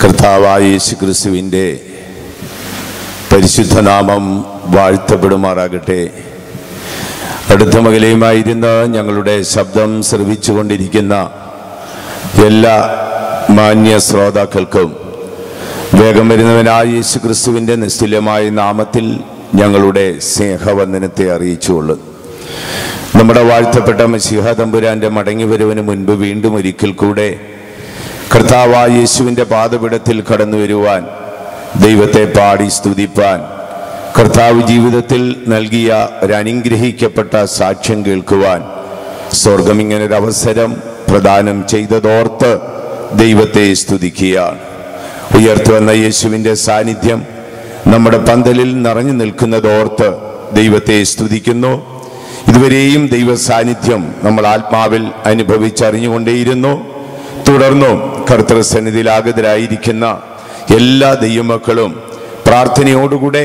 കർത്താവായ യേശു ക്രിസ്തുവിൻ്റെ പരിശുദ്ധ നാമം വാഴ്ത്തപ്പെടുമാറാകട്ടെ അടുത്ത മകലയുമായിരുന്ന് ഞങ്ങളുടെ ശബ്ദം ശ്രവിച്ചുകൊണ്ടിരിക്കുന്ന എല്ലാ മാന്യ ശ്രോതാക്കൾക്കും വേഗം വരുന്നവനായ യേശു ക്രിസ്തുവിൻ്റെ നിസ്തുല്യമായ നാമത്തിൽ ഞങ്ങളുടെ സ്നേഹവന്ദനത്തെ അറിയിച്ചുകൊള്ളു നമ്മുടെ വാഴ്ത്തപ്പെട്ട മസിഹ തമ്പുരാന്റെ മടങ്ങി വരുവന് മുൻപ് വീണ്ടും ഒരിക്കൽ കൂടെ കർത്താവായ യേശുവിൻ്റെ പാതപിടത്തിൽ കടന്നു വരുവാൻ ദൈവത്തെ പാടി സ്തുതിപ്പാൻ കർത്താവ് ജീവിതത്തിൽ നൽകിയ ഒരു അനുഗ്രഹിക്കപ്പെട്ട സാക്ഷ്യം കേൾക്കുവാൻ സ്വർഗം ഇങ്ങനൊരു അവസരം പ്രദാനം ചെയ്തതോർത്ത് ദൈവത്തെ സ്തുതിക്കുകയാണ് ഉയർത്തുവന്ന യേശുവിൻ്റെ സാന്നിധ്യം നമ്മുടെ പന്തലിൽ നിറഞ്ഞു നിൽക്കുന്നതോർത്ത് ദൈവത്തെ സ്തുതിക്കുന്നു ഇതുവരെയും ദൈവ സാന്നിധ്യം നമ്മൾ ആത്മാവിൽ അനുഭവിച്ചറിഞ്ഞുകൊണ്ടേയിരുന്നു തുടർന്നും കർത്തൃസന്നിധിയിലാഗതരായിരിക്കുന്ന എല്ലാ ദൈവമക്കളും പ്രാർത്ഥനയോടുകൂടെ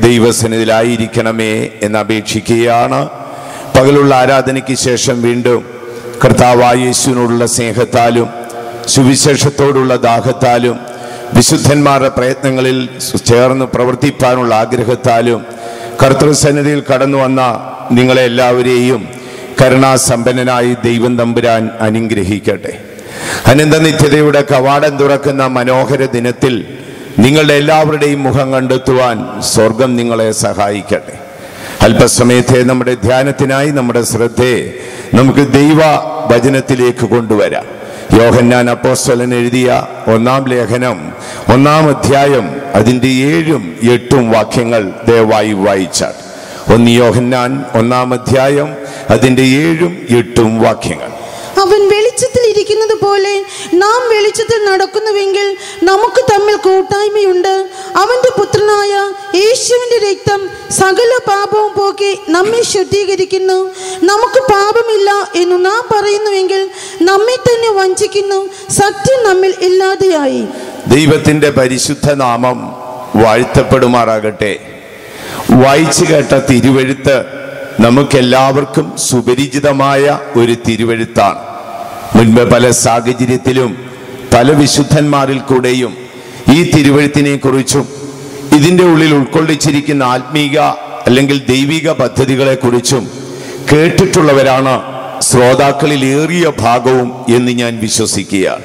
ദൈവസന്നിധിയിലായിരിക്കണമേ എന്ന് അപേക്ഷിക്കുകയാണ് പകലുള്ള ആരാധനയ്ക്ക് ശേഷം വീണ്ടും കർത്താവായ യേശുവിനോടുള്ള സ്നേഹത്താലും സുവിശേഷത്തോടുള്ള ദാഹത്താലും വിശുദ്ധന്മാരുടെ പ്രയത്നങ്ങളിൽ ചേർന്ന് പ്രവർത്തിപ്പാനുള്ള ആഗ്രഹത്താലും കർത്തൃസന്നിധിയിൽ കടന്നു വന്ന നിങ്ങളെ എല്ലാവരെയും കരുണാസമ്പന്നനായി ദൈവം തമ്പുരാൻ അനുഗ്രഹിക്കട്ടെ അനന്തനിത്യതയുടെ കവാടം തുറക്കുന്ന മനോഹര ദിനത്തിൽ നിങ്ങളുടെ എല്ലാവരുടെയും മുഖം കണ്ടെത്തുവാൻ സ്വർഗം നിങ്ങളെ സഹായിക്കട്ടെ അല്പസമയത്തെ നമ്മുടെ ധ്യാനത്തിനായി നമ്മുടെ ശ്രദ്ധയെ നമുക്ക് ദൈവ വചനത്തിലേക്ക് കൊണ്ടുവരാം യോഹന്നാൻ അപ്പോസ്തലൻ എഴുതിയ ഒന്നാം ലേഖനം ഒന്നാം അധ്യായം അതിൻ്റെ ഏഴും എട്ടും വാക്യങ്ങൾ ദയവായി വായിച്ചാൽ ഒന്ന് യോഹന്നാൻ ഒന്നാം അധ്യായം അതിൻ്റെ ഏഴും എട്ടും വാക്യങ്ങൾ അവൻ വെളിച്ചത്തിൽ ഇരിക്കുന്നത് പോലെ നാം വെളിച്ചത്തിൽ നടക്കുന്നുവെങ്കിൽ നമുക്ക് തമ്മിൽ കൂട്ടായ്മയുണ്ട് അവന്റെ പുത്രനായ യേശുവിന്റെ രക്തം സകല പാപവും പോക്കി നമ്മെ ശുദ്ധീകരിക്കുന്നു നമുക്ക് പാപമില്ല എന്ന് നാം പറയുന്നുവെങ്കിൽ നമ്മെ തന്നെ വഞ്ചിക്കുന്നു സത്യം നമ്മിൽ ഇല്ലാതെയായി ദൈവത്തിൻ്റെ പരിശുദ്ധ നാമം വാഴ്ത്തപ്പെടുമാറാകട്ടെ വായിച്ചു കേട്ട തിരുവഴുത്ത് നമുക്കെല്ലാവർക്കും സുപരിചിതമായ ഒരു തിരുവഴുത്താണ് മുൻപ് പല സാഹചര്യത്തിലും പല വിശുദ്ധന്മാരിൽ കൂടെയും ഈ തിരുവഴുത്തിനെ കുറിച്ചും ഇതിൻ്റെ ഉള്ളിൽ ഉൾക്കൊള്ളിച്ചിരിക്കുന്ന ആത്മീക അല്ലെങ്കിൽ ദൈവിക പദ്ധതികളെ കുറിച്ചും കേട്ടിട്ടുള്ളവരാണ് ശ്രോതാക്കളിൽ ഏറിയ ഭാഗവും എന്ന് ഞാൻ വിശ്വസിക്കുകയാണ്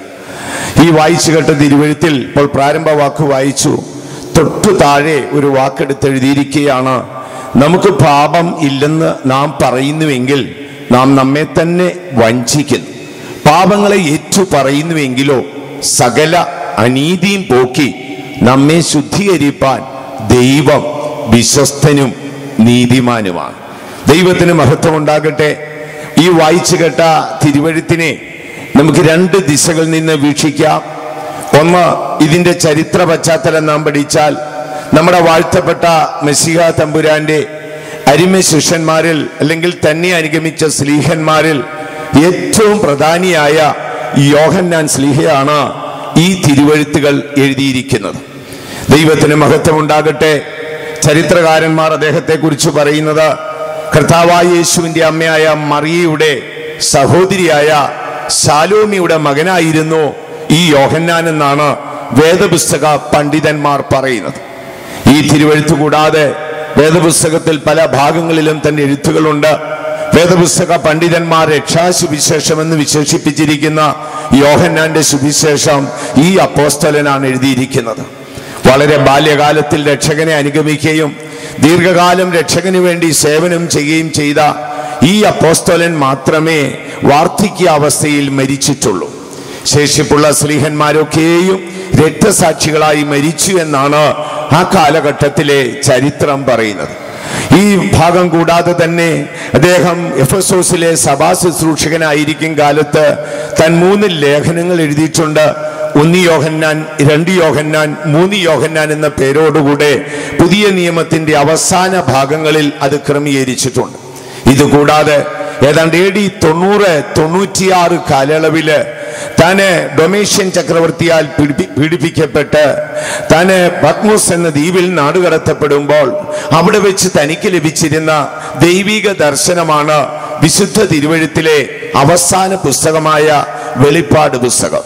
ഈ വായിച്ചു കേട്ട തിരുവഴുത്തിൽ ഇപ്പോൾ പ്രാരംഭ വാക്ക് വായിച്ചു തൊട്ടു താഴെ ഒരു വാക്കെടുത്ത് എഴുതിയിരിക്കുകയാണ് നമുക്ക് പാപം ഇല്ലെന്ന് നാം പറയുന്നുവെങ്കിൽ നാം നമ്മെ തന്നെ വഞ്ചിക്കുന്നു പാപങ്ങളെ ഏറ്റു പറയുന്നുവെങ്കിലോ സകല അനീതിയും പോക്കി നമ്മെ ശുദ്ധീകരിപ്പാൻ ദൈവം വിശ്വസ്തനും നീതിമാനുമാണ് ദൈവത്തിന് മഹത്വം ഉണ്ടാകട്ടെ ഈ വായിച്ചു കേട്ട തിരുവഴുത്തിനെ നമുക്ക് രണ്ട് ദിശകളിൽ നിന്ന് വീക്ഷിക്കാം ഒന്ന് ഇതിന്റെ ചരിത്ര പശ്ചാത്തലം നാം പഠിച്ചാൽ നമ്മുടെ വാഴ്ത്തപ്പെട്ട മെസ്സിഹ തമ്പുരാന്റെ അരിമ ശിഷ്യന്മാരിൽ അല്ലെങ്കിൽ തന്നെ അനുഗമിച്ച സ്ലീഹന്മാരിൽ ഏറ്റവും പ്രധാനിയായ യോഹന്നാൻ സ്ലീഹയാണ് ഈ തിരുവഴുത്തുകൾ എഴുതിയിരിക്കുന്നത് ദൈവത്തിന് മഹത്വം ഉണ്ടാകട്ടെ ചരിത്രകാരന്മാർ അദ്ദേഹത്തെ കുറിച്ച് പറയുന്നത് കർത്താവായ യേശുവിന്റെ അമ്മയായ മറിയയുടെ സഹോദരിയായ ശാലോമിയുടെ മകനായിരുന്നു ഈ യോഹന്നാൻ എന്നാണ് വേദപുസ്തക പണ്ഡിതന്മാർ പറയുന്നത് ഈ തിരുവഴുത്ത് കൂടാതെ വേദപുസ്തകത്തിൽ പല ഭാഗങ്ങളിലും തന്നെ എഴുത്തുകളുണ്ട് വേദപുസ്തക പണ്ഡിതന്മാർ രക്ഷാസുവിശേഷം എന്ന് വിശേഷിപ്പിച്ചിരിക്കുന്ന യോഹന്നാന്റെ സുവിശേഷം ഈ അപ്പോസ്തലനാണ് എഴുതിയിരിക്കുന്നത് വളരെ ബാല്യകാലത്തിൽ രക്ഷകനെ അനുഗമിക്കുകയും ദീർഘകാലം രക്ഷകന് വേണ്ടി സേവനം ചെയ്യുകയും ചെയ്ത ഈ അപ്പോസ്തലൻ മാത്രമേ വാർദ്ധക്യാവസ്ഥയിൽ മരിച്ചിട്ടുള്ളൂ ശേഷിപ്പുള്ള സ്ത്രീഹന്മാരൊക്കെയും രക്തസാക്ഷികളായി മരിച്ചു എന്നാണ് ആ കാലഘട്ടത്തിലെ ചരിത്രം പറയുന്നത് ഈ ഭാഗം കൂടാതെ തന്നെ അദ്ദേഹം എഫസോസിലെ സഭാ ശുശ്രൂഷകനായിരിക്കും കാലത്ത് താൻ മൂന്ന് ലേഖനങ്ങൾ എഴുതിയിട്ടുണ്ട് ഒന്ന് യോഹന്നാൻ രണ്ട് യോഹന്നാൻ മൂന്ന് യോഹന്നാൻ എന്ന പേരോടുകൂടെ പുതിയ നിയമത്തിന്റെ അവസാന ഭാഗങ്ങളിൽ അത് ക്രമീകരിച്ചിട്ടുണ്ട് ഇതുകൂടാതെ ഏതാണ്ട് എ ഡി തൊണ്ണൂറ് തൊണ്ണൂറ്റിയാറ് കാലയളവില് താന് ഡൊമേഷ്യൻ ചക്രവർത്തിയാൽ പീഡിപ്പി- പീഡിപ്പിക്കപ്പെട്ട് താന് പത്മോസ് എന്ന ദ്വീപിൽ നാടുകടത്തപ്പെടുമ്പോൾ അവിടെ വെച്ച് തനിക്ക് ലഭിച്ചിരുന്ന ദൈവിക ദർശനമാണ് വിശുദ്ധ തിരുവഴുത്തിലെ അവസാന പുസ്തകമായ വെളിപ്പാട് പുസ്തകം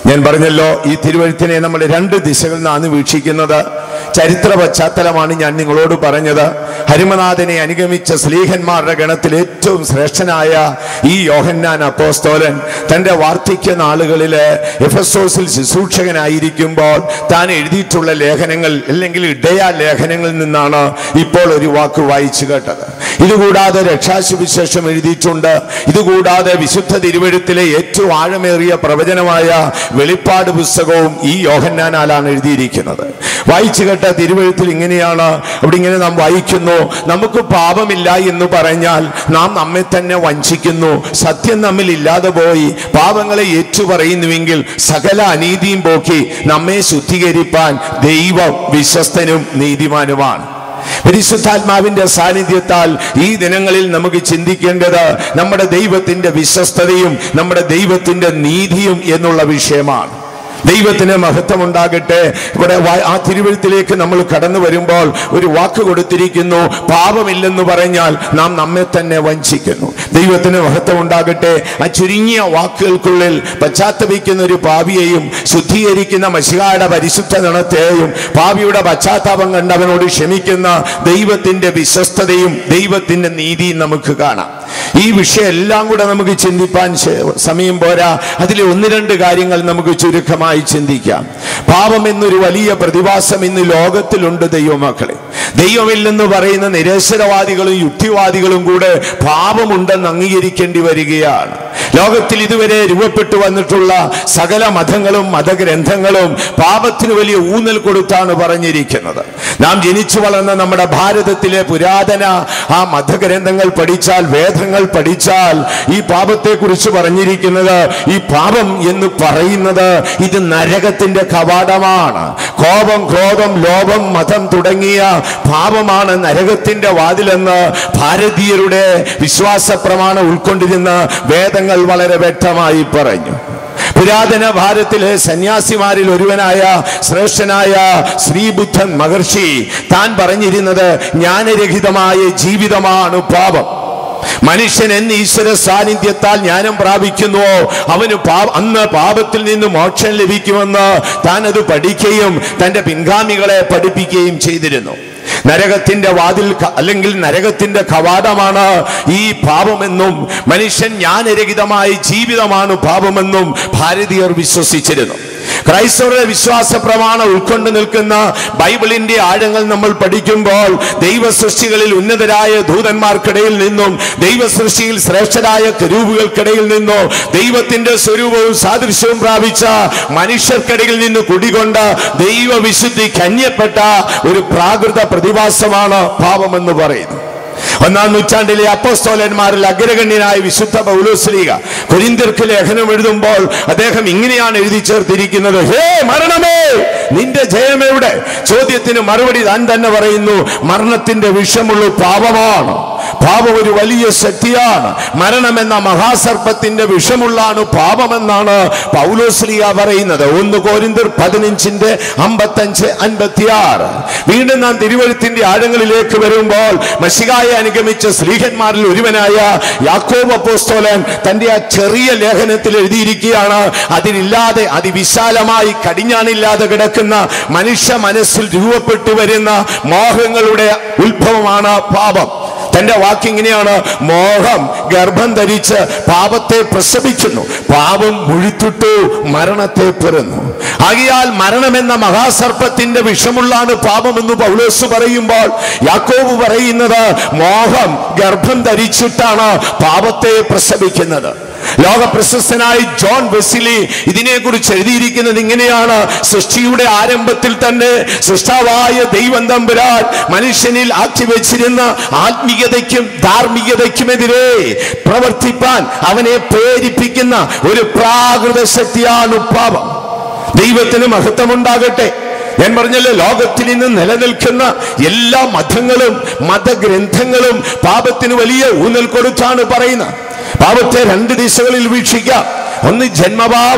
ഞാൻ പറഞ്ഞല്ലോ ഈ തിരുവഴുത്തിനെ നമ്മൾ രണ്ട് ദിശകളിൽ നിന്നാണ് വീക്ഷിക്കുന്നത് ചരിത്ര പശ്ചാത്തലമാണ് ഞാൻ നിങ്ങളോട് പറഞ്ഞത് ഹരിമനാഥനെ അനുഗമിച്ച സ്ലീഹന്മാരുടെ ഗണത്തിൽ ഏറ്റവും ശ്രേഷ്ഠനായ ഈ യോഹന്നാൻ അപ്പോസ്തോലൻ തന്റെ വാർദ്ധക്യ നാളുകളിൽ എഫസോസിൽ ശുശ്രൂഷകനായിരിക്കുമ്പോൾ താൻ എഴുതിയിട്ടുള്ള ലേഖനങ്ങൾ അല്ലെങ്കിൽ ഇടയ ലേഖനങ്ങളിൽ നിന്നാണ് ഇപ്പോൾ ഒരു വാക്ക് വായിച്ചു കേട്ടത് ഇതുകൂടാതെ രക്ഷാസുവിശേഷം എഴുതിയിട്ടുണ്ട് ഇതുകൂടാതെ വിശുദ്ധ തിരുവഴുത്തിലെ ഏറ്റവും ആഴമേറിയ പ്രവചനമായ വെളിപ്പാട് പുസ്തകവും ഈ യോഹന്നാനാലാണ് എഴുതിയിരിക്കുന്നത് വായിച്ചു കേട്ട തിരുവഴുത്തിൽ ഇങ്ങനെയാണ് അവിടെ ഇങ്ങനെ നാം വായിക്കുന്നു നമുക്ക് പാപമില്ല എന്ന് പറഞ്ഞാൽ നാം നമ്മെ തന്നെ വഞ്ചിക്കുന്നു സത്യം നമ്മിൽ ഇല്ലാതെ പോയി പാപങ്ങളെ ഏറ്റുപറയുന്നുവെങ്കിൽ സകല അനീതിയും പോക്കി നമ്മെ ശുദ്ധീകരിപ്പാൻ ദൈവം വിശ്വസ്തനും നീതിമാനുമാണ് പരിശുദ്ധാത്മാവിന്റെ സാന്നിധ്യത്താൽ ഈ ദിനങ്ങളിൽ നമുക്ക് ചിന്തിക്കേണ്ടത് നമ്മുടെ ദൈവത്തിന്റെ വിശ്വസ്തതയും നമ്മുടെ ദൈവത്തിന്റെ നീതിയും എന്നുള്ള വിഷയമാണ് ദൈവത്തിന് മഹത്വം ഉണ്ടാകട്ടെ ഇവിടെ വാ- ആ തിരുവഴുത്തിലേക്ക് നമ്മൾ കടന്നു വരുമ്പോൾ ഒരു വാക്ക് കൊടുത്തിരിക്കുന്നു പാപമില്ലെന്ന് പറഞ്ഞാൽ നാം നമ്മെ തന്നെ വഞ്ചിക്കുന്നു ദൈവത്തിന് മഹത്വം ഉണ്ടാകട്ടെ ആ ചുരുങ്ങിയ വാക്കുകൾക്കുള്ളിൽ പശ്ചാത്തപിക്കുന്ന ഒരു പാപിയെയും ശുദ്ധീകരിക്കുന്ന മഷികായുടെ പരിശുദ്ധ ഗണത്തെയും പാപിയുടെ പശ്ചാത്താപം കണ്ടവനോട് ക്ഷമിക്കുന്ന ദൈവത്തിന്റെ വിശ്വസ്തതയും ദൈവത്തിന്റെ നീതിയും നമുക്ക് കാണാം ഈ വിഷയം എല്ലാം കൂടെ നമുക്ക് ചിന്തിപ്പാൻ ശ- സമയം പോരാ അതിലെ ഒന്ന് രണ്ട് കാര്യങ്ങൾ നമുക്ക് ചുരുക്കമായി ചിന്തിക്കാം പാപം എന്നൊരു വലിയ പ്രതിഭാസം ഇന്ന് ലോകത്തിലുണ്ട് ദൈവമക്കളെ ദൈവമില്ലെന്ന് പറയുന്ന നിരേശ്വരവാദികളും യുക്തിവാദികളും കൂടെ പാപമുണ്ടെന്ന് അംഗീകരിക്കേണ്ടി വരികയാണ് ലോകത്തിൽ ഇതുവരെ രൂപപ്പെട്ടു വന്നിട്ടുള്ള സകല മതങ്ങളും മതഗ്രന്ഥങ്ങളും പാപത്തിന് വലിയ ഊന്നൽ കൊടുത്താണ് പറഞ്ഞിരിക്കുന്നത് നാം ജനിച്ചു വളർന്ന നമ്മുടെ ഭാരതത്തിലെ പുരാതന ആ മതഗ്രന്ഥങ്ങൾ പഠിച്ചാൽ വേദങ്ങൾ പഠിച്ചാൽ ഈ പാപത്തെ കുറിച്ച് പറഞ്ഞിരിക്കുന്നത് ഈ പാപം എന്ന് പറയുന്നത് ഇത് നരകത്തിന്റെ കവാടമാണ് കോപം ക്രോധം ലോപം മതം തുടങ്ങിയ പാപമാണ് നരകത്തിന്റെ വാതിലെന്ന് ഭാരതീയരുടെ വിശ്വാസ പ്രമാണം ഉൾക്കൊണ്ടിരുന്ന വേദങ്ങൾ വളരെ വ്യക്തമായി പറഞ്ഞു പുരാതന ഭാരതത്തിലെ സന്യാസിമാരിൽ ഒരുവനായ ശ്രേഷ്ഠനായ ശ്രീബുദ്ധൻ മഹർഷി താൻ പറഞ്ഞിരുന്നത് ജ്ഞാനരഹിതമായ ജീവിതമാണ് പാപം മനുഷ്യൻ എന്ന് ഈശ്വര സാന്നിധ്യത്താൽ ജ്ഞാനം പ്രാപിക്കുന്നുവോ അവന് പാ അന്ന് പാപത്തിൽ നിന്ന് മോക്ഷം ലഭിക്കുമെന്ന് താൻ അത് പഠിക്കുകയും തന്റെ പിൻഗാമികളെ പഠിപ്പിക്കുകയും ചെയ്തിരുന്നു നരകത്തിന്റെ വാതിൽ ക- അല്ലെങ്കിൽ നരകത്തിന്റെ കവാടമാണ് ഈ പാപമെന്നും മനുഷ്യൻ ജ്ഞാനരഹിതമായ ജീവിതമാണ് പാപമെന്നും ഭാരതീയർ വിശ്വസിച്ചിരുന്നു ക്രൈസ്തവരുടെ വിശ്വാസ പ്രമാണം ഉൾക്കൊണ്ട് നിൽക്കുന്ന ബൈബിളിന്റെ ആഴങ്ങൾ നമ്മൾ പഠിക്കുമ്പോൾ ദൈവ സൃഷ്ടികളിൽ ഉന്നതരായ ദൂതന്മാർക്കിടയിൽ നിന്നും ദൈവ സൃഷ്ടിയിൽ ശ്രേഷ്ഠരായ കരൂപുകൾക്കിടയിൽ നിന്നോ ദൈവത്തിന്റെ സ്വരൂപവും സാദൃശ്യവും പ്രാപിച്ച മനുഷ്യർക്കിടയിൽ നിന്ന് കുടികൊണ്ട ദൈവവിശുദ്ധി കന്യപ്പെട്ട ഒരു പ്രാകൃത പ്രതിഭാസമാണ് പാപമെന്ന് പറയുന്നു ഒന്നാം നൂറ്റാണ്ടിലെ അപ്പോസ്തോലന്മാരിൽ അഗ്രഗണ്യനായ വിശുദ്ധ പൗലോസ്ലീക കൊരിന്തിർക്ക് ലേഖനം എഴുതുമ്പോൾ അദ്ദേഹം ഇങ്ങനെയാണ് എഴുതി ചേർത്തിരിക്കുന്നത് ഹേ മരണമേ നിന്റെ ജയം എവിടെ ചോദ്യത്തിന് മറുപടി താൻ തന്നെ പറയുന്നു മരണത്തിന്റെ വിഷമുള്ള പാപമാണ് പാപം ഒരു വലിയ ശക്തിയാണ് മരണമെന്ന മഹാസർപ്പത്തിന്റെ വിഷമുള്ളാണ് പാപമെന്നാണ് പൗലോസ്ലിയ പറയുന്നത് ഒന്ന് കോരിന്തർ പതിനഞ്ചിന്റെ അമ്പത്തഞ്ച് അൻപത്തിയാറ് വീണ്ടും നാം തിരുവഴുത്തിന്റെ ആഴങ്ങളിലേക്ക് വരുമ്പോൾ മഷികായെ അനുഗമിച്ച സ്ത്രീഹന്മാരിൽ ഒരുവനായ യാക്കോബ് അപ്പോസ്തോലൻ തന്റെ ആ ചെറിയ ലേഖനത്തിൽ എഴുതിയിരിക്കുകയാണ് അതിലില്ലാതെ അതിവിശാലമായി കടിഞ്ഞാണില്ലാതെ കിടക്കുന്ന മനുഷ്യ മനസ്സിൽ രൂപപ്പെട്ടു വരുന്ന മോഹങ്ങളുടെ ഉത്ഭവമാണ് പാപം തന്റെ വാക്കിങ്ങനെയാണ് മോഹം ഗർഭം ധരിച്ച് പാപത്തെ പ്രസവിക്കുന്നു പാപം മുഴിത്തിട്ടു മരണത്തെ പിറന്നു ആകിയാൽ മരണമെന്ന മഹാസർപ്പത്തിന്റെ വിഷമുള്ളാണ് പാപമെന്ന് പൗലോസ് പറയുമ്പോൾ യാക്കോബ് പറയുന്നത് മോഹം ഗർഭം ധരിച്ചിട്ടാണ് പാപത്തെ പ്രസവിക്കുന്നത് ലോക പ്രശസ്തനായ ജോൺ വെസിലി ഇതിനെക്കുറിച്ച് എഴുതിയിരിക്കുന്നത് ഇങ്ങനെയാണ് സൃഷ്ടിയുടെ ആരംഭത്തിൽ തന്നെ സൃഷ്ടാവായ ദൈവം തമ്പുരാൻ മനുഷ്യനിൽ ആക്കി വെച്ചിരുന്ന ആത്മീയതയ്ക്കും ധാർമ്മികതയ്ക്കുമെതിരെ പ്രവർത്തിപ്പാൻ അവനെ പ്രേരിപ്പിക്കുന്ന ഒരു പ്രാകൃത ശക്തിയാണ് പാപം ദൈവത്തിന് മഹത്വമുണ്ടാകട്ടെ ഞാൻ പറഞ്ഞല്ലോ ലോകത്തിൽ ഇന്ന് നിലനിൽക്കുന്ന എല്ലാ മതങ്ങളും മതഗ്രന്ഥങ്ങളും പാപത്തിന് വലിയ ഊന്നൽ കൊടുത്താണ് പറയുന്നത് പാപത്തെ രണ്ട് ദിശകളിൽ വീക്ഷിക്കാം ഒന്ന് ജന്മപാപം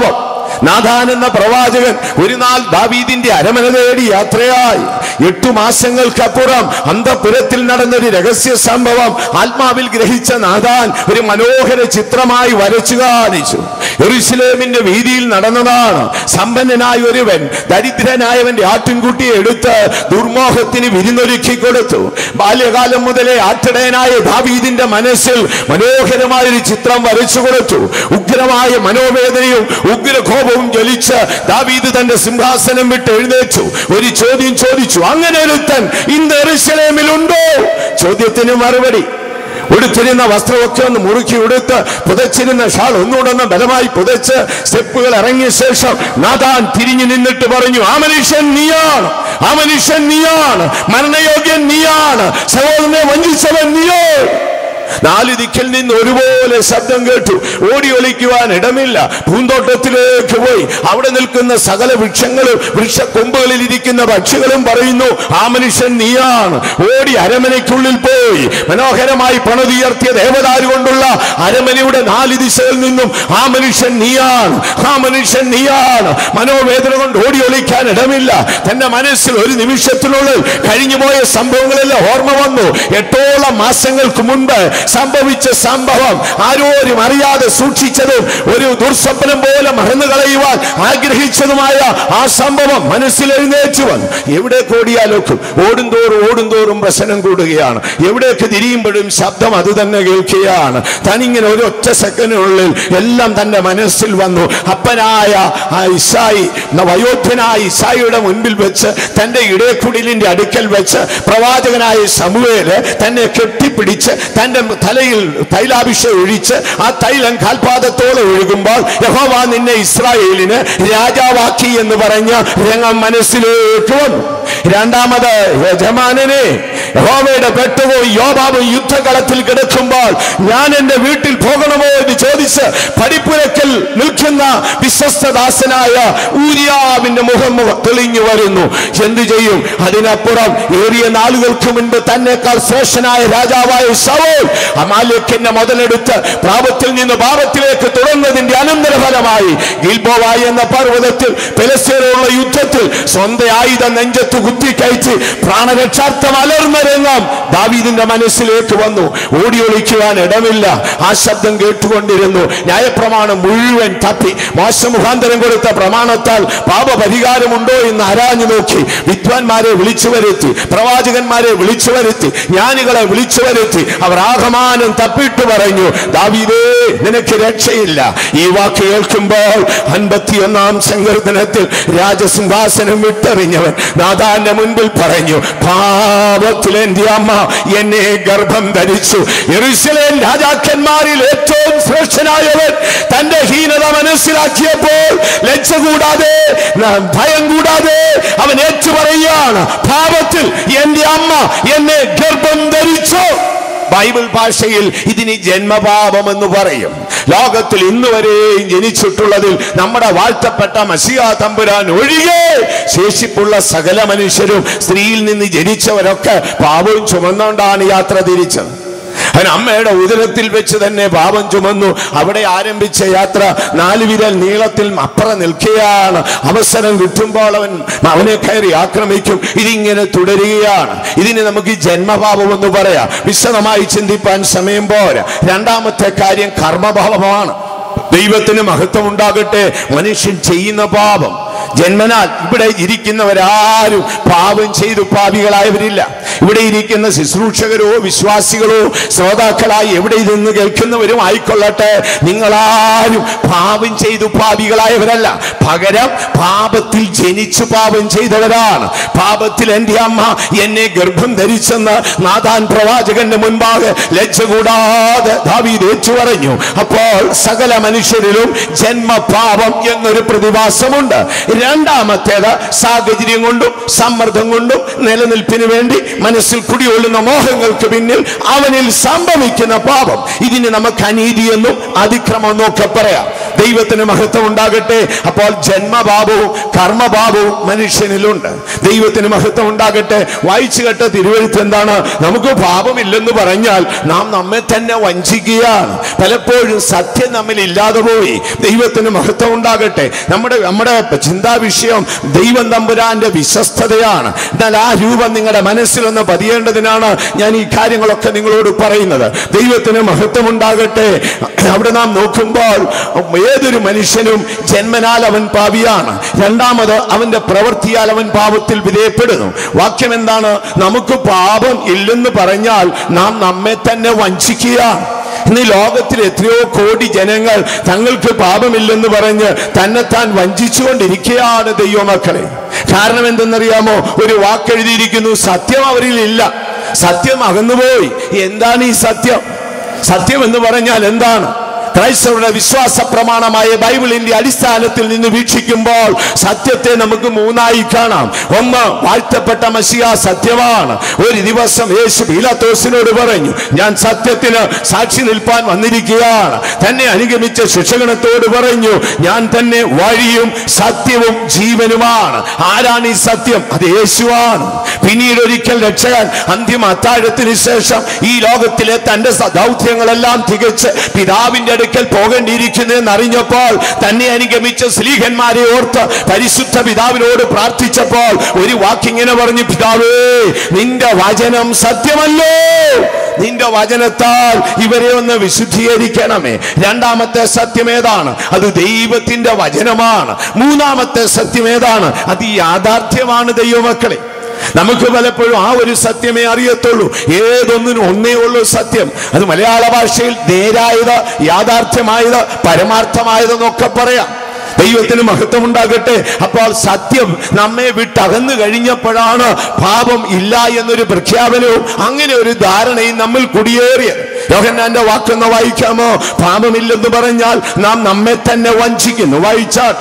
നാഥാൻ എന്ന പ്രവാചകൻ ഒരു നാൾ ദാവീദിന്റെ അരമന തേടി യാത്രയായി എട്ടു മാസങ്ങൾക്കപ്പുറം അന്തപുരത്തിൽ നടന്നൊരു രഹസ്യ സംഭവം ആത്മാവിൽ ഗ്രഹിച്ച നാഥാൻ ഒരു മനോഹര ചിത്രമായി വരച്ചു കാണിച്ചു എറുസലേമിന്റെ വീതിയിൽ നടന്നതാണ് സമ്പന്നനായ ഒരുവൻ ദരിദ്രനായവന്റെ ആട്ടിൻകുട്ടിയെ എടുത്ത് ദുർമോഹത്തിന് വിരുന്നൊരുക്കി കൊടുത്തു ബാല്യകാലം മുതലേ ആട്ടിടയനായ ദാവീദിന്റെ മനസ്സിൽ മനോഹരമായ ഒരു ചിത്രം വരച്ചു കൊടുത്തു ഉഗ്രമായ മനോവേദനയും ഉഗ്രകോപവും ജ്വലിച്ച് ദാവീദ് തന്റെ സിംഹാസനം വിട്ട് എഴുന്നേറ്റു ഒരു ചോദ്യം ചോദിച്ചു അങ്ങനെ ഒരുത്തൻ ഇന്ന് എറുസലേമിലുണ്ടോ ചോദ്യത്തിന് മറുപടി ഉടുത്തിരുന്ന വസ്ത്രമൊക്കെ ഒന്ന് മുറുക്കി ഉടുത്ത് പുതച്ചിരുന്ന ഷാൾ ഒന്നുകൂടെ ഒന്ന് ബലമായി പുതച്ച് സ്റ്റെപ്പുകൾ ഇറങ്ങിയ ശേഷം നാഥാൻ തിരിഞ്ഞു നിന്നിട്ട് പറഞ്ഞു ആ മനുഷ്യൻ നീയാണ് ആ മനുഷ്യൻ നീയാണ് മരണയോഗ്യൻ നീയാണ് സഹോദരനെ വഞ്ചിച്ചവൻ നീയോ നാല് ദിക്കിൽ നിന്ന് ഒരുപോലെ ശബ്ദം കേട്ടു ഓടി ഒളിക്കുവാൻ ഇടമില്ല പൂന്തോട്ടത്തിലേക്ക് പോയി അവിടെ നിൽക്കുന്ന സകല വൃക്ഷങ്ങളും വൃക്ഷ കൊമ്പുകളിൽ ഇരിക്കുന്ന പക്ഷികളും പറയുന്നു ആ മനുഷ്യൻ നീയാണ് ഓടി അരമനയ്ക്കുള്ളിൽ പോയി മനോഹരമായി പണതുയർത്തിയ ദേവദാരു കൊണ്ടുള്ള അരമനയുടെ നാല് ദിശയിൽ നിന്നും ആ മനുഷ്യൻ നീയാണ് ആ മനുഷ്യൻ നീയാണ് മനോവേദന കൊണ്ട് ഓടി ഒളിക്കാൻ ഇടമില്ല തന്റെ മനസ്സിൽ ഒരു നിമിഷത്തിനുള്ളിൽ കഴിഞ്ഞുപോയ സംഭവങ്ങളെല്ലാം ഓർമ്മ വന്നു എട്ടോളം മാസങ്ങൾക്ക് മുൻപ് സംഭവിച്ച സംഭവം ആരോരും അറിയാതെ സൂക്ഷിച്ചതും ഒരു ദുർസ്വപ്നം പോലെ മറന്നു കളയുവാൻ ആഗ്രഹിച്ചതുമായ ആ സംഭവം മനസ്സിൽ എഴുന്നേറ്റ് വന്നു എവിടെ ഓടിയാലൊക്കും ഓടുന്തോറും ഓടുന്തോറും പ്രശ്നം കൂടുകയാണ് എവിടേക്ക് തിരിയുമ്പോഴും ശബ്ദം അത് തന്നെ കേൾക്കുകയാണ് തനിങ്ങനെ ഒരു ഒറ്റ സെക്കൻഡിനുള്ളിൽ എല്ലാം തന്റെ മനസ്സിൽ വന്നു അപ്പനായ ആ ഇസായി ന- വയോധ്യനായ ഇസായിയുടെ മുൻപിൽ വെച്ച് തന്റെ ഇടയക്കുടിലിന്റെ അടുക്കൽ വെച്ച് പ്രവാചകനായ സമൂഹേല് തന്നെ കെട്ടിപ്പിടിച്ച് തന്റെ തലയിൽ തൈലാഭിഷേകം ഒഴിച്ച് ആ തൈലം കാൽപാദത്തോളം ഒഴുകുമ്പോൾ യഹോവ നിന്നെ ഇസ്രായേലിന് രാജാവാക്കി എന്ന് പറഞ്ഞ രംഗം മനസ്സിലേക്ക് വന്നു രണ്ടാമത് യജമാനനെ യഹോവയുടെ പെട്ടവും യോബാവും യുദ്ധകളത്തിൽ കിടക്കുമ്പോൾ ഞാൻ എന്റെ വീട്ടിൽ പോകണമോ എന്ന് ചോദിച്ച് പടിപ്പുരക്കൽ നിൽക്കുന്ന വിശ്വസ്തദാസനായ ഊരിയാവിന്റെ മുഖം മുഖം തെളിഞ്ഞു വരുന്നു എന്തു ചെയ്യും അതിനപ്പുറം ഏറിയ നാളുകൾക്ക് മുൻപ് തന്നെക്കാൾ ശ്രേഷ്ഠനായ രാജാവായ സവോൾ അമാലേഖ്യന്റെ മുതലെടുത്ത് പ്രാപത്തിൽ നിന്ന് പാപത്തിലേക്ക് തുടർന്നതിന്റെ അനന്തരഫലമായി ഗിൽബോവായി എന്ന പർവ്വതത്തിൽ പെലസ്തീനോടുള്ള യുദ്ധത്തിൽ സ്വന്തം ആയുധം നെഞ്ചത്ത് കുത്തിക്കയറ്റി പ്രാണരക്ഷാർത്ഥം അലർന്ന രംഗം ദാവീദിന്റെ മനസ്സിലേക്ക് വന്നു ഓടി ഒളിക്കുവാൻ ഇടമില്ല ആ ശബ്ദം കേട്ടുകൊണ്ടിരുന്നു ന്യായപ്രമാണം മുഴുവൻ തപ്പി മോശ മുഖാന്തരം കൊടുത്ത പ്രമാണത്താൽ പാപപരിഹാരമുണ്ടോ എന്ന് ആരാഞ്ഞു നോക്കി വിദ്വാൻമാരെ വിളിച്ചു വരുത്തി പ്രവാചകന്മാരെ വിളിച്ചു വരുത്തി ജ്ഞാനികളെ വിളിച്ചു വരുത്തി അവർ ആകമാനം തപ്പിട്ട് പറഞ്ഞു ദാവീദേ നിനക്ക് രക്ഷയില്ല ഈ വാക്ക് കേൾക്കുമ്പോൾ അൻപത്തിയൊന്നാം സങ്കീർത്തനത്തിൽ രാജസിംഹാസനം വിട്ടെറിഞ്ഞവൻ നാഥാന്റെ മുൻപിൽ പറഞ്ഞു പാപത്തിൽ എന്റെ അമ്മ എന്നെ ഗർഭം ധരിച്ചു യെരൂശലേം രാജാക്കന്മാരിൽ ഏറ്റവും ശ്രേഷ്ഠനായവൻ തന്റെ ഹീനത മനസ്സിലാക്കിയപ്പോൾ ലജ്ജ കൂടാതെ ന- ഭയം കൂടാതെ അവൻ ഏറ്റു പറയുകയാണ് പാപത്തിൽ എന്റെ അമ്മ എന്നെ ഗർഭം ധരിച്ചു ബൈബിൾ ഭാഷയിൽ ഇതിന് ജന്മപാപം എന്ന് പറയും ലോകത്തിൽ ഇന്ന് വരെയും ജനിച്ചിട്ടുള്ളതിൽ നമ്മുടെ വാഴ്ത്തപ്പെട്ട മസിയ തമ്പുരാൻ ഒഴികെ ശേഷിപ്പുള്ള സകല മനുഷ്യരും സ്ത്രീയിൽ നിന്ന് ജനിച്ചവരൊക്കെ പാപവും ചുമന്നുകൊണ്ടാണ് യാത്ര തിരിച്ചത് അവൻ അമ്മയുടെ ഉദരത്തിൽ വെച്ച് തന്നെ പാപം ചുമന്നു അവിടെ ആരംഭിച്ച യാത്ര നാല് വിരൽ നീളത്തിൽ അപ്പുറം നിൽക്കുകയാണ് അവസരം കിട്ടുമ്പോൾ അവൻ അവനെ കയറി ആക്രമിക്കും ഇതിങ്ങനെ തുടരുകയാണ് ഇതിന് നമുക്ക് ജന്മപാപം എന്ന് പറയാം വിശദമായി ചിന്തിപ്പാൻ സമയം പോരാ രണ്ടാമത്തെ കാര്യം കർമ്മഭാവമാണ് ദൈവത്തിന് മഹത്വം ഉണ്ടാകട്ടെ മനുഷ്യൻ ചെയ്യുന്ന പാപം ജന്മനാൽ ഇവിടെ ഇരിക്കുന്നവരാരും പാപം ചെയ്തു പാപികളായവരില്ല ഇവിടെ ഇരിക്കുന്ന ശുശ്രൂഷകരോ വിശ്വാസികളോ ശ്രോതാക്കളായി എവിടെ ഇരുന്ന് കേൾക്കുന്നവരും ആയിക്കൊള്ളട്ടെ നിങ്ങളാരും പാപം ചെയ്തു പാപികളായവരല്ല പകരം പാപത്തിൽ ജനിച്ചു പാപം ചെയ്തവരാണ് പാപത്തിൽ എൻ്റെ അമ്മ എന്നെ ഗർഭം ധരിച്ചെന്ന് നാഥാൻ പ്രവാചകന്റെ മുൻപാകെ ലജ്ജ കൂടാതെ ദാവീദ് ഏറ്റു പറഞ്ഞു അപ്പോൾ സകല മനുഷ്യരിലും ജന്മപാപം എന്നൊരു പ്രതിഭാസമുണ്ട് രണ്ടാമത്തേത് സാഹചര്യം കൊണ്ടും സമ്മർദ്ദം കൊണ്ടും നിലനിൽപ്പിന് വേണ്ടി മനസ്സിൽ കുടികൊള്ളുന്ന മോഹങ്ങൾക്ക് പിന്നിൽ അവനിൽ സംഭവിക്കുന്ന പാപം ഇതിന് നമുക്ക് അനീതി എന്നും അതിക്രമം എന്നും ഒക്കെ പറയാം ദൈവത്തിന് മഹത്വം ഉണ്ടാകട്ടെ അപ്പോൾ ജന്മഭാവവും കർമ്മഭാവവും മനുഷ്യനിലുണ്ട് ദൈവത്തിന് മഹത്വം ഉണ്ടാകട്ടെ വായിച്ചു കേട്ട തിരുവഴുത്ത് എന്താണ് നമുക്ക് പാപമില്ലെന്ന് പറഞ്ഞാൽ നാം നമ്മെ തന്നെ വഞ്ചിക്കുകയാണ് പലപ്പോഴും സത്യം നമ്മിൽ ഇല്ലാതെ പോയി ദൈവത്തിന് മഹത്വം ഉണ്ടാകട്ടെ നമ്മുടെ നമ്മുടെ ചിന്താ വിഷയം ദൈവം തമ്പുരാന്റെ വിശ്വസ്തതയാണ് എന്നാൽ ആ രൂപം നിങ്ങളുടെ മനസ്സിലൊന്ന് പതിയേണ്ടതിനാണ് ഞാൻ ഈ കാര്യങ്ങളൊക്കെ നിങ്ങളോട് പറയുന്നത് ദൈവത്തിന് മഹത്വം ഉണ്ടാകട്ടെ അവിടെ നാം നോക്കുമ്പോൾ ഏതൊരു മനുഷ്യനും ജന്മനാൽ അവൻ പാപിയാണ് രണ്ടാമത് അവന്റെ പ്രവൃത്തിയാൽ അവൻ പാപത്തിൽ വിധേയപ്പെടുന്നു വാക്യം എന്താണ് നമുക്ക് പാപം ഇല്ലെന്ന് പറഞ്ഞാൽ നാം നമ്മെ തന്നെ വഞ്ചിക്കുക ഇന്ന് ഈ ലോകത്തിൽ എത്രയോ കോടി ജനങ്ങൾ തങ്ങൾക്ക് പാപമില്ലെന്ന് പറഞ്ഞ് തന്നെത്താൻ വഞ്ചിച്ചുകൊണ്ടിരിക്കുകയാണ് ദൈവമക്കളെ കാരണം എന്തെന്നറിയാമോ ഒരു വാക്കെഴുതിയിരിക്കുന്നു സത്യം അവരിൽ ഇല്ല സത്യം അകന്നുപോയി എന്താണ് ഈ സത്യം സത്യം എന്ന് പറഞ്ഞാൽ എന്താണ് ക്രൈസ്തവരുടെ വിശ്വാസ പ്രമാണമായ ബൈബിളിന്റെ അടിസ്ഥാനത്തിൽ നിന്ന് വീക്ഷിക്കുമ്പോൾ സത്യത്തെ നമുക്ക് മൂന്നായി കാണാം ഒന്ന് വാഴ്ത്തപ്പെട്ട മസിയ സത്യമാണ് ഒരു ദിവസം യേശു പീലാത്തോസിനോട് പറഞ്ഞു ഞാൻ സത്യത്തിന് സാക്ഷി നിൽപ്പാൻ വന്നിരിക്കുകയാണ് തന്നെ അനുഗമിച്ച ശിക്ഷകണത്തോട് പറഞ്ഞു ഞാൻ തന്നെ വഴിയും സത്യവും ജീവനുമാണ് ആരാണ് ഈ സത്യം അത് യേശുവാണ് പിന്നീട് ഒരിക്കൽ രക്ഷകൻ അന്തിമ അത്താഴത്തിന് ശേഷം ഈ ലോകത്തിലെ തന്റെ സ- ദൗത്യങ്ങളെല്ലാം തികച്ച് പിതാവിന്റെ അടുക്കൽ പോകേണ്ടിയിരിക്കുന്നതെന്ന് അറിഞ്ഞപ്പോൾ തന്നെ അനുഗമിച്ച സ്ലീഹന്മാരെ ഓർത്ത് പരിശുദ്ധ പിതാവിനോട് പ്രാർത്ഥിച്ചപ്പോൾ ഒരു വാക്കിങ്ങനെ പറഞ്ഞു പിതാവേ നിന്റെ വചനം സത്യമല്ലോ നിന്റെ വചനത്താൽ ഇവരെ ഒന്ന് വിശുദ്ധീകരിക്കണമേ രണ്ടാമത്തെ സത്യം ഏതാണ് അത് ദൈവത്തിന്റെ വചനമാണ് മൂന്നാമത്തെ സത്യം ഏതാണ് അത് യാഥാർത്ഥ്യമാണ് ദൈവമക്കളെ നമുക്ക് പലപ്പോഴും ആ ഒരു സത്യമേ അറിയത്തുള്ളൂ ഏതൊന്നിനും ഒന്നേ ഉള്ളൂ സത്യം അത് മലയാള ഭാഷയിൽ നേരായത് യാഥാർത്ഥ്യമായത് പരമാർത്ഥമായതെന്നൊക്കെ പറയാം ദൈവത്തിന് മഹത്വം ഉണ്ടാകട്ടെ അപ്പോൾ സത്യം നമ്മെ വിട്ടകന്നു കഴിഞ്ഞപ്പോഴാണ് പാപം ഇല്ല എന്നൊരു പ്രഖ്യാപനവും അങ്ങനെ ഒരു ധാരണയും നമ്മൾ കുടിയേറിയത് യോഹന്നാന്റെ വാക്കൊന്ന് വായിക്കാമോ പാപമില്ലെന്ന് പറഞ്ഞാൽ നാം നമ്മെ തന്നെ വഞ്ചിക്കുന്നു വായിച്ചാൽ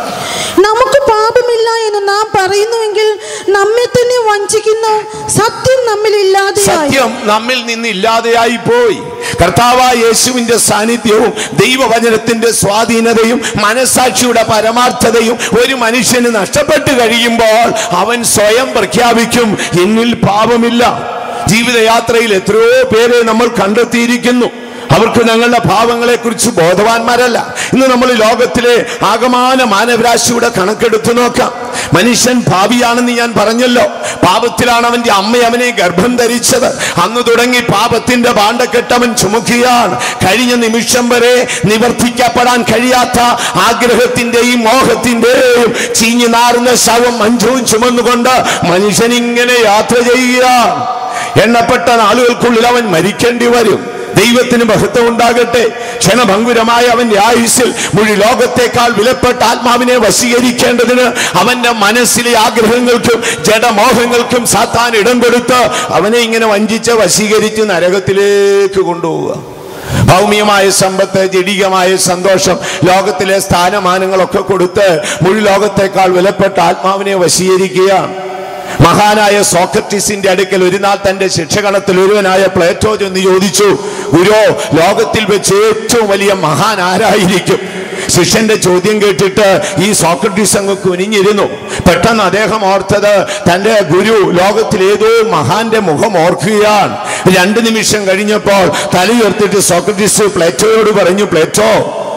നമുക്ക് പാപമില്ല എന്ന് നാം പറയുന്നുവെങ്കിൽ നമ്മെ തന്നെ വഞ്ചിക്കുന്നു സത്യം നമ്മിൽ ഇല്ലാതെയായി സത്യം നമ്മിൽ നിന്ന് ഇല്ലാതെയായി പോയി കർത്താവായ യേശുവിന്റെ സാന്നിധ്യവും ദൈവവചനത്തിന്റെ സ്വാധീനതയും മനസാക്ഷിയുടെ പരമാർത്ഥതയും ഒരു മനുഷ്യന് നഷ്ടപ്പെട്ടു കഴിയുമ്പോൾ അവൻ സ്വയം പ്രഖ്യാപിക്കും എന്നിൽ പാപമില്ല ജീവിതയാത്രയിൽ എത്രയോ പേരെ നമ്മൾ കണ്ടെത്തിയിരിക്കുന്നു അവർക്ക് ഞങ്ങളുടെ ഭാവങ്ങളെ കുറിച്ച് ബോധവാന്മാരല്ല ഇന്ന് നമ്മൾ ലോകത്തിലെ ആകമാന മാനവരാശിയുടെ കണക്കെടുത്തു നോക്കാം മനുഷ്യൻ ഭാവിയാണെന്ന് ഞാൻ പറഞ്ഞല്ലോ പാപത്തിലാണ് അവന്റെ അമ്മ അവനെ ഗർഭം ധരിച്ചത് അന്ന് തുടങ്ങി പാപത്തിന്റെ പാണ്ടക്കെട്ടവൻ ചുമക്കുകയാണ് കഴിഞ്ഞ നിമിഷം വരെ നിവർത്തിക്കപ്പെടാൻ കഴിയാത്ത ആഗ്രഹത്തിന്റെയും മോഹത്തിന്റെയും ചീഞ്ഞു നാറുന്ന ശവം മഞ്ചവും ചുമന്നുകൊണ്ട് മനുഷ്യൻ ഇങ്ങനെ യാത്ര ചെയ്യുകയാണ് എണ്ണപ്പെട്ട നാളുകൾക്കുള്ളിൽ അവൻ മരിക്കേണ്ടി വരും ദൈവത്തിന് മഹത്വം ഉണ്ടാകട്ടെ ക്ഷണഭങ്കുരമായ അവന്റെ ആയുസ്സിൽ മുഴി ലോകത്തെക്കാൾ വിലപ്പെട്ട ആത്മാവിനെ വശീകരിക്കേണ്ടതിന് അവന്റെ മനസ്സിലെ ആഗ്രഹങ്ങൾക്കും ജഡമോഹങ്ങൾക്കും സാത്താൻ ഇടം കൊടുത്ത് അവനെ ഇങ്ങനെ വഞ്ചിച്ച് വശീകരിച്ച് നരകത്തിലേക്ക് കൊണ്ടുപോവുക ഭൗമികമായ സമ്പത്ത് ജഡികമായ സന്തോഷം ലോകത്തിലെ സ്ഥാനമാനങ്ങളൊക്കെ കൊടുത്ത് മുഴു ലോകത്തെക്കാൾ വിലപ്പെട്ട ആത്മാവിനെ വശീകരിക്കുകയാണ് മഹാനായ സോക്രട്ടീസിന്റെ അടുക്കൽ ഒരു നാൾ തന്റെ ശിക്ഷകണത്തിൽ ഒരുവനായ പ്ലേറ്റോ ചെന്ന് ചോദിച്ചു ഗുരു ലോകത്തിൽ വെച്ച് ഏറ്റവും വലിയ മഹാൻ ആരായിരിക്കും ശിഷ്യന്റെ ചോദ്യം കേട്ടിട്ട് ഈ സോക്രട്ടീസ് അങ്ങ് കുനിഞ്ഞിരുന്നു പെട്ടെന്ന് അദ്ദേഹം ഓർത്തത് തന്റെ ഗുരു ലോകത്തിൽ ഏതോ മഹാന്റെ മുഖം ഓർക്കുകയാണ് രണ്ടു നിമിഷം കഴിഞ്ഞപ്പോൾ തലയുയർത്തിട്ട് സോക്രട്ടീസ് പ്ലേറ്റോയോട് പറഞ്ഞു പ്ലേറ്റോ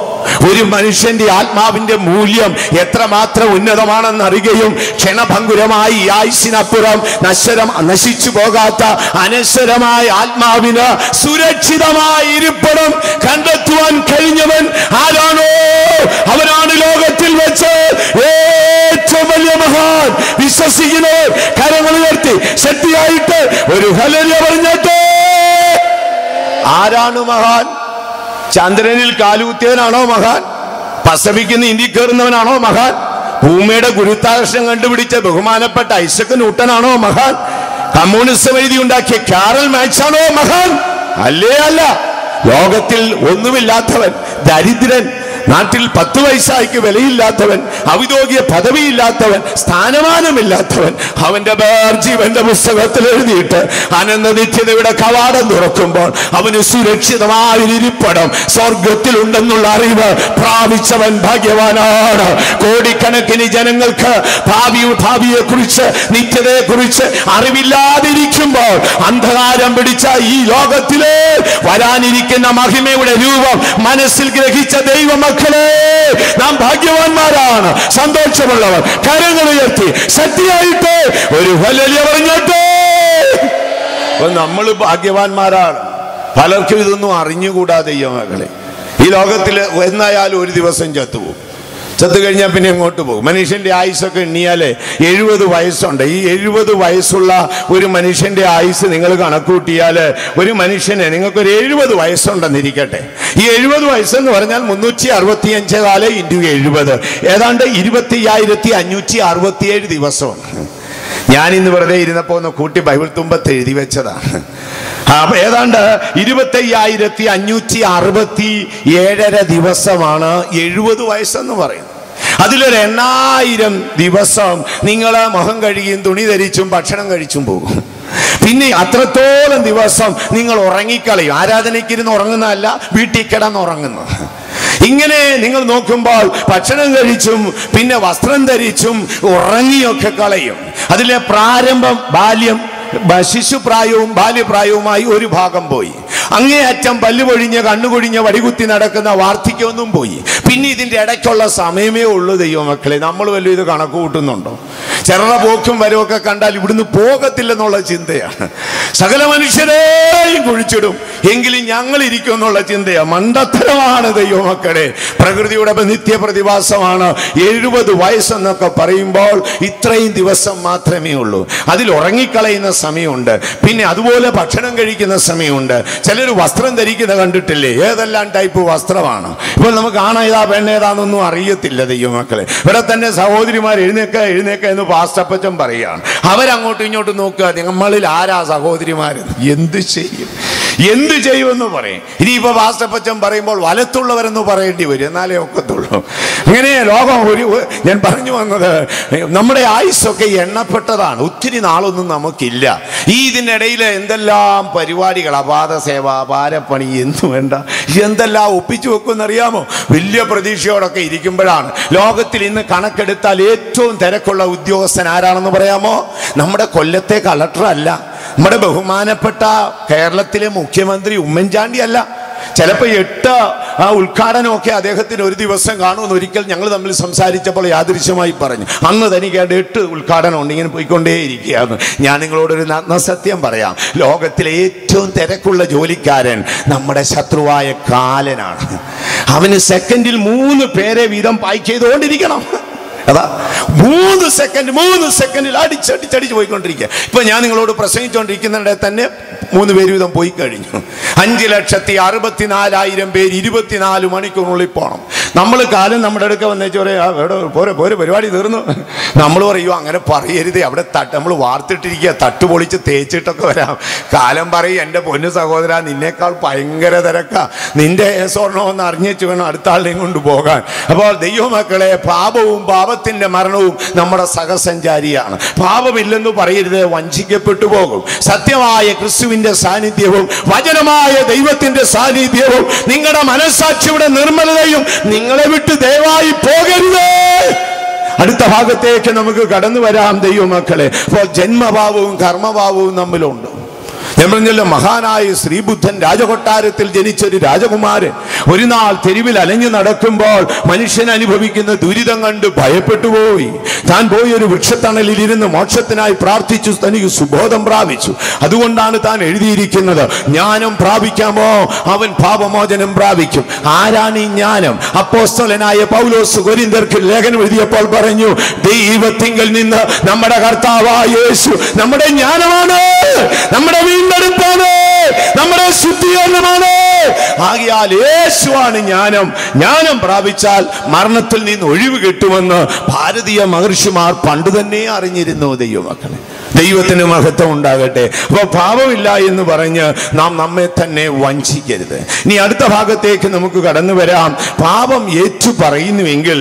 ഒരു മനുഷ്യന്റെ ആത്മാവിന്റെ മൂല്യം എത്രമാത്രം ഉന്നതമാണെന്ന് അറിയുകയും ക്ഷണഭങ്കുരമായി ഈ ആയുസിനപ്പുറം നശ്വരം നശിച്ചു പോകാത്ത അനശ്വരമായ ആത്മാവിന് സുരക്ഷിതമായ ഇരിപ്പിടം കണ്ടെത്തുവാൻ കഴിഞ്ഞവൻ ആരാണോ അവനാണ് ലോകത്തിൽ വെച്ച് ഏറ്റവും വലിയ മഹാൻ വിശ്വസിക്കുന്നവർ കരങ്ങൾ ഉയർത്തി ശക്തിയായിട്ട് ഒരു ഹലരിയ പറഞ്ഞിട്ട് ആരാണ് മഹാൻ ചന്ദ്രനിൽ കാലുകുത്തിയവനാണോ മഹാൻ പസഫിക്കിന്ന് ഇന്ത്യ കയറുന്നവനാണോ മഹാൻ ഭൂമിയുടെ ഗുരുത്വാകർഷണം കണ്ടുപിടിച്ച ബഹുമാനപ്പെട്ട ഐസക് ന്യൂട്ടനാണോ മഹാൻ കമ്മ്യൂണിസം എഴുതി ഉണ്ടാക്കിയ കാറൽ മാക്സ് ആണോ മഹാൻ അല്ലേ അല്ല ലോകത്തിൽ ഒന്നുമില്ലാത്തവൻ ദരിദ്രൻ നാട്ടിൽ പത്ത് വയസ്സായിക്ക് വിലയില്ലാത്തവൻ ഔദ്യോഗിക പദവിയില്ലാത്തവൻ സ്ഥാനമാനമില്ലാത്തവൻ അവന്റെ പേർ ജീവന്റെ പുസ്തകത്തിൽ എഴുതിയിട്ട് അനന്ത നിത്യതയുടെ കവാടം തുറക്കുമ്പോൾ അവന് സുരക്ഷിതമായ ഒരു ഇരിപ്പിടം സ്വർഗത്തിലുണ്ടെന്നുള്ള അറിവ് പ്രാപിച്ചവൻ ഭാഗ്യവാനാണ് കോടിക്കണക്കിന് ജനങ്ങൾക്ക് ഭാവി ഭാവിയെ കുറിച്ച് നിത്യതയെ കുറിച്ച് അറിവില്ലാതിരിക്കുമ്പോൾ അന്ധകാരം പിടിച്ച ഈ ലോകത്തിലെ വരാനിരിക്കുന്ന മഹിമയുടെ രൂപം മനസ്സിൽ ഗ്രഹിച്ച ദൈവമക്കളെ നാം ഭാഗ്യവാന്മാരാണ് സന്തോഷമുള്ളവർ കരങ്ങൾ ഉയർത്തി ശക്തിയായിട്ട് ഒരു വലിയ പറഞ്ഞോട്ടെ നമ്മൾ ഭാഗ്യവാന്മാരാണ് പലർക്കും ഇതൊന്നും അറിഞ്ഞുകൂടാ ദൈവമക്കളെ ഈ ലോകത്തിൽ എന്നായാലും ഒരു ദിവസം ചത്തുപോകും ചത്തു കഴിഞ്ഞാൽ പിന്നെ എങ്ങോട്ട് പോകും മനുഷ്യന്റെ ആയുസ്സൊക്കെ എണ്ണിയാലേ എഴുപത് വയസ്സുണ്ട് ഈ എഴുപത് വയസ്സുള്ള ഒരു മനുഷ്യന്റെ ആയുസ് നിങ്ങൾ കണക്കൂട്ടിയാൽ ഒരു മനുഷ്യന് നിങ്ങൾക്കൊരു എഴുപത് വയസ്സുണ്ടെന്നിരിക്കട്ടെ ഈ എഴുപത് വയസ്സെന്ന് പറഞ്ഞാൽ മുന്നൂറ്റി അറുപത്തി അഞ്ച് കാല ഇൻറ്റു എഴുപത് ഏതാണ്ട് ഇരുപത്തി അയ്യായിരത്തി അഞ്ഞൂറ്റി അറുപത്തിയേഴ് ദിവസമാണ് ഞാൻ ഇന്ന് വെറുതെ ഇരുന്നപ്പോ ഒന്ന് കൂട്ടി ബൈബിൾ തുമ്പത്ത് എഴുതി വെച്ചതാണ് അപ്പൊ ഏതാണ്ട് ഇരുപത്തയ്യായിരത്തി അഞ്ഞൂറ്റി അറുപത്തി ഏഴര ദിവസമാണ് എഴുപത് വയസ്സെന്ന് പറയുന്നത് അതിലൊരു എണ്ണായിരം ദിവസം നിങ്ങൾ മുഖം കഴുകിയും തുണി ധരിച്ചും ഭക്ഷണം കഴിച്ചും പോകും പിന്നെ അത്രത്തോളം ദിവസം നിങ്ങൾ ഉറങ്ങിക്കളയും ആരാധനയ്ക്കിരുന്ന് ഉറങ്ങുന്നതല്ല വീട്ടിൽ കിടന്നുറങ്ങുന്നു ഇങ്ങനെ നിങ്ങൾ നോക്കുമ്പോൾ ഭക്ഷണം കഴിച്ചും പിന്നെ വസ്ത്രം ധരിച്ചും ഉറങ്ങിയൊക്കെ കളയും അതിലെ പ്രാരംഭം ബാല്യം ബ- ശിശുപ്രായവും ബാല്യപ്രായവുമായി ഒരു ഭാഗം പോയി അങ്ങേയറ്റം പല്ലുപൊഴിഞ്ഞ് കണ്ണുകൊഴിഞ്ഞ് വടികുത്തി നടക്കുന്ന വാർദ്ധക്യമൊന്നും പോയി പിന്നെ ഇതിന്റെ ഇടയ്ക്കുള്ള സമയമേ ഉള്ളൂ ദൈവമക്കളെ നമ്മൾ വല്ലതും ഇത് കണക്ക് കൂട്ടുന്നുണ്ടോ ചെറ പോക്കും വരവൊക്കെ കണ്ടാൽ ഇവിടുന്ന് പോകത്തില്ലെന്നുള്ള ചിന്തയാണ് സകല മനുഷ്യരെയും കുഴിച്ചിടും എങ്കിലും ഞങ്ങൾ ഇരിക്കും എന്നുള്ള ചിന്തയാണ് മണ്ടത്തരമാണ് ദൈവമക്കളെ പ്രകൃതിയുടെ നിത്യപ്രതിഭാസമാണ് എഴുപത് വയസ്സെന്നൊക്കെ പറയുമ്പോൾ ഇത്രയും ദിവസം മാത്രമേ ഉള്ളൂ അതിൽ ഉറങ്ങിക്കളയുന്ന സമയമുണ്ട് പിന്നെ അതുപോലെ ഭക്ഷണം കഴിക്കുന്ന സമയമുണ്ട് ചിലർ വസ്ത്രം ധരിക്കുന്ന കണ്ടിട്ടില്ലേ ഏതെല്ലാം ടൈപ്പ് വസ്ത്രമാണ് ഇപ്പോൾ നമുക്ക് ആണേതാ പെണ്ണേതാന്നൊന്നും അറിയത്തില്ല ദൈവമക്കളെ ഇവിടെ തന്നെ സഹോദരിമാർ എഴുന്നേക്ക എഴുന്നേക്ക എന്ന് പാസ്റ്റപ്പച്ചൻ പറയുകയാണ് അവരങ്ങോട്ടും ഇങ്ങോട്ടും നോക്കുക നമ്മളിൽ ആരാ സഹോദരിമാർ എന്ത് ചെയ്യും എന്ത് ചെയ്യുമെന്ന് പറയും ഇനിയിപ്പോ പാസ്റ്റപ്പച്ചൻ പറയുമ്പോൾ വലത്തുള്ളവരെന്ന് പറയേണ്ടി വരും എന്നാലേ ഒക്കത്തുള്ളൂ അങ്ങനെ ലോകം ഒരു ഞാൻ പറഞ്ഞു വന്നത് നമ്മുടെ ആയുസ്സൊക്കെ എണ്ണപ്പെട്ടതാണ് ഒത്തിരി നാളൊന്നും നമുക്കില്ല ഈ ഇതിനിടയിൽ എന്തെല്ലാം പരിപാടികൾ അപാത സേവ അപാരപ്പണി എന്തു വേണ്ട എന്തെല്ലാം ഒപ്പിച്ചു വെക്കുമെന്നറിയാമോ വലിയ പ്രതീക്ഷയോടൊക്കെ ഇരിക്കുമ്പോഴാണ് ലോകത്തിൽ ഇന്ന് കണക്കെടുത്താൽ ഏറ്റവും തിരക്കുള്ള ഉദ്യോഗസ്ഥൻ ആരാണെന്ന് പറയാമോ നമ്മുടെ കൊല്ലത്തെ കളക്ടർ അല്ല നമ്മുടെ ബഹുമാനപ്പെട്ട കേരളത്തിലെ മുഖ്യമന്ത്രി ഉമ്മൻചാണ്ടി അല്ല ചിലപ്പോൾ എട്ട് ആ ഉദ്ഘാടനമൊക്കെ അദ്ദേഹത്തിന് ഒരു ദിവസം കാണുമെന്ന് ഒരിക്കൽ ഞങ്ങൾ തമ്മിൽ സംസാരിച്ചപ്പോൾ യാദൃശ്യമായി പറഞ്ഞു അന്ന് തനിക്ക് അവിടെ എട്ട് ഉദ്ഘാടനം ഉണ്ട് ഇങ്ങനെ പോയിക്കൊണ്ടേയിരിക്കുകയാണ് ഞാൻ നിങ്ങളോടൊരു നഗ്ന സത്യം പറയാം ലോകത്തിലെ ഏറ്റവും തിരക്കുള്ള ജോലിക്കാരൻ നമ്മുടെ ശത്രുവായ കാലനാണ് അവന് സെക്കൻഡിൽ മൂന്ന് പേരെ വീതം പായ്ക്ക് ചെയ്തുകൊണ്ടിരിക്കണം അതാ മൂന്ന് സെക്കൻഡ് മൂന്ന് സെക്കൻഡിൽ അടിച്ചടിച്ചടിച്ച് പോയിക്കൊണ്ടിരിക്കുക ഇപ്പൊ ഞാൻ നിങ്ങളോട് പ്രസംഗിച്ചുകൊണ്ടിരിക്കുന്നിടെ തന്നെ മൂന്ന് പേര് വീതം പോയി കഴിഞ്ഞു അഞ്ച് ലക്ഷത്തി അറുപത്തിനാലായിരം പേര് ഇരുപത്തിനാല് മണിക്കൂറിനുള്ളിൽ പോകണം നമ്മൾ കാലം നമ്മുടെ അടുക്ക വന്നേച്ച് പറയാ എവിടെ പോരെ പോരെ പരിപാടി തീർന്നു നമ്മൾ പറയൂ അങ്ങനെ പറയരുത് അവിടെ തട്ട് നമ്മൾ വാർത്തിട്ടിരിക്കുക തട്ട് പൊളിച്ച് തേച്ചിട്ടൊക്കെ വരാം കാലം പറയും എൻ്റെ പൊന്നു സഹോദര നിന്നേക്കാൾ ഭയങ്കര തിരക്കാ നിന്റെ സ്വർണമെന്ന് അറിഞ്ഞേച്ച് വേണം അടുത്ത ആളിനെയും കൊണ്ട് പോകാൻ അപ്പോൾ ദൈവമക്കളെ പാപവും പാപത്തിന്റെ മരണവും നമ്മുടെ സഹസഞ്ചാരിയാണ് പാപമില്ലെന്ന് പറയരുത് വഞ്ചിക്കപ്പെട്ടു പോകും സത്യമായ ക്രിസ്തുവിന്റെ സാന്നിധ്യവും വചനമായ ദൈവത്തിന്റെ സാന്നിധ്യവും നിങ്ങളുടെ മനസ്സാക്ഷിയുടെ നിർമ്മലതയും നിങ്ങളെ വിട്ട് ദയവായി പോകരുത് അടുത്ത ഭാഗത്തേക്ക് നമുക്ക് കടന്നു വരാം ദൈവമക്കളെ അപ്പോൾ ജന്മഭാവവും കർമ്മഭാവവും തമ്മിലുണ്ട് ഞാൻ പറഞ്ഞല്ലോ മഹാനായ ശ്രീബുദ്ധൻ രാജകൊട്ടാരത്തിൽ ജനിച്ചൊരു രാജകുമാരൻ ഒരു നാൾ തെരുവിൽ അലഞ്ഞു നടക്കുമ്പോൾ മനുഷ്യൻ അനുഭവിക്കുന്ന ദുരിതം കണ്ട് ഭയപ്പെട്ടു പോയി താൻ പോയി ഒരു വൃക്ഷത്തണലിൽ ഇരുന്ന് മോക്ഷത്തിനായി പ്രാർത്ഥിച്ചു തനിക്ക് സുബോധം പ്രാപിച്ചു അതുകൊണ്ടാണ് താൻ എഴുതിയിരിക്കുന്നത് ജ്ഞാനം പ്രാപിക്കാമോ അവൻ പാപമോചനം പ്രാപിക്കും ആരാണ് ഈ ജ്ഞാനം അപ്പോസ്തലനായ പൗലോസ് കൊരിന്തർക്ക് ലേഖനം എഴുതിയപ്പോൾ പറഞ്ഞു ദൈവത്തിങ്കൽ നിന്ന് നമ്മുടെ കർത്താവായ യേശു നമ്മുടെ ജ്ഞാനമാണ് നമ്മുടെ വീണ്ടെടുപ്പാണ് നമ്മുടെ ശുദ്ധീകരണമാണ് ആകിയാൽ യേശുവാണ് ജ്ഞാനം ജ്ഞാനം പ്രാപിച്ചാൽ മരണത്തിൽ നിന്ന് ഒഴിവ് കിട്ടുമെന്ന് ഭാരതീയ മഹർഷിമാർ പണ്ട് തന്നെ അറിഞ്ഞിരുന്നു ദൈവമക്കളെ ദൈവത്തിന് മഹത്വം ഉണ്ടാകട്ടെ അപ്പോൾ പാപമില്ല എന്ന് പറഞ്ഞ് നാം നമ്മെ തന്നെ വഞ്ചിക്കരുത് ഇനി അടുത്ത ഭാഗത്തേക്ക് നമുക്ക് കടന്നു വരാം പാപം ഏറ്റു പറയുന്നുവെങ്കിൽ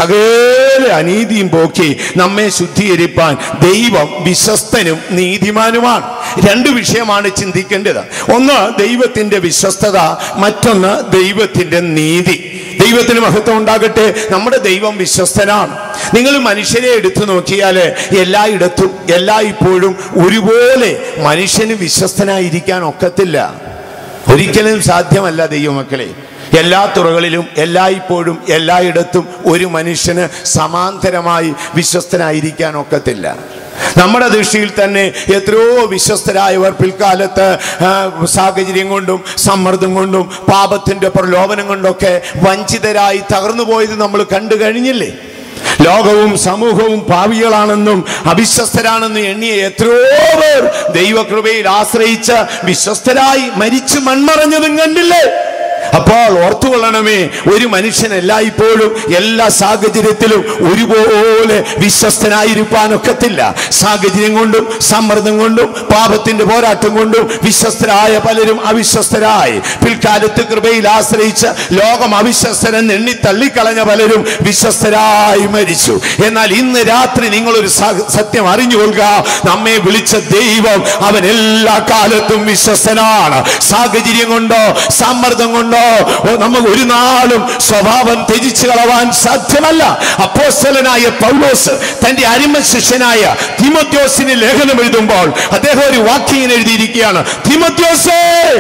സകല അനീതിയും പോക്കി നമ്മെ ശുദ്ധീകരിപ്പാൻ ദൈവം വിശ്വസ്തനും നീതിമാനുമാണ് രണ്ട് വിഷയമാണ് ചിന്തിക്കേണ്ടത് ഒന്ന് ദൈവത്തിന്റെ വിശ്വസ്തത മറ്റൊന്ന് ദൈവത്തിന്റെ നീതി ദൈവത്തിന് മഹത്വം ഉണ്ടാകട്ടെ നമ്മുടെ ദൈവം വിശ്വസ്തനാണ് നിങ്ങൾ മനുഷ്യരെ എടുത്തു നോക്കിയാൽ എല്ലായിടത്തും എല്ലായ്പ്പോഴും ഒരുപോലെ മനുഷ്യന് വിശ്വസ്തനായിരിക്കാൻ ഒക്കത്തില്ല ഒരിക്കലും സാധ്യമല്ല ദൈവമക്കളെ എല്ലാ തുറകളിലും എല്ലായ്പ്പോഴും എല്ലായിടത്തും ഒരു മനുഷ്യന് സമാന്തരമായി വിശ്വസ്തനായിരിക്കാൻ ഒക്കത്തില്ല നമ്മുടെ ദൃഷ്ടിയിൽ തന്നെ എത്രയോ വിശ്വസ്തരായവർ പിൽക്കാലത്ത് ആ, സാഹചര്യം കൊണ്ടും സമ്മർദ്ദം കൊണ്ടും പാപത്തിന്റെ പ്രലോഭനം കൊണ്ടൊക്കെ വഞ്ചിതരായി തകർന്നു പോയത് നമ്മൾ കണ്ടു കഴിഞ്ഞില്ലേ ലോകവും സമൂഹവും പാവികളാണെന്നും അവിശ്വസ്തരാണെന്നും എണ്ണിയ എത്രയോ പേർ ദൈവകൃപയിൽ ആശ്രയിച്ച് വിശ്വസ്തരായി മരിച്ചു മൺമറഞ്ഞതും കണ്ടില്ലേ അപ്പോൾ ഓർത്തുകൊള്ളണമേ ഒരു മനുഷ്യൻ എല്ലായ്പ്പോഴും എല്ലാ സാഹചര്യത്തിലും ഒരുപോലെ വിശ്വസ്തനായിരിക്കാനൊക്കത്തില്ല സാഹചര്യം കൊണ്ടും സമ്മർദ്ദം കൊണ്ടും പാപത്തിന്റെ പോരാട്ടം കൊണ്ടും വിശ്വസ്തരായ പലരും അവിശ്വസ്തരായി പിൽക്കാലത്ത് കൃപയിൽ ആശ്രയിച്ച് ലോകം അവിശ്വസ്തരെന്ന് എണ്ണി തള്ളിക്കളഞ്ഞ പലരും വിശ്വസ്തരായി മരിച്ചു എന്നാൽ ഇന്ന് രാത്രി നിങ്ങളൊരു സ- സത്യം അറിഞ്ഞുകൊള്ളുക നമ്മെ വിളിച്ച ദൈവം അവൻ എല്ലാ കാലത്തും വിശ്വസ്തനാണ് സാഹചര്യം കൊണ്ടോ സമ്മർദ്ദം കൊണ്ടോ ഓ, നമുക്ക് ഒരു നാളും സ്വഭാവം ത്യജിച്ചു കളവാൻ സാധ്യമല്ല അപ്പോസ്തലനായ പൗലോസ് തന്റെ അരിമ ശിഷ്യനായ തിമോത്യോസിന് ലേഖനം എഴുതുമ്പോൾ അദ്ദേഹം ഒരു വാക്യം എഴുതിയിരിക്കുകയാണ് തിമോത്യോസേ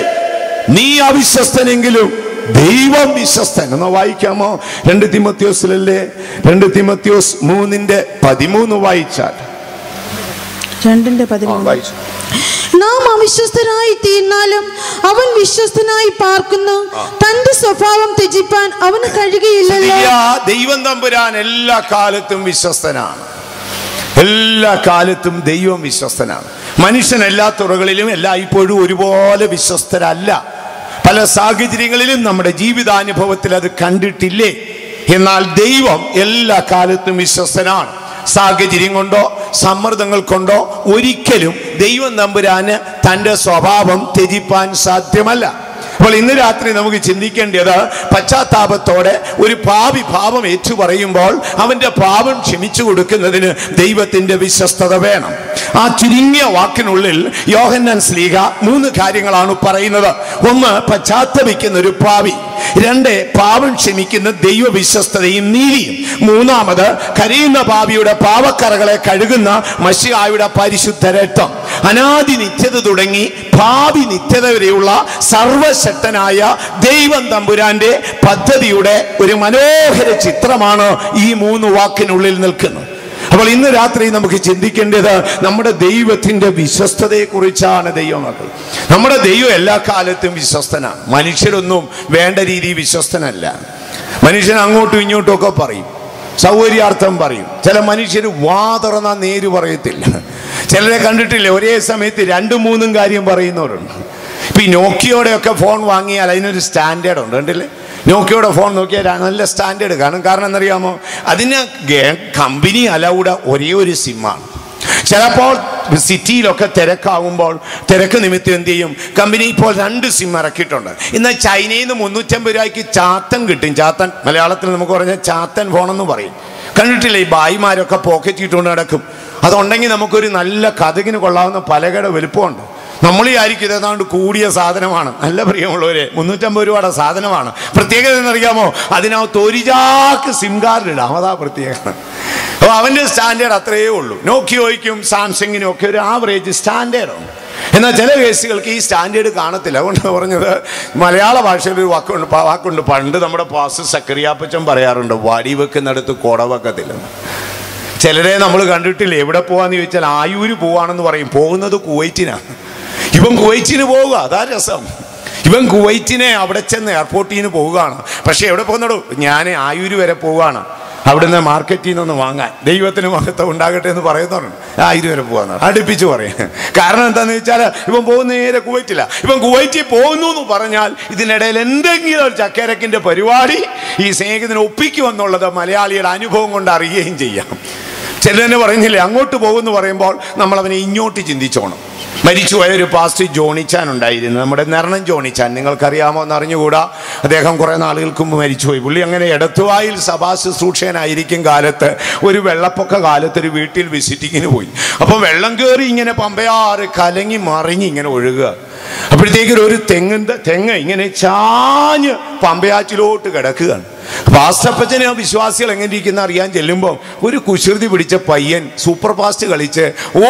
നീ അവിശ്വസ്തനെങ്കിലും ദൈവം വിശ്വസ്തൻ എന്ന് വായിക്കാമോ രണ്ട് തിമത്യോസിലല്ലേ രണ്ട് തിമത്യോസ് മൂന്നിന്റെ പതിമൂന്ന് വായിച്ചാൽ രണ്ടിന്റെ ആ, പതിമൂന്ന് വായിച്ചു നാം അവിശ്വസ്തനായി തീർന്നാലും അവൻ വിശ്വസ്തനായി പാർക്കുന്നു തന്റെ സ്വഭാവം ത്യജിപ്പാൻ അവന് കഴിയുകയില്ലല്ലോ സ്ത്രീയ, ദൈവം തമ്പുരാൻ എല്ലാ കാലത്തും വിശ്വസ്തനാണ് എല്ലാ കാലത്തും ദൈവം വിശ്വസ്തനാണ് മനുഷ്യൻ എല്ലാ തുറകളിലും എല്ലായ്പ്പോഴും ഒരുപോലെ വിശ്വസ്തരല്ല പല സാഹചര്യങ്ങളിലും നമ്മുടെ ജീവിതാനുഭവത്തിൽ അത് കണ്ടിട്ടില്ലേ എന്നാൽ ദൈവം എല്ലാ കാലത്തും വിശ്വസ്തനാണ് സാഹചര്യം കൊണ്ടോ സമ്മർദ്ദങ്ങൾ കൊണ്ടോ ഒരിക്കലും ദൈവം തമ്പുരാന് തൻ്റെ സ്വഭാവം ത്യജിപ്പാൻ സാധ്യമല്ല അപ്പോൾ ഇന്ന് രാത്രി നമുക്ക് ചിന്തിക്കേണ്ടത് പശ്ചാത്താപത്തോടെ ഒരു പാപി പാപം ഏറ്റു പറയുമ്പോൾ അവന്റെ പാപം ക്ഷമിച്ചു കൊടുക്കുന്നതിന് ദൈവത്തിന്റെ വിശ്വസ്തത വേണം ആ ചുരുങ്ങിയ വാക്കിനുള്ളിൽ യോഹന്നാൻ സ്ലീഹ മൂന്ന് കാര്യങ്ങളാണ് പറയുന്നത് ഒന്ന് പശ്ചാത്തപിക്കുന്ന ഒരു പാവി രണ്ട് പാപം ക്ഷമിക്കുന്ന ദൈവവിശ്വസ്തതയും നീതിയും മൂന്നാമത് കരയുന്ന പാവിയുടെ പാവക്കറകളെ കഴുകുന്ന മഷിയായുടെ പരിശുദ്ധ രക്തം അനാദി നിത്യത തുടങ്ങി ഭാവി നിത്യത വരെയുള്ള സർവശക്തനായ ദൈവം തമ്പുരാന്റെ പദ്ധതിയുടെ ഒരു മനോഹര ചിത്രമാണ് ഈ മൂന്ന് വാക്കിനുള്ളിൽ നിൽക്കുന്നത് അപ്പോൾ ഇന്ന് രാത്രി നമുക്ക് ചിന്തിക്കേണ്ടത് നമ്മുടെ ദൈവത്തിന്റെ വിശ്വസ്തതയെ കുറിച്ചാണ് ദൈവമക്കൾ നമ്മുടെ ദൈവം എല്ലാ കാലത്തും വിശ്വസ്തനാണ് മനുഷ്യരൊന്നും വേണ്ട രീതിയിൽ വിശ്വസ്തനല്ല മനുഷ്യൻ അങ്ങോട്ടും ഇങ്ങോട്ടും ഒക്കെ പറയും സൗകര്യാർത്ഥം പറയും ചില മനുഷ്യർ വാ തുറന്ന നേര് പറയത്തില്ല ചിലരെ കണ്ടിട്ടില്ലേ ഒരേ സമയത്ത് രണ്ടും മൂന്നും കാര്യം പറയുന്നവരുണ്ട് ഇപ്പൊ ഈ നോക്കിയോടെ ഒക്കെ ഫോൺ വാങ്ങിയാൽ അതിനൊരു സ്റ്റാൻഡേർഡ് ഉണ്ട് കണ്ടില്ലേ നോക്കിയോടെ ഫോൺ നോക്കിയാൽ നല്ല സ്റ്റാൻഡേർഡ് കാണും കാരണം എന്നറിയാമോ അതിന് ഗേ- കമ്പനി അലൗഡ് ഒരേ ഒരു സിമ്മാണ് ചിലപ്പോൾ സിറ്റിയിലൊക്കെ തിരക്കാവുമ്പോൾ തിരക്ക് നിമിത്തം എന്ത് ചെയ്യും കമ്പനി ഇപ്പോൾ രണ്ട് സിം ഇറക്കിയിട്ടുണ്ട് എന്നാൽ ചൈനയിൽ നിന്ന് മുന്നൂറ്റമ്പത് രൂപയ്ക്ക് ചാത്തൻ കിട്ടും ചാത്തൻ മലയാളത്തിൽ നമുക്ക് പറഞ്ഞാൽ ചാത്തൻ ഫോണെന്ന് പറയും കണ്ടിട്ടില്ലേ ഈ ബായിമാരൊക്കെ പോക്കറ്റ് ഇട്ടുകൊണ്ട് നടക്കും അതുണ്ടെങ്കിൽ നമുക്കൊരു നല്ല കഥകിന് കൊള്ളാവുന്ന പലകയുടെ വലുപ്പമുണ്ട് നമ്മൾ വിചാരിക്കും ഇതേതാണ്ട് കൂടിയ സാധനമാണ് നല്ല പ്രിയമുള്ളവരെ മുന്നൂറ്റമ്പത് രൂപയുടെ സാധനമാണ് പ്രത്യേകത എന്നറിയാമോ അതിനകത്ത് ഒരു ചാക്ക് സിം കാർഡ് ഇടാം അതാ പ്രത്യേകത അപ്പോൾ അവൻ്റെ സ്റ്റാൻഡേർഡ് അത്രയേ ഉള്ളൂ നോക്കിയോയ്ക്കും സാംസങ്ങിനും ഒക്കെ ഒരു ആവറേജ് സ്റ്റാൻഡേർഡുണ്ട് എന്നാൽ ചില കേസുകൾക്ക് ഈ സ്റ്റാൻഡേർഡ് കാണത്തില്ല അതുകൊണ്ട് പറഞ്ഞത് മലയാള ഭാഷയിൽ ഒരു വാക്കുണ്ട് പ- വാക്കുണ്ട് പണ്ട് നമ്മുടെ പാസ് സക്രിയാപ്പച്ചൻ പറയാറുണ്ട് വടി വെക്കുന്നിടത്ത് കുട വെക്കത്തില്ലെന്ന് ചിലരെ നമ്മൾ കണ്ടിട്ടില്ല എവിടെ പോവാന്ന് ചോദിച്ചാൽ ആയൂര് പോവാണെന്ന് പറയും പോകുന്നത് കുവൈറ്റിനാണ് ഇവൻ കുവൈറ്റിന് പോവുക അതാ രസം ഇവൻ കുവൈറ്റിനെ അവിടെ ചെന്ന് എയർപോർട്ടിൽ നിന്ന് പോവുകയാണ് പക്ഷെ എവിടെ പോകുന്നടോ ഞാൻ ആയൂര് വരെ പോവുകയാണ് അവിടുന്ന് മാർക്കറ്റിൽ നിന്നൊന്ന് വാങ്ങാൻ ദൈവത്തിന് മഹത്വം ഉണ്ടാകട്ടെ എന്ന് പറയുന്നുണ്ട് ആയിരം വരെ പോകാന്ന് അടുപ്പിച്ച് പറയും കാരണം എന്താണെന്ന് വെച്ചാൽ ഇവൻ പോകുന്ന നേരെ കുവൈറ്റില്ല ഇവൻ കുവൈറ്റിൽ പോകുന്നു എന്ന് പറഞ്ഞാൽ ഇതിനിടയിൽ എന്തെങ്കിലും ഒരു ചക്കരക്കിൻ്റെ പരിപാടി ഈ സ്നേഹിതന് ഒപ്പിക്കുമെന്നുള്ളത് മലയാളിയുടെ അനുഭവം കൊണ്ട് അറിയുകയും ചെയ്യാം ചിലരെന്നെ പറയുന്നില്ലേ അങ്ങോട്ട് പോകുമെന്ന് പറയുമ്പോൾ നമ്മൾ അവനെ ഇങ്ങോട്ട് ചിന്തിച്ചോണം മരിച്ചുപോയ ഒരു പാസ്റ്റ് ജോണിച്ചാൻ ഉണ്ടായിരുന്നു നമ്മുടെ നെറണം ജോണിച്ചാൻ നിങ്ങൾക്കറിയാമോ എന്ന് അറിഞ്ഞുകൂടാ അദ്ദേഹം കുറേ നാളുകൾക്ക് മുമ്പ് മരിച്ചുപോയി പുള്ളി അങ്ങനെ എടത്തുവായിൽ സഭാ ശുശ്രൂഷകനായിരിക്കും കാലത്ത് ഒരു വെള്ളപ്പൊക്ക കാലത്ത് ഒരു വീട്ടിൽ വിസിറ്റിങ്ങിന് പോയി അപ്പോൾ വെള്ളം കയറി ഇങ്ങനെ പമ്പയാറ് കലങ്ങി മറിഞ്ഞ് ഇങ്ങനെ ഒഴുകുക അപ്പോഴത്തേക്കും ഒരു തെങ്ങ് തെങ്ങ് ഇങ്ങനെ ചാഞ്ഞ് പമ്പയാറ്റിലോട്ട് കിടക്കുകയാണ് പാസ്റ്റപ്പച്ചനെ ആ വിശ്വാസികൾ എങ്ങനെ ഇരിക്കുന്ന അറിയാൻ ചെല്ലുമ്പോൾ ഒരു കുശൃതി പിടിച്ച പയ്യൻ സൂപ്പർ ഫാസ്റ്റ് കളിച്ച്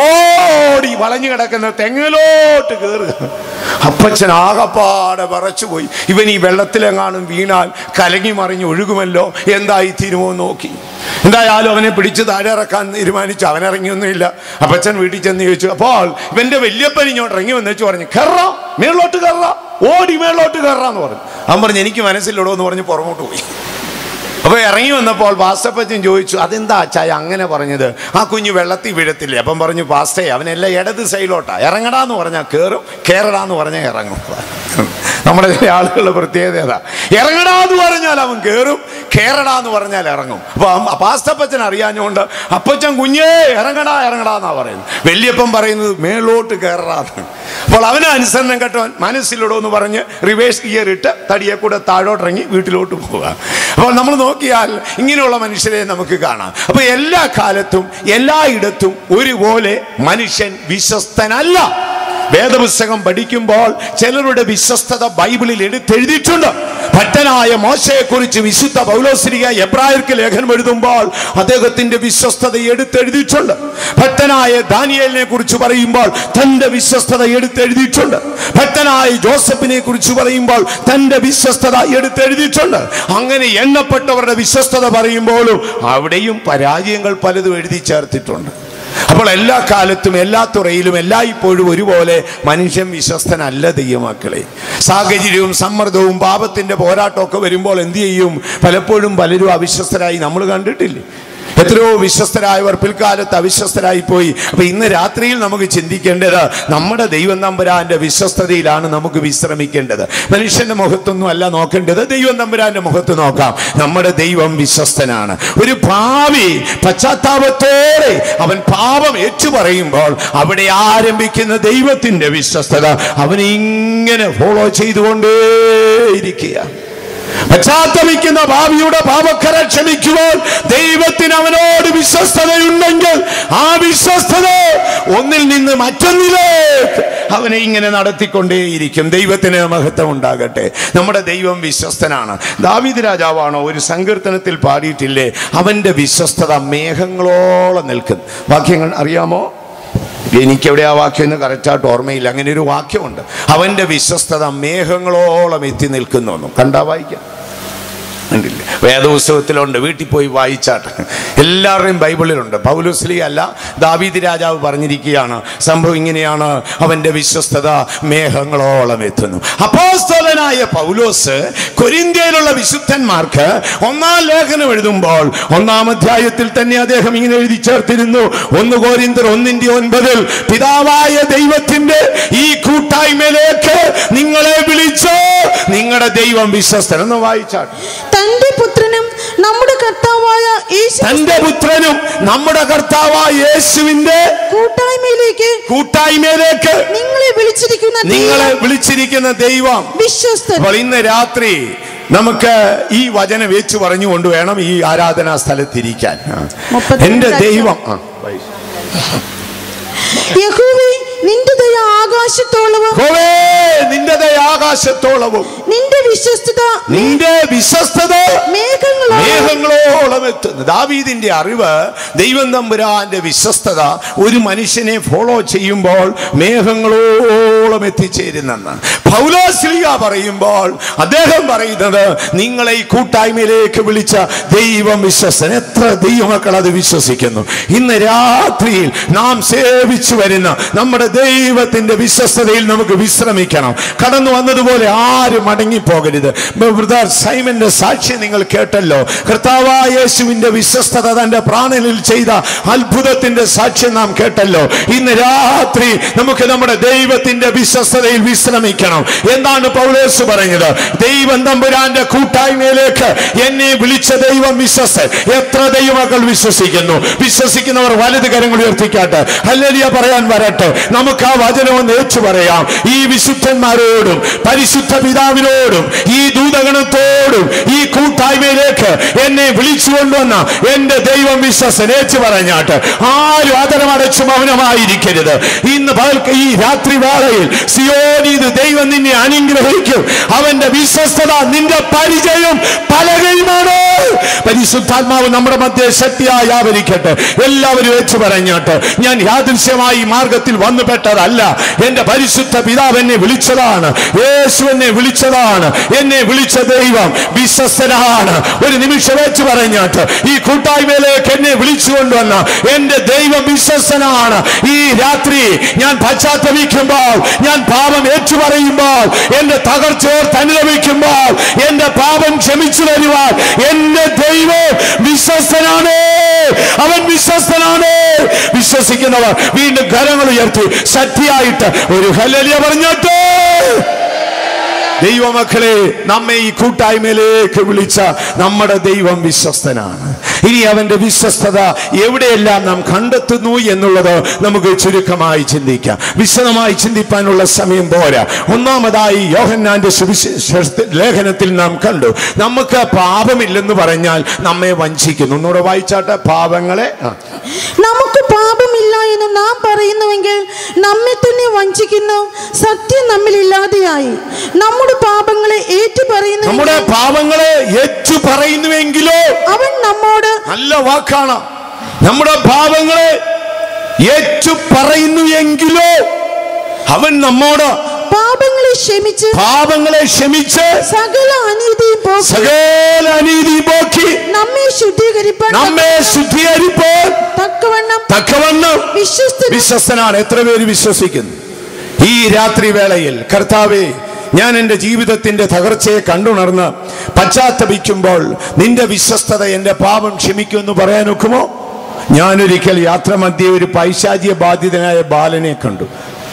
ഓടി വളഞ്ഞു കിടക്കുന്ന തെങ്ങിലോട്ട് കയറുക അപ്പച്ചൻ ആകപ്പാടെ വിറച്ചുപോയി ഇവൻ ഈ വെള്ളത്തിലെങ്ങാനും വീണാൽ കലങ്ങി മറിഞ്ഞ് ഒഴുകുമല്ലോ എന്തായി തീരുമോ എന്ന് നോക്കി എന്തായാലും അവനെ പിടിച്ച് താഴെ ഇറക്കാൻ തീരുമാനിച്ചു അവൻ ഇറങ്ങിയൊന്നുമില്ല അപ്പച്ചൻ വീട്ടിൽ ചെന്ന് ചോദിച്ചു അപ്പോൾ ഇവന്റെ വല്യപ്പൻ ഇങ്ങോട്ട് ഇറങ്ങി വന്നു പറഞ്ഞു കയറ മേളോട്ട് കയറ ഓടി മേളോട്ട് കയറാന്ന് പറഞ്ഞു അവൻ പറഞ്ഞു എനിക്ക് മനസ്സിലിടോ എന്ന് പറഞ്ഞ് പുറമോട്ട് പോയി അപ്പൊ ഇറങ്ങി വന്നപ്പോൾ പാസ്റ്റപ്പച്ചൻ ചോദിച്ചു അതെന്താ അച്ചായ അങ്ങനെ പറഞ്ഞത് ആ കുഞ്ഞ് വെള്ളത്തിൽ വീഴത്തില്ലേ അപ്പം പറഞ്ഞു പാസ്റ്റേ അവനെല്ലാം ഇടത് സൈഡിലോട്ടാ ഇറങ്ങടാന്ന് പറഞ്ഞാൽ കയറും കയറടാന്ന് പറഞ്ഞാൽ ഇറങ്ങും നമ്മുടെ ചില ആളുകളുടെ പ്രത്യേകത ഏതാ ഇറങ്ങടാന്ന് പറഞ്ഞാൽ അവൻ കയറും കേറടാന്ന് പറഞ്ഞാൽ ഇറങ്ങും അപ്പൊ അം- പാസ്റ്റപ്പച്ചൻ അറിയാഞ്ഞുകൊണ്ട് അപ്പച്ചൻ കുഞ്ഞേ ഇറങ്ങടാ ഇറങ്ങടാ എന്നാ പറയുന്നത് വല്യപ്പൻ പറയുന്നത് മേളോട്ട് കയറാന്ന് അപ്പോൾ അവന് അനുസരണം കേട്ടവൻ മനസ്സിലിടോ എന്ന് പറഞ്ഞ് റിവേഴ്സ് ഗിയർ ഇട്ട് തടിയെ കൂടെ താഴോട്ടിറങ്ങി വീട്ടിലോട്ട് പോവുക അപ്പോൾ നമ്മൾ നോക്കിയാൽ ഇങ്ങനെയുള്ള മനുഷ്യരെ നമുക്ക് കാണാം അപ്പൊ എല്ലാ കാലത്തും എല്ലായിടത്തും ഒരുപോലെ മനുഷ്യൻ വിശ്വസ്തനല്ല വേദപുസ്തകം പഠിക്കുമ്പോൾ ചിലരുടെ വിശ്വസ്തത ബൈബിളിൽ എടുത്തെഴുതിയിട്ടുണ്ട് ഭക്തനായ മോശയെക്കുറിച്ച് വിശുദ്ധ പൗലോസ്ലിക എബ്രായർക്ക് ലേഖനം എഴുതുമ്പോൾ അദ്ദേഹത്തിന്റെ വിശ്വസ്തത എടുത്തെഴുതിയിട്ടുണ്ട് ഭക്തനായ ദാനിയേലിനെ കുറിച്ച് പറയുമ്പോൾ തന്റെ വിശ്വസ്തത എടുത്തെഴുതിയിട്ടുണ്ട് ഭക്തനായ ജോസഫിനെ കുറിച്ച് പറയുമ്പോൾ തന്റെ വിശ്വസ്തത എടുത്തെഴുതിയിട്ടുണ്ട് അങ്ങനെ എണ്ണപ്പെട്ടവരുടെ വിശ്വസ്തത പറയുമ്പോഴും അവിടെയും പരാജയങ്ങൾ പലതും എഴുതി ചേർത്തിട്ടുണ്ട് അപ്പോൾ എല്ലാ കാലത്തും എല്ലാ തുറയിലും എല്ലായ്പ്പോഴും ഒരുപോലെ മനുഷ്യൻ വിശ്വസ്തനല്ല ദൈവമക്കളെ സാഹചര്യവും സമ്മർദ്ദവും പാപത്തിന്റെ പോരാട്ടമൊക്കെ വരുമ്പോൾ എന്ത് ചെയ്യും പലപ്പോഴും പലരും അവിശ്വസ്തരായി നമ്മൾ കണ്ടിട്ടില്ലേ എത്രയോ വിശ്വസ്തരായവർ പിൽക്കാലത്ത് അവിശ്വസ്തരായി പോയി അപ്പൊ ഇന്ന് രാത്രിയിൽ നമുക്ക് ചിന്തിക്കേണ്ടത് നമ്മുടെ ദൈവം തമ്പുരാന്റെ വിശ്വസ്തതയിലാണ് നമുക്ക് വിശ്രമിക്കേണ്ടത് മനുഷ്യന്റെ മുഖത്തൊന്നും അല്ല നോക്കേണ്ടത് ദൈവം തമ്പുരാന്റെ മുഖത്ത് നോക്കാം നമ്മുടെ ദൈവം വിശ്വസ്തനാണ് ഒരു ഭാവി പശ്ചാത്താപത്തോടെ അവൻ പാപം ഏറ്റു പറയുമ്പോൾ അവിടെ ആരംഭിക്കുന്ന ദൈവത്തിന്റെ വിശ്വസ്തത അവനെ ഇങ്ങനെ ഫോളോ ചെയ്തുകൊണ്ടേയിരിക്കുക പശ്ചാത്തപിക്കുന്ന ഭാവിയുടെ പാപക്കര ക്ഷമിക്കുവാൻ ദൈവത്തിന് അവനോട് വിശ്വസ്തതയുണ്ടെങ്കിൽ ആ വിശ്വസ്തത ഒന്നിൽ നിന്ന് മറ്റൊന്നിലേക്ക് അവനെ ഇങ്ങനെ നടത്തിക്കൊണ്ടേയിരിക്കും ദൈവത്തിന് മഹത്വം ഉണ്ടാകട്ടെ നമ്മുടെ ദൈവം വിശ്വസ്തനാണ് ദാവീദ് രാജാവാണോ ഒരു സങ്കീർത്തനത്തിൽ പാടിയിട്ടില്ലേ അവന്റെ വിശ്വസ്തത മേഘങ്ങളോളം നിൽക്കുന്നു വാക്യങ്ങൾ അറിയാമോ എനിക്കെവിടെ ആ വാക്യം എന്ന് കറക്റ്റായിട്ട് ഓർമ്മയില്ല അങ്ങനെ ഒരു വാക്യമുണ്ട് അവന്റെ വിശ്വസ്തത മേഘങ്ങളോളം എത്തി നിൽക്കുന്നു കണ്ടാ വായിക്കാം കണ്ടില്ല വേദപുസ്തകത്തിലുണ്ട് വീട്ടിൽ പോയി വായിച്ചാട്ട് എല്ലാവരുടെയും ബൈബിളിലുണ്ട് പൗലുസ്ലി അല്ല ദാവീദ് രാജാവ് പറഞ്ഞിരിക്കുകയാണ് സംഭവം ഇങ്ങനെയാണ് അവന്റെ വിശ്വസ്തത മേഘങ്ങളോളം എത്തുന്നു അപ്പോസ്തലനായ പൗലോസ് കൊരിന്ത്യയിലുള്ള വിശുദ്ധന്മാർക്ക് ഒന്നാം ലേഖനം എഴുതുമ്പോൾ ഒന്നാം അധ്യായത്തിൽ തന്നെ അദ്ദേഹം ഇങ്ങനെ എഴുതി ചേർത്തിരുന്നു ഒന്ന് കോരിന്തർ ഒന്നിന്റെ ഒൻപതിൽ പിതാവായ ദൈവത്തിന്റെ ഈ കൂട്ടായ്മയിലേക്ക് നിങ്ങളെ വിളിച്ചോ നിങ്ങളുടെ ദൈവം വിശ്വസ്തൻ എന്ന് വായിച്ചാട്ട് തന്റെ പുത്രനും നമ്മുടെ കർത്താവായ യേശു തന്റെ പുത്രനും നമ്മുടെ കർത്താവായ യേശുവിന്റെ കൂട്ടായ്മയിലേക്ക് കൂട്ടായ്മയിലേക്ക് നിങ്ങളെ വിളിച്ചിരിക്കുന്ന നിങ്ങളെ ദൈവം വിളിച്ചിരിക്കുന്ന ദൈവം വിശ്വസ്തൻ അപ്പോൾ ഇന്ന് രാത്രി നമുക്ക് ഈ വചനം വെച്ച് പറഞ്ഞുകൊണ്ട് വേണം ഈ ആരാധനാ സ്ഥലത്തിരിക്കാൻ ആ. മുപ്പത്തി എന്റെ രണ്ട് ദൈവം ആ. യഹോവേ നിന്റെ ദയ ആകാശത്തോളവും യഹോവേ, നിന്റെ ദയ ആകാശത്തോളവും നിന്റെ വിശ്വസ്തത നിന്റെ വിശ്വസ്തത മേഘങ്ങളോളം മേഘങ്ങളോളം എത്തുന്നു ദാവീദിന്റെ അറിവ് ദൈവം തമ്പുരാന്റെ വിശ്വസ്തത ഒരു മനുഷ്യനെ ഫോളോ ചെയ്യുമ്പോൾ മേഘങ്ങളോളം എത്തിച്ചേരുന്നെന്ന് പൗലോസ്ലിയ പറയുമ്പോൾ അദ്ദേഹം പറയുന്നത് നിങ്ങളെ ഈ കൂട്ടായ്മയിലേക്ക് വിളിച്ച ദൈവം വിശ്വസ്തൻ എത്ര ദൈവമക്കൾ അത് വിശ്വസിക്കുന്നു ഇന്ന് രാത്രിയിൽ നാം സേവിച്ചു വരുന്ന നമ്മുടെ ദൈവത്തിന്റെ വിശ്വസ്തതയിൽ നമുക്ക് വിശ്രമിക്കണം കടന്നു വന്നതുപോലെ ആരും മടങ്ങിപ്പോകരുത് ബ്രദർ സൈമന്റെ സാക്ഷി നിങ്ങൾ കേട്ടല്ലോ കർത്താവ് കർത്താവായ യേശുവിന്റെ വിശ്വസ്തത തന്റെ പ്രാണനിൽ ചെയ്ത അത്ഭുതത്തിന്റെ സാക്ഷ്യം നാം കേട്ടല്ലോ ഇന്ന് രാത്രി നമുക്ക് നമ്മുടെ ദൈവത്തിന്റെ വിശ്വസ്തതയിൽ വിശ്രമിക്കണം എന്താണ് പൗലോസ് പറഞ്ഞത് ദൈവം തമ്പുരാന്റെ കൂട്ടായ്മയിലേക്ക് എന്നെ വിളിച്ച ദൈവം വിശ്വസ് എത്ര ദൈവമക്കൾ വിശ്വസിക്കുന്നു വിശ്വസിക്കുന്നവർ വലത് കരങ്ങൾ ഉയർത്തിക്കാട്ടെ ഹല്ലേലൂയ പറയാൻ വരട്ടെ നമുക്ക് ആ വചനം ഒന്ന് ഏച്ചു പറയാം ഈ വിശുദ്ധന്മാരോടും പരിശുദ്ധ പിതാവിനോടും ഈ ദൂതഗണത്തോടും ഈ കൂട്ടായ്മയിലേക്ക് എന്നെ വിളിച്ചുകൊണ്ടുവന്ന എന്റെ ദൈവം വിശ്വസൻ ഏച്ചു പറഞ്ഞാട്ട് ആരും അതരമടച്ചു മൗനമായിരിക്കരുത് ഇന്ന് പകൽക്ക് ഈ രാത്രി വേളയിൽ സിയോനീത് ദൈവം നിന്നെ അനുഗ്രഹിക്കും അവന്റെ വിശ്വസ്തത നിന്റെ പരിചയം പലകയുമാണ് പരിശുദ്ധാത്മാവ് നമ്മുടെ മധ്യ ശക്തിയായി ആവരിക്കട്ടെ എല്ലാവരും വെച്ച് പറഞ്ഞാട്ട് ഞാൻ യാദൃശ്യമായി ഈ മാർഗത്തിൽ വന്നുപെട്ടതല്ല എന്റെ പരിശുദ്ധ പിതാവ് എന്നെ വിളിച്ചതാണ് യേശു എന്നെ വിളിച്ചതാണ് എന്നെ വിളിച്ച ദൈവം വിശ്വസ്തനാണ് ഒരു നിമിഷം വെച്ച് പറഞ്ഞാട്ട് ഈ കൂട്ടായ്മയിലേക്ക് എന്നെ വിളിച്ചുകൊണ്ടുവന്ന എന്റെ ദൈവം വിശ്വസ്തനാണ് ഈ രാത്രി ഞാൻ പശ്ചാത്തപിക്കുമ്പോൾ ഞാൻ പാപം ഏറ്റു പറയുമ്പോൾ എന്റെ തകർച്ചയോർത്ത് അനുഭവിക്കുമ്പോൾ എന്റെ പാപം ക്ഷമിച്ചു തരുവാൻ എന്റെ ദൈവം വിശ്വസ്തനാണ് അവൻ വിശ്വസ്തനാണ് വിശ്വസിക്കുന്നവർ വീണ്ടും കരങ്ങൾ ഉയർത്തി ശക്തിയായിട്ട് ഒരു ഹലലിയ പറഞ്ഞിട്ട് ദൈവമക്കളെ നമ്മെ ഈ കൂട്ടായ്മയിലേക്ക് വിളിച്ച നമ്മുടെ ദൈവം വിശ്വസ്തനാണ് ഇനി അവന്റെ വിശ്വസ്തത എവിടെയെല്ലാം നാം കണ്ടെത്തുന്നു എന്നുള്ളത് നമുക്ക് ചുരുക്കമായി ചിന്തിക്കാം വിശദമായി ചിന്തിപ്പാനുള്ള സമയം പോരാ ഒന്നാമതായി യോഹന്നാന്റെ സുവിശേഷ ലേഖനത്തിൽ നാം കണ്ടു നമുക്ക് പാപമില്ലെന്ന് പറഞ്ഞാൽ നമ്മെ വഞ്ചിക്കുന്നു ഒന്നുകൂടെ വായിച്ചാട്ടെ പാപങ്ങളെ ആ. നമുക്ക് പാപമില്ല എന്ന് നാം പറയുന്നുവെങ്കിൽ നമ്മെ തന്നെ വഞ്ചിക്കുന്നു സത്യം നമ്മിൽ ഇല്ലാതെയായി നമ്മുടെ പാപങ്ങളെ ഏറ്റു പറയുന്നു നമ്മുടെ പാപങ്ങളെ ഏറ്റു പറയുന്നുവെങ്കിലോ അവൻ നമ്മോട് നല്ല വാക്കാണ് നമ്മുടെ പാപങ്ങളെ ഏറ്റു പറയുന്നു എങ്കിലോ അവൻ നമ്മോട് പാപങ്ങളെ ക്ഷമിച്ച് പാപങ്ങളെ ക്ഷമിച്ച് സകല അനീതിയും പോക്കി സകല അനീതി പോക്കി നമ്മെ ശുദ്ധീകരിപ്പാൻ നമ്മെ ശുദ്ധീകരിപ്പോൾ തക്കവണ്ണം തക്കവണ്ണം വിശ്വസ്ത വിശ്വസ്തനാണ് എത്ര പേര് വിശ്വസിക്കുന്നു ഈ രാത്രി വേളയിൽ കർത്താവെ ഞാൻ എൻ്റെ ജീവിതത്തിന്റെ തകർച്ചയെ കണ്ടുണർന്ന് പശ്ചാത്തപിക്കുമ്പോൾ നിന്റെ വിശ്വസ്തത എൻ്റെ പാപം ക്ഷമിക്കുമെന്ന് പറയാൻ ഒക്കുമോ ഞാനൊരിക്കൽ യാത്ര മധ്യേ ഒരു പൈശാചിക ബാധിതനായ ബാലനെ കണ്ടു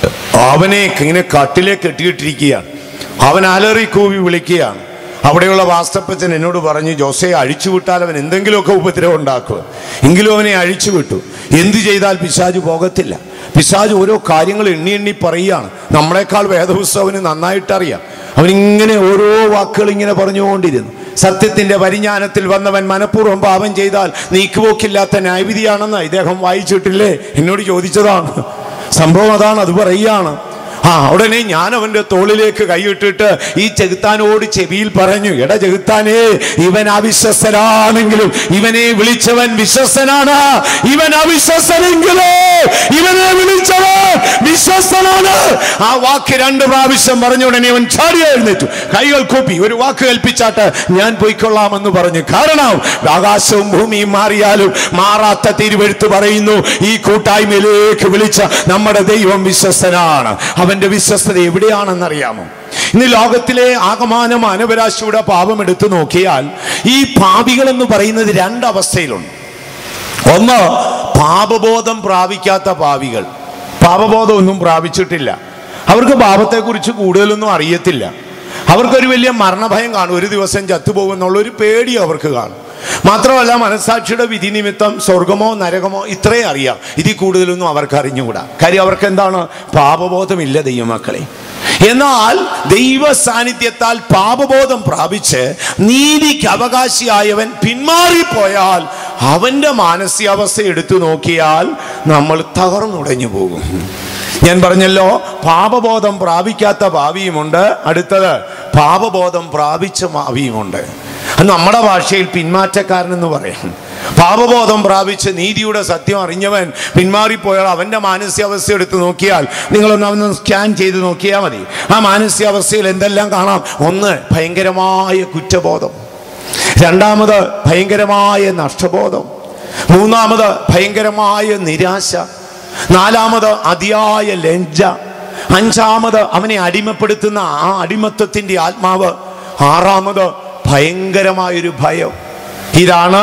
അവനെ ഇങ്ങനെ കട്ടിലെ കെട്ടിയിട്ടിരിക്കുകയാണ് അവൻ അലറി കൂവി വിളിക്കുകയാണ് അവിടെയുള്ള വാസ്തപ്പച്ചൻ എന്നോട് പറഞ്ഞു ജോസയെ അഴിച്ചുവിട്ടാൽ അവൻ എന്തെങ്കിലുമൊക്കെ ഉപദ്രവം ഉണ്ടാക്കുക എങ്കിലും അവനെ അഴിച്ചുവിട്ടു എന്തു ചെയ്താൽ പിശാജ് പോകത്തില്ല പിശാജ് ഓരോ കാര്യങ്ങൾ എണ്ണി എണ്ണി പറയുകയാണ് നമ്മളെക്കാൾ വേദപുസ്തകന് നന്നായിട്ടറിയാം അവനിങ്ങനെ ഓരോ വാക്കുകൾ ഇങ്ങനെ പറഞ്ഞുകൊണ്ടിരുന്നു സത്യത്തിന്റെ പരിജ്ഞാനത്തിൽ വന്നവൻ മനഃപൂർവ്വം പാപം ചെയ്താൽ നീക്കുപോക്കില്ലാത്ത ന്യായവിധിയാണെന്ന് ഇദ്ദേഹം വായിച്ചിട്ടില്ലേ എന്നോട് ചോദിച്ചതാണ് സംഭവം അതാണ് അത് പറയുകയാണ് ആ ഉടനെ ഞാൻ അവന്റെ തോളിലേക്ക് കൈയിട്ടിട്ട് ഈ ചെകുത്താനോട് ചെവിയിൽ പറഞ്ഞു എടാ ചെകുത്താനേ ഇവൻ അവിശ്വസനാണെങ്കിലും ഇവനെ വിളിച്ചവൻ വിശ്വസ്തനാണ് ഇവൻ അവിശ്വസനെങ്കിലോ ഇവനെ വിളിച്ചവൻ വിശ്വസ്തനാണ് ആ വാക്ക് രണ്ട് പ്രാവശ്യം പറഞ്ഞ ഉടനെ അവൻ ചാടി എഴുന്നേറ്റു കൈകൾ കൂപ്പി ഒരു വാക്ക് കൽപ്പിച്ചാട്ട് ഞാൻ പോയിക്കൊള്ളാമെന്ന് പറഞ്ഞു കാരണം ആകാശവും ഭൂമിയും മാറിയാലും മാറാത്ത തിരുവെഴുത്ത് പറയുന്നു ഈ കൂട്ടായ്മയിലേക്ക് വിളിച്ച നമ്മുടെ ദൈവം വിശ്വസ്തനാണ് അവന്റെ വിശ്വസ്തത എവിടെയാണെന്നറിയാമോ ഇന്ന് ലോകത്തിലെ ആകമാന മാനവരാശിയുടെ പാപം എടുത്തു നോക്കിയാൽ ഈ പാപികൾ എന്ന് പറയുന്നത് രണ്ടവസ്ഥയിലുണ്ട് ഒന്ന് പാപബോധം പ്രാപിക്കാത്ത പാവികൾ പാപബോധമൊന്നും പ്രാപിച്ചിട്ടില്ല അവർക്ക് പാപത്തെക്കുറിച്ച് കൂടുതലൊന്നും അറിയത്തില്ല അവർക്കൊരു വലിയ മരണഭയം കാണും ഒരു ദിവസം ചത്തുപോകും എന്നുള്ള ഒരു പേടി അവർക്ക് കാണും മാത്രമല്ല മനസാക്ഷിയുടെ വിധി നിമിത്തം സ്വർഗമോ നരകമോ ഇത്രേ അറിയാം ഇതിൽ കൂടുതലൊന്നും അവർക്ക് അറിഞ്ഞുകൂടാ കാര്യം അവർക്ക് എന്താണ് പാപബോധമില്ല ദൈവമക്കളെ എന്നാൽ ദൈവ സാന്നിധ്യത്താൽ പാപബോധം പ്രാപിച്ച് നീതിക്ക് അവകാശിയായവൻ പിന്മാറിപ്പോയാൽ അവന്റെ മാനസികാവസ്ഥ എടുത്തു നോക്കിയാൽ നമ്മൾ തകർന്നുടഞ്ഞു പോകും ഞാൻ പറഞ്ഞല്ലോ പാപബോധം പ്രാപിക്കാത്ത ഭാവിയുമുണ്ട് അടുത്തത് പാപബോധം പ്രാപിച്ച ഭാവിയുമുണ്ട് അത് നമ്മുടെ ഭാഷയിൽ പിന്മാറ്റക്കാരൻ എന്ന് പറയാം പാപബോധം പ്രാപിച്ച് നീതിയുടെ സത്യം അറിഞ്ഞവൻ പിന്മാറിപ്പോയാൽ അവൻ്റെ മാനസികാവസ്ഥ എടുത്ത് നോക്കിയാൽ നിങ്ങളൊന്ന് അവനൊന്ന് സ്കാൻ ചെയ്ത് നോക്കിയാൽ മതി ആ മാനസികാവസ്ഥയിൽ എന്തെല്ലാം കാണാം ഒന്ന് ഭയങ്കരമായ കുറ്റബോധം രണ്ടാമത് ഭയങ്കരമായ നഷ്ടബോധം മൂന്നാമത് ഭയങ്കരമായ നിരാശ നാലാമത് അതിയായ ലജ്ജ അഞ്ചാമത് അവനെ അടിമപ്പെടുത്തുന്ന ആ അടിമത്വത്തിൻ്റെ ആത്മാവ് ആറാമത് ഭയങ്കരമായൊരു ഭയം ഇതാണ്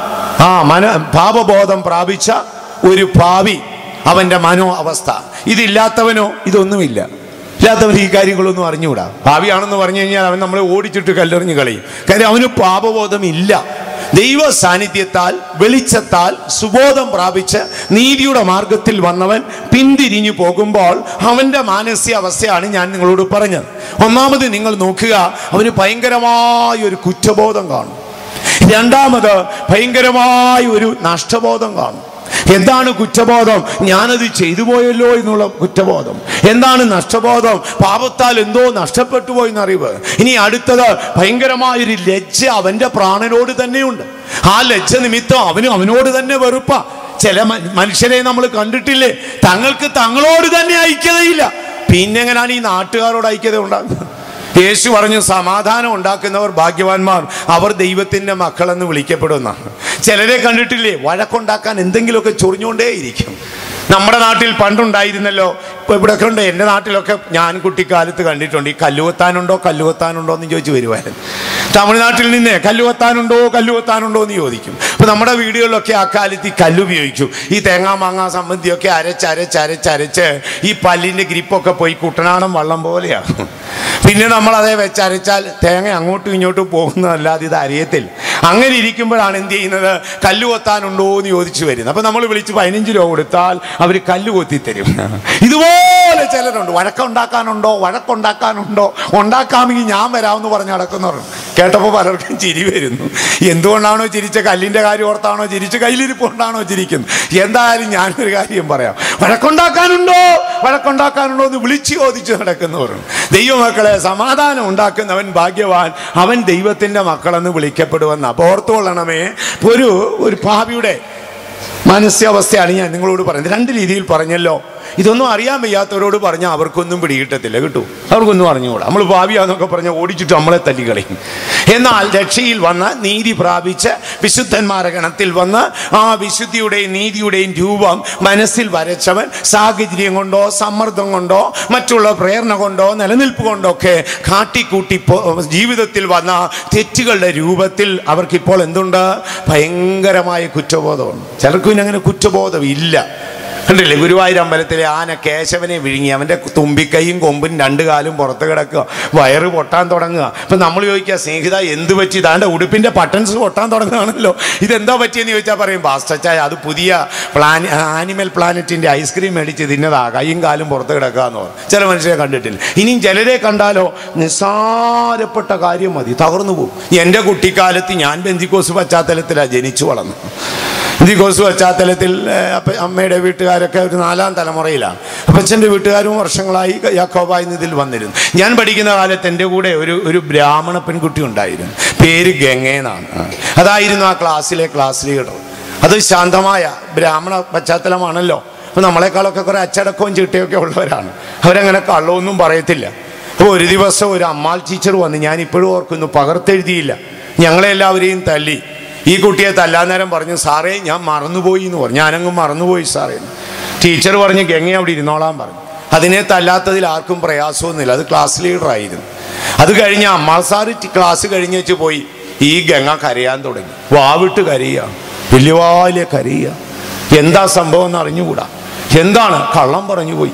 ആ മന പാപബോധം പ്രാപിച്ച ഒരു ഭാവി അവന്റെ മനോ അവസ്ഥ ഇതില്ലാത്തവനോ ഇതൊന്നുമില്ല ഇല്ലാത്തവൻ ഈ കാര്യങ്ങളൊന്നും അറിഞ്ഞുകൂടാ ഭാവിയാണെന്ന് പറഞ്ഞു കഴിഞ്ഞാൽ അവൻ നമ്മളെ ഓടിച്ചിട്ട് കല്ലെറിഞ്ഞ് കളയും കാര്യം അവന് പാപബോധം ഇല്ല ദൈവ സാന്നിധ്യത്താൽ വെളിച്ചത്താൽ സുബോധം പ്രാപിച്ച് നീതിയുടെ മാർഗത്തിൽ വന്നവൻ പിന്തിരിഞ്ഞു പോകുമ്പോൾ അവന്റെ മാനസികാവസ്ഥയാണ് ഞാൻ നിങ്ങളോട് പറഞ്ഞത് ഒന്നാമത് നിങ്ങൾ നോക്കുക അവന് ഭയങ്കരമായ ഒരു കുറ്റബോധം കാണും രണ്ടാമത് ഭയങ്കരമായ ഒരു നഷ്ടബോധം കാണും എന്താണ് കുറ്റബോധം ഞാനത് ചെയ്തു പോയല്ലോ എന്നുള്ള കുറ്റബോധം എന്താണ് നഷ്ടബോധം പാപത്താൽ എന്തോ നഷ്ടപ്പെട്ടു പോയെന്ന് അറിവ് ഇനി അടുത്തത് ഭയങ്കരമായൊരു ലജ്ജ അവന്റെ പ്രാണനോട് തന്നെയുണ്ട് ആ ലജ്ജ നിമിത്തം അവന് അവനോട് തന്നെ വെറുപ്പ ചില മ- മനുഷ്യരെ നമ്മൾ കണ്ടിട്ടില്ലേ തങ്ങൾക്ക് തങ്ങളോട് തന്നെ ഐക്യതയില്ല പിന്നെ എങ്ങനെയാണ് ഈ നാട്ടുകാരോട് ഐക്യത ഉണ്ടാകുന്നത് യേശു പറഞ്ഞു സമാധാനം ഉണ്ടാക്കുന്നവർ ഭാഗ്യവാന്മാർ അവർ ദൈവത്തിന്റെ മക്കളെന്ന് വിളിക്കപ്പെടുമെന്നാണ് ചിലരെ കണ്ടിട്ടില്ലേ വഴക്കുണ്ടാക്കാൻ എന്തെങ്കിലുമൊക്കെ ചൊറിഞ്ഞുകൊണ്ടേയിരിക്കും നമ്മുടെ നാട്ടിൽ പണ്ടുണ്ടായിരുന്നല്ലോ ഇപ്പൊ ഇവിടെയൊക്കെ ഉണ്ട് എൻ്റെ നാട്ടിലൊക്കെ ഞാൻ കുട്ടിക്കാലത്ത് കണ്ടിട്ടുണ്ട് ഈ കല്ലുകൊത്താനുണ്ടോ കല്ലുകൊത്താനുണ്ടോ എന്ന് ചോദിച്ചു വരുമായിരുന്നു തമിഴ്നാട്ടിൽ നിന്ന് കല്ലുകൊത്താനുണ്ടോ കല്ലുകൊത്താനുണ്ടോ എന്ന് ചോദിക്കും അപ്പൊ നമ്മുടെ വീടുകളിലൊക്കെ ആ കാലത്ത് ഈ കല്ല് ഉപയോഗിക്കും ഈ തേങ്ങാ മാങ്ങാ സംബന്ധിയൊക്കെ അരച്ച് അരച്ച് അരച്ച് അരച്ച് ഈ പല്ലിന്റെ ഗ്രിപ്പൊക്കെ പോയി കുട്ടനാടൻ വള്ളം പോലെയാകും പിന്നെ നമ്മൾ അതേ വെച്ച് അരച്ചാൽ തേങ്ങ അങ്ങോട്ടും ഇങ്ങോട്ടും പോകുന്നതല്ലാതെ ഇത് അറിയത്തില്ല അങ്ങനെ ഇരിക്കുമ്പോഴാണ് എന്ത് ചെയ്യുന്നത് കല്ല് കൊത്താനുണ്ടോ എന്ന് ചോദിച്ചു വരുന്നത് അപ്പൊ നമ്മൾ വിളിച്ച് പതിനഞ്ച് രൂപ കൊടുത്താൽ അവർ കല്ല് കൊത്തി തരും ഇതുപോലെ ചിലരുണ്ട് വഴക്കുണ്ടാക്കാനുണ്ടോ വഴക്കുണ്ടാക്കാനുണ്ടോ ഉണ്ടാക്കാമെങ്കിൽ ഞാൻ വരാമെന്ന് പറഞ്ഞ് നടക്കുന്നവരുണ്ട് കേട്ടപ്പോൾ പലർക്കും ചിരി വരുന്നു എന്തുകൊണ്ടാണോ ചിരിച്ച കല്ലിന്റെ കാര്യം ഓർത്താണോ ചിരിച്ച് കയ്യിലിരിപ്പുകൊണ്ടാണോ ചിരിക്കുന്നത് എന്തായാലും ഞാനൊരു കാര്യം പറയാം വഴക്കുണ്ടാക്കാനുണ്ടോ വഴക്കുണ്ടാക്കാനുണ്ടോ എന്ന് വിളിച്ചു ചോദിച്ച് നടക്കുന്നവരുണ്ട് ദൈവമക്കളെ സമാധാനം ഉണ്ടാക്കുന്നവൻ ഭാഗ്യവാൻ അവൻ ദൈവത്തിന്റെ മക്കളെന്ന് വിളിക്കപ്പെടുമെന്ന് അപ്പോൾ ഓർത്തുകൊള്ളണമേ ഒരു ഒരു ഭാവിയുടെ മാനസികാവസ്ഥയാണ് ഞാൻ നിങ്ങളോട് പറയുന്നത് രണ്ട് രീതിയിൽ പറഞ്ഞല്ലോ ഇതൊന്നും അറിയാൻ വയ്യാത്തവരോട് പറഞ്ഞാൽ അവർക്കൊന്നും പിടികിട്ടത്തില്ല കിട്ടൂ അവർക്കൊന്നും അറിഞ്ഞുകൂടാ നമ്മൾ ഭാവിയാന്നൊക്കെ പറഞ്ഞാൽ ഓടിച്ചിട്ട് നമ്മളെ തല്ലിക്കളയും എന്നാൽ രക്ഷയിൽ വന്ന് നീതി പ്രാപിച്ച് വിശുദ്ധന്മാരുടെ ഗണത്തിൽ വന്ന് ആ വിശുദ്ധിയുടെയും നീതിയുടെയും രൂപം മനസ്സിൽ വരച്ചവൻ സാഹചര്യം കൊണ്ടോ സമ്മർദ്ദം കൊണ്ടോ മറ്റുള്ള പ്രേരണ കൊണ്ടോ നിലനിൽപ്പ് കൊണ്ടോ ഒക്കെ കാട്ടിക്കൂട്ടി പോ- ജീവിതത്തിൽ വന്ന തെറ്റുകളുടെ രൂപത്തിൽ അവർക്കിപ്പോൾ എന്തുണ്ട് ഭയങ്കരമായ കുറ്റബോധമുണ്ട് ചിലർക്ക് പിന്നെ അങ്ങനെ കുറ്റബോധം ഇല്ല കണ്ടില്ലേ ഗുരുവായൂർ അമ്പലത്തിലെ ആന കേശവനെ വിഴുങ്ങി അവൻ്റെ തുമ്പിക്കൈയും കൊമ്പും രണ്ട് കാലും പുറത്ത് കിടക്കുക വയറ് പൊട്ടാൻ തുടങ്ങുക അപ്പം നമ്മൾ ചോദിക്കുക സ്നേഹിത എന്ത് പറ്റി ഇതാണ്ട് ഉടുപ്പിൻ്റെ ബട്ടൺസ് പൊട്ടാൻ തുടങ്ങുകയാണല്ലോ ഇതെന്താ പറ്റിയെന്ന് ചോദിച്ചാൽ പറയും പാസ്റ്റച്ചായ അത് പുതിയ പ്ലാൻ ആനിമൽ പ്ലാനറ്റിൻ്റെ ഐസ്ക്രീം മേടിച്ച് തിന്നതാ കൈയും കാലും പുറത്ത് കിടക്കുക എന്ന് പറയും ചില മനുഷ്യരെ കണ്ടിട്ടില്ല ഇനിയും ചിലരെ കണ്ടാലോ നിസ്സാരപ്പെട്ട കാര്യം മതി തകർന്നു പോകും എൻ്റെ കുട്ടിക്കാലത്ത് ഞാൻ ബന്ധിക്കോസ് പശ്ചാത്തലത്തിലാണ് ജനിച്ചു വളർന്നു ബന്ധിക്കോസ് പശ്ചാത്തലത്തിൽ ഏഹ്, അപ്പ അമ്മയുടെ വീട്ടുകാരൊക്കെ ഒരു നാലാം തലമുറയിലാണ് അപ്പച്ചൻ്റെ വീട്ടുകാരും വർഷങ്ങളായി യാക്കോബായി ഇതിൽ വന്നിരുന്നു ഞാൻ പഠിക്കുന്ന കാലത്ത് എൻ്റെ കൂടെ ഒരു ഒരു ബ്രാഹ്മണ പെൺകുട്ടി ഉണ്ടായിരുന്നു പേര് ഗംഗേന്നാണ് അതായിരുന്നു ആ ക്ലാസ്സിലെ ക്ലാസ് ലീഡർ അത് ശാന്തമായ ബ്രാഹ്മണ പശ്ചാത്തലമാണല്ലോ അപ്പോൾ നമ്മളെക്കാളൊക്കെ കുറേ അച്ചടക്കവും ചിട്ടയൊക്കെ ഉള്ളവരാണ് അവരങ്ങനെ കള്ളമൊന്നും പറയത്തില്ല അപ്പോൾ ഒരു ദിവസം ഒരു അമ്മാൾ ടീച്ചർ വന്ന് ഞാൻ ഇപ്പോഴും ഓർക്കുന്നു പകർത്തെഴുതിയില്ല ഞങ്ങളെല്ലാവരെയും തല്ലി ഈ കുട്ടിയെ തല്ലാൻ നേരം പറഞ്ഞു സാറേ ഞാൻ മറന്നുപോയി എന്ന് പറഞ്ഞു ഞാനങ്ങ് മറന്നുപോയി സാറേ എന്ന്. ടീച്ചർ പറഞ്ഞ് ഗംഗ അവിടെ ഇരുന്നോളാൻ പറഞ്ഞു അതിനെ തല്ലാത്തതിൽ ആർക്കും പ്രയാസമൊന്നുമില്ല അത് ക്ലാസ് ലീഡറായിരുന്നു അത് കഴിഞ്ഞ് അമ്മാൾ സാറ് ടി- ക്ലാസ് കഴിഞ്ഞ് വെച്ച് പോയി ഈ ഗംഗ കരയാൻ തുടങ്ങി വാവിട്ട് കരയുക വലിയ വാലിയ കരയുക എന്താ സംഭവം എന്ന് അറിഞ്ഞുകൂടാ എന്താണ് കള്ളം പറഞ്ഞു പോയി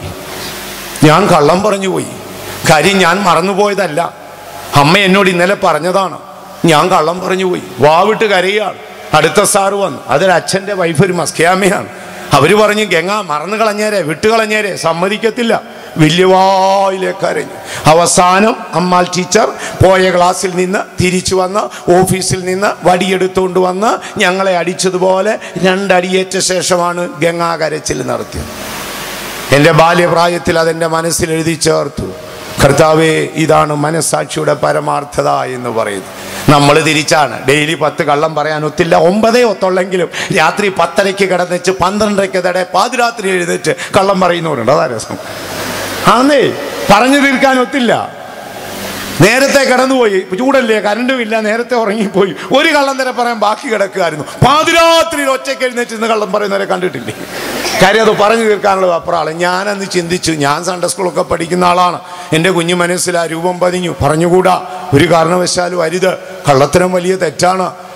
ഞാൻ കള്ളം പറഞ്ഞു പോയി കാര്യം ഞാൻ മറന്നുപോയതല്ല അമ്മ എന്നോട് ഇന്നലെ പറഞ്ഞതാണ് ഞാൻ കള്ളം പറഞ്ഞു പോയി വാവിട്ട് കരയുകയാണ് അടുത്ത സാറ് വന്നു അതൊരു അച്ഛൻ്റെ വൈഫ് ഒരു മസ്കിയാമ്മയാണ് അവര് പറഞ്ഞു ഗംഗ മറന്നു കളഞ്ഞേരെ വിട്ട് കളഞ്ഞേരെ സമ്മതിക്കത്തില്ല വലിയ വായിലെ കരഞ്ഞു അവസാനം അമ്മാൾ ടീച്ചർ പോയ ക്ലാസ്സിൽ നിന്ന് തിരിച്ചു വന്ന് ഓഫീസിൽ നിന്ന് വടിയെടുത്തുകൊണ്ട് വന്ന് ഞങ്ങളെ അടിച്ചതുപോലെ രണ്ടടിയേറ്റ ശേഷമാണ് ഗംഗാ കരച്ചിൽ നടത്തിയത് എൻ്റെ ബാല്യപ്രായത്തിൽ അതെൻ്റെ മനസ്സിൽ എഴുതി ചേർത്തു കർത്താവേ ഇതാണ് മനസ്സാക്ഷിയുടെ പരമാർത്ഥത എന്ന് പറയുന്നത് നമ്മൾ തിരിച്ചാണ് ഡെയിലി പത്ത് കള്ളം പറയാൻ ഒത്തില്ല ഒമ്പതേ ഒത്തുള്ളെങ്കിലും രാത്രി പത്തരയ്ക്ക് കിടന്നിച്ച് പന്ത്രണ്ടരയ്ക്ക് തടെ പാതിരാത്രി എഴുന്നേറ്റ് കള്ളം പറയുന്നവരുണ്ട് അതാ രസം ആന്നേ പറഞ്ഞു തീർക്കാൻ ഒത്തില്ല നേരത്തെ കടന്നുപോയി ചൂടല്ലേ കരണ്ടും ഇല്ല നേരത്തെ ഉറങ്ങിപ്പോയി ഒരു കള്ളം തരം പറയാൻ ബാക്കി കിടക്കുകയായിരുന്നു പാതിരാത്രിയിൽ ഒറ്റയ്ക്ക് എഴുന്നേറ്റ് ഇന്ന് കള്ളം പറയുന്നവരെ കണ്ടിട്ടില്ലേ കാര്യം അത് പറഞ്ഞു തീർക്കാനുള്ള അപ്പുറമാണ് ഞാനന്ന് ചിന്തിച്ചു ഞാൻ സൺഡേ സ്കൂളൊക്കെ പഠിക്കുന്ന ആളാണ് എൻ്റെ കുഞ്ഞു മനസ്സിൽ ആ രൂപം പതിഞ്ഞു പറഞ്ഞുകൂടാ ഒരു കാരണവശാലും അരുത് കള്ളത്തരം വലിയ തെറ്റാണ്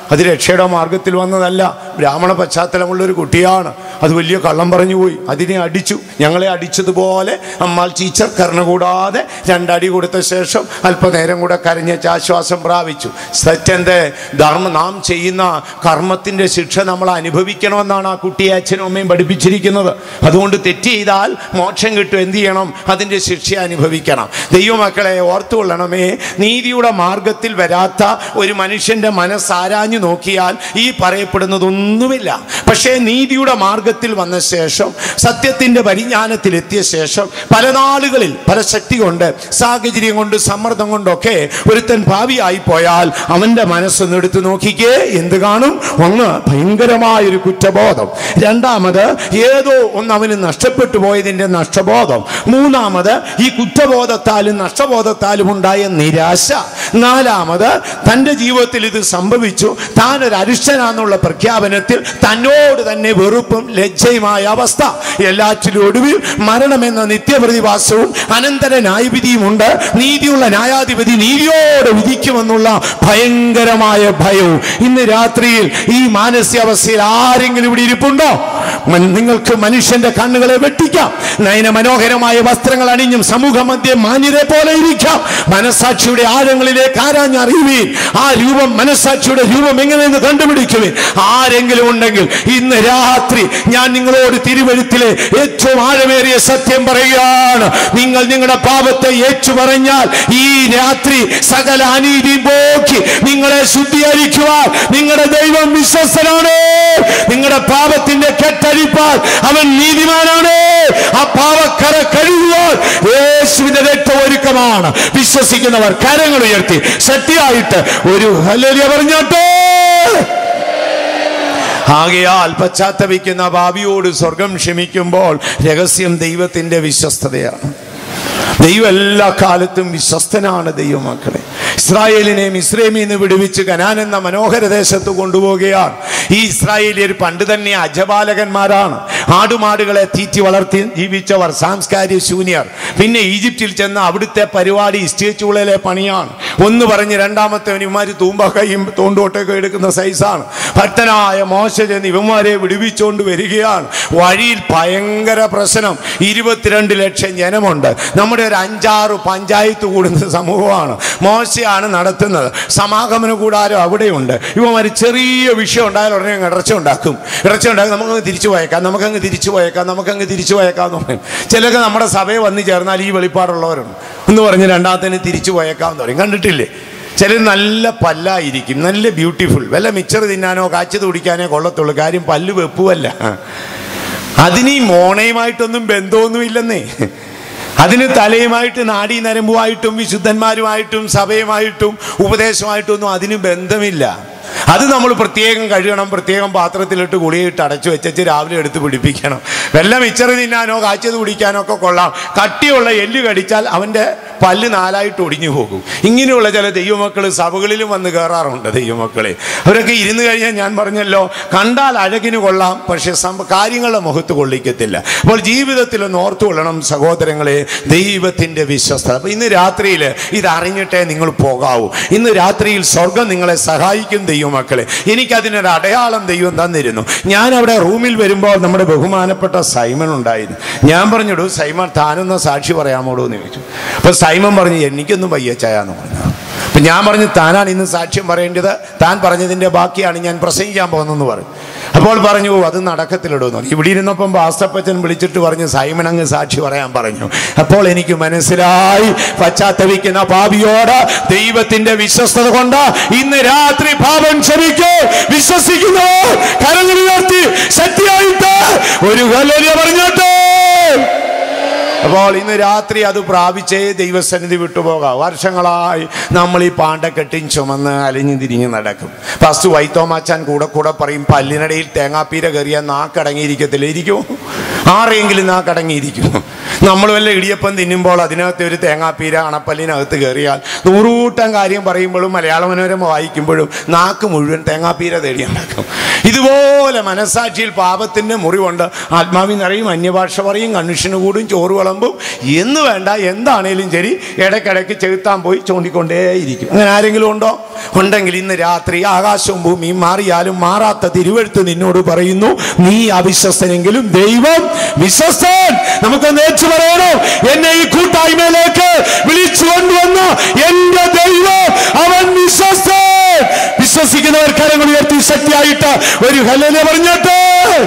അത് രക്ഷയുടെ മാർഗത്തിൽ വന്നതല്ല ബ്രാഹ്മണ പശ്ചാത്തലമുള്ള ഒരു കുട്ടിയാണ് അത് വലിയ കള്ളം പറഞ്ഞു പോയി അതിനെ അടിച്ചു ഞങ്ങളെ അടിച്ചതുപോലെ അമ്മാൾ ടീച്ചർ കരുണ കൂടാതെ രണ്ടടി കൊടുത്ത ശേഷം അല്പനേരം കൂടെ കരഞ്ഞേച്ച് ആശ്വാസം പ്രാപിച്ചു സത്യന്റെ ധർമ്മ നാം ചെയ്യുന്ന കർമ്മത്തിന്റെ ശിക്ഷ നമ്മൾ അനുഭവിക്കണമെന്നാണ് ആ കുട്ടിയെ അച്ഛനും അമ്മയും പഠിപ്പിച്ചിരിക്കുന്നത് അതുകൊണ്ട് തെറ്റ് ചെയ്താൽ മോക്ഷം കിട്ടും എന്ത് ചെയ്യണം അതിൻ്റെ ശിക്ഷ അനുഭവിക്കണം ദൈവമക്കളെ ഓർത്തുകൊള്ളണമേ നീതിയുടെ മാർഗത്തിൽ വരാത്ത ഒരു മനുഷ്യന്റെ മനസ്സാരാഞ്ഞു നോക്കിയാൽ ഈ പറയപ്പെടുന്നതൊന്നുമില്ല പക്ഷേ നീതിയുടെ മാർഗത്തിൽ വന്ന ശേഷം സത്യത്തിന്റെ പരിജ്ഞാനത്തിൽ എത്തിയ ശേഷം പല നാളുകളിൽ പല ശക്തി കൊണ്ട് സാഹചര്യം കൊണ്ട് സമ്മർദ്ദം കൊണ്ടൊക്കെ ഒരുത്തൻ ഭാവിയായി പോയാൽ അവന്റെ മനസ്സൊന്ന് എടുത്ത് നോക്കിക്കേ എന്ത് കാണും ഒന്ന് ഭയങ്കരമായൊരു കുറ്റബോധം രണ്ടാമത് ഏതോ ഒന്ന് അവന് നഷ്ടപ്പെട്ടു പോയതിന്റെ നഷ്ടബോധം മൂന്നാമത് ഈ കുറ്റബോധത്താലും നഷ്ടബോധത്താലും ഉണ്ടായ നിരാശ നാലാമത് തൻ്റെ ജീവിതത്തിൽ ഇത് സംഭവിച്ചു താൻ ഒരു അരിഷ്ടനാന്നുള്ള പ്രഖ്യാപനത്തിൽ തന്നോട് തന്നെ വെറുപ്പും ലജ്ജയുമായ അവസ്ഥ എല്ലാറ്റിലും ഒടുവിൽ മരണമെന്ന നിത്യപ്രതിഭാസവും അനന്തര ന്യായവിധിയുമുണ്ട് നീതിയുള്ള ന്യായാധിപതി നീതിയോടെ വിധിക്കുമെന്നുള്ള ഭയങ്കരമായ ഭയവും ഇന്ന് രാത്രിയിൽ ഈ മാനസികാവസ്ഥയിൽ ആരെങ്കിലും ഇവിടെ ഇരിപ്പുണ്ടോ മൻ- നിങ്ങൾക്ക് മനുഷ്യന്റെ കണ്ണുകളെ വെട്ടിക്കാം നയന മനോഹരമായ വസ്ത്രങ്ങൾ അണിഞ്ഞും സമൂഹ മധ്യ മാന്യരെ പോലെ ഇരിക്കാം മനസാക്ഷിയുടെ ആഴങ്ങളിലേക്ക് ആരാഞ്ഞറിയുവീൻ ആ രൂപം മനസാക്ഷിയുടെ രൂപം എങ്ങനെയെന്ന് കണ്ടുപിടിക്കുവിൻ ആരെങ്കിലും ഉണ്ടെങ്കിൽ ഇന്ന് രാത്രി ഞാൻ നിങ്ങളോട് തിരുവഴുത്തിലെ ഏറ്റവും ആഴമേറിയ സത്യം പറയുകയാണ് നിങ്ങൾ നിങ്ങളുടെ പാപത്തെ ഏറ്റു പറഞ്ഞാൽ ഈ രാത്രി സകല അനീതിയും പോക്കി നിങ്ങളെ ശുദ്ധീകരിക്കുവാൻ നിങ്ങളുടെ ദൈവം വിശ്വസ്തനാണ് നിങ്ങളുടെ പാപത്തിന്റെ കെട്ടഴിപ്പാൽ അവൻ നീതിമാനാണ് ആ പാവക്കര കഴുകുവാൻ യേശുവിന്റെ രക്തം ഒരുക്കമാണ് വിശ്വസിക്കുന്നവർ കരങ്ങൾ ഉയർത്തി ശക്തിയായിട്ട് ഒരു ഹല്ലേലൂയ പറഞ്ഞോട്ടെ ആകയാൽ പശ്ചാത്തപിക്കുന്ന ഭാവിയോട് സ്വർഗം ക്ഷമിക്കുമ്പോൾ രഹസ്യം ദൈവത്തിന്റെ വിശ്വസ്തതയാണ് ദൈവം എല്ലാ കാലത്തും വിശ്വസ്തനാണ് ദൈവമക്കളെ ഇസ്രായേലിനെ മിശ്രമിൽ നിന്ന് വിടുവിച്ച് കനാൻ എന്ന മനോഹര ദേശത്ത് കൊണ്ടുപോവുകയാണ് ഈ ഇസ്രായേലിയർ പണ്ട് തന്നെ അജപാലകന്മാരാണ് ആടുമാടുകളെ തീറ്റി വളർത്തി ജീവിച്ചവർ സാംസ്കാരിക ശൂന്യർ പിന്നെ ഈജിപ്തിൽ ചെന്ന് അവിടുത്തെ പരിപാടി സ്റ്റേച്ചുകളിലെ പണിയാണ് ഒന്ന് പറഞ്ഞ് രണ്ടാമത്തെ ഇവന്മാർ തൂമ്പ കൈയും തോണ്ടോട്ടൊക്കെ എടുക്കുന്ന സൈസാണ് ഭക്തനായ മോശ ചെന്ന് ഇവന്മാരെ വിടുവിച്ചുകൊണ്ട് വരികയാണ് വഴിയിൽ ഭയങ്കര പ്രശ്നം ഇരുപത്തിരണ്ട് ലക്ഷം ജനമുണ്ട് നമ്മുടെ ഒരു അഞ്ചാറ് പഞ്ചായത്ത് കൂടുന്ന സമൂഹമാണ് മോശയാണ് നടത്തുന്നത് സമാഗമന കൂടാരം അവിടെയുണ്ട് ഇവന്മാർ ചെറിയ വിഷയം ഉണ്ടായാൽ ഉടനെ അങ്ങ് ഇടർച്ച ഉണ്ടാക്കും ഇടർച്ച ഉണ്ടാക്കും നമുക്കങ്ങ് തിരിച്ചു പോയേക്കാം നമുക്കങ്ങ് തിരിച്ചു പോയേക്കാം നമുക്കങ്ങ് തിരിച്ചു പോയേക്കാം എന്ന് പറയും ചിലർക്ക് നമ്മുടെ സഭയെ വന്നു ചേർന്നാൽ ഈ വെളിപ്പാടുള്ളവരുണ്ട് എന്ന് പറഞ്ഞ് രണ്ടാമത്തേന് തിരിച്ചു പോയേക്കാം എന്ന് പറയും കണ്ടിട്ടില്ലേ ചിലർ നല്ല പല്ലായിരിക്കും നല്ല ബ്യൂട്ടിഫുൾ വല്ല മിച്ചർ തിന്നാനോ കാച്ചത് കുടിക്കാനോ കൊള്ളത്തുള്ളൂ കാര്യം പല്ല് വെപ്പുമല്ല അതിന് ഈ മോണയുമായിട്ടൊന്നും ബന്ധമൊന്നുമില്ലെന്നേ അതിന് തലയുമായിട്ട് നാടീ നരമ്പുമായിട്ടും വിശുദ്ധന്മാരുമായിട്ടും സഭയുമായിട്ടും ഉപദേശമായിട്ടും ഒന്നും അതിന് ബന്ധമില്ല അത് നമ്മൾ പ്രത്യേകം കഴുകണം പ്രത്യേകം പാത്രത്തിലിട്ട് ഗുളിയിട്ട് അടച്ചു വെച്ചു രാവിലെ എടുത്ത് പിടിപ്പിക്കണം വല്ല മിച്ചറ് തിന്നാനോ കാച്ചത് കുടിക്കാനോ ഒക്കെ കൊള്ളാം കട്ടിയുള്ള എല്ല് കടിച്ചാൽ അവൻ്റെ പല്ല് നാലായിട്ട് ഒടിഞ്ഞു പോകും ഇങ്ങനെയുള്ള ചില ദൈവമക്കൾ സഭകളിലും വന്ന് കയറാറുണ്ട് ദൈവമക്കളെ അവരൊക്കെ ഇരുന്ന് കഴിഞ്ഞാൽ ഞാൻ പറഞ്ഞല്ലോ കണ്ടാൽ അഴകിന് കൊള്ളാം പക്ഷെ സം- കാര്യങ്ങളുടെ മുഖത്ത് കൊള്ളിക്കത്തില്ല അപ്പോൾ ജീവിതത്തിൽ ഒന്ന് ഓർത്തുകൊള്ളണം സഹോദരങ്ങളെ ദൈവത്തിൻ്റെ വിശ്വസ്തത അപ്പോൾ ഇന്ന് രാത്രിയിൽ ഇത് അറിഞ്ഞിട്ടേ നിങ്ങൾ പോകാവൂ ഇന്ന് രാത്രിയിൽ സ്വർഗം നിങ്ങളെ സഹായിക്കും ദൈവമക്കളെ എനിക്കതിനൊരു അടയാളം ദൈവം തന്നിരുന്നു ഞാൻ അവിടെ റൂമിൽ വരുമ്പോൾ നമ്മുടെ ബഹുമാനപ്പെട്ട സൈമൺ ഉണ്ടായിരുന്നു ഞാൻ പറഞ്ഞിടൂ സൈമൺ താനൊന്ന് സാക്ഷി പറയാമോടോ എന്ന് ചോദിച്ചു അപ്പൊ സൈമൺ പറഞ്ഞു എനിക്കൊന്നും വയ്യച്ചായെന്ന് പറഞ്ഞു അപ്പൊ ഞാൻ പറഞ്ഞു താനാണ് ഇന്ന് സാക്ഷ്യം പറയേണ്ടത് താൻ പറഞ്ഞതിന്റെ ബാക്കിയാണ് ഞാൻ പ്രസംഗിക്കാൻ പോകുന്നതെന്ന് പറഞ്ഞു അപ്പോൾ പറഞ്ഞു "ഓ, അത് നടക്കത്തിലിടുന്നു ഇവിടെ ഇരുന്നപ്പം ബാസ്തപ്പച്ചൻ വിളിച്ചിട്ട് പറഞ്ഞു സൈമൺ അങ്ങ് സാക്ഷി പറയാൻ പറഞ്ഞു അപ്പോൾ എനിക്ക് മനസ്സിലായി പശ്ചാത്തപിക്കുന്ന പാപിയോട് ദൈവത്തിന്റെ വിശ്വസ്തത കൊണ്ട് ഇന്ന് രാത്രി പാപം ക്ഷമിക്കൂ വിശ്വസിക്കുന്നു കരങ്ങൾ ഉയർത്തി ശക്തിയായിട്ട് ഒരു ഹല്ലേലൂയ പറഞ്ഞോട്ടെ അപ്പോൾ ഇന്ന് രാത്രി അത് പ്രാപിച്ചേ ദൈവസന്നിധി വിട്ടുപോകാം വർഷങ്ങളായി നമ്മൾ ഈ പാണ്ടക്കെട്ടിൻ ചുമന്ന് അലിഞ്ഞു തിരിഞ്ഞ് നടക്കും ഫസ്റ്റ് വൈത്തോമാച്ചാൻ കൂടെ കൂടെ പറയും പല്ലിനടയിൽ തേങ്ങാപ്പീര കയറിയാൽ നാക്കടങ്ങിയിരിക്കത്തില്ല ഇരിക്കും ആരെങ്കിലും നാക്കടങ്ങിയിരിക്കും നമ്മൾ വല്ല ഇടിയപ്പം തിന്നുമ്പോൾ അതിനകത്ത് ഒരു തേങ്ങാപ്പീര അണപ്പല്ലിനകത്ത് കയറിയാൽ നൂറുകൂട്ടം കാര്യം പറയുമ്പോഴും മലയാള മനോരമ വായിക്കുമ്പോഴും നാക്ക് മുഴുവൻ തേങ്ങാപ്പീര തേടിയുണ്ടാക്കും ഇതുപോലെ മനസാക്ഷിയിൽ പാപത്തിന്റെ മുറിവുണ്ട് ആത്മാവിൽ നിറയും അന്യഭാഷ പറയും കണ്ണുഷിന് കൂടും ചോറ് വിളമ്പും എന്ന് വേണ്ട എന്താണേലും ശരി ഇടയ്ക്കിടയ്ക്ക് ചെകുത്താൻ പോയി ചൂണ്ടിക്കൊണ്ടേയിരിക്കും അങ്ങനെ ആരെങ്കിലും ഉണ്ടോ ഉണ്ടെങ്കിൽ ഇന്ന് രാത്രി ആകാശവും ഭൂമിയും മാറിയാലും മാറാത്ത തിരുവഴുത്ത് നിന്നോട് പറയുന്നു നീ അവിശ്വസ്തനെങ്കിലും ദൈവം വിശ്വസ്തൻ നമുക്ക് നേച്ചു പറയണോ എന്നെ ഈ കൂട്ടായ്മയിലേക്ക് വിളിച്ചു കൊണ്ടുവന്ന എന്റെ ദൈവം അവൻ വിശ്വസ്തൻ വിശ്വസിക്കുന്നവർ കരങ്ങൾ ഉയർത്തി ശക്തിയായിട്ട് ഒരു ഹല്ലേലൂയ പറഞ്ഞിട്ട്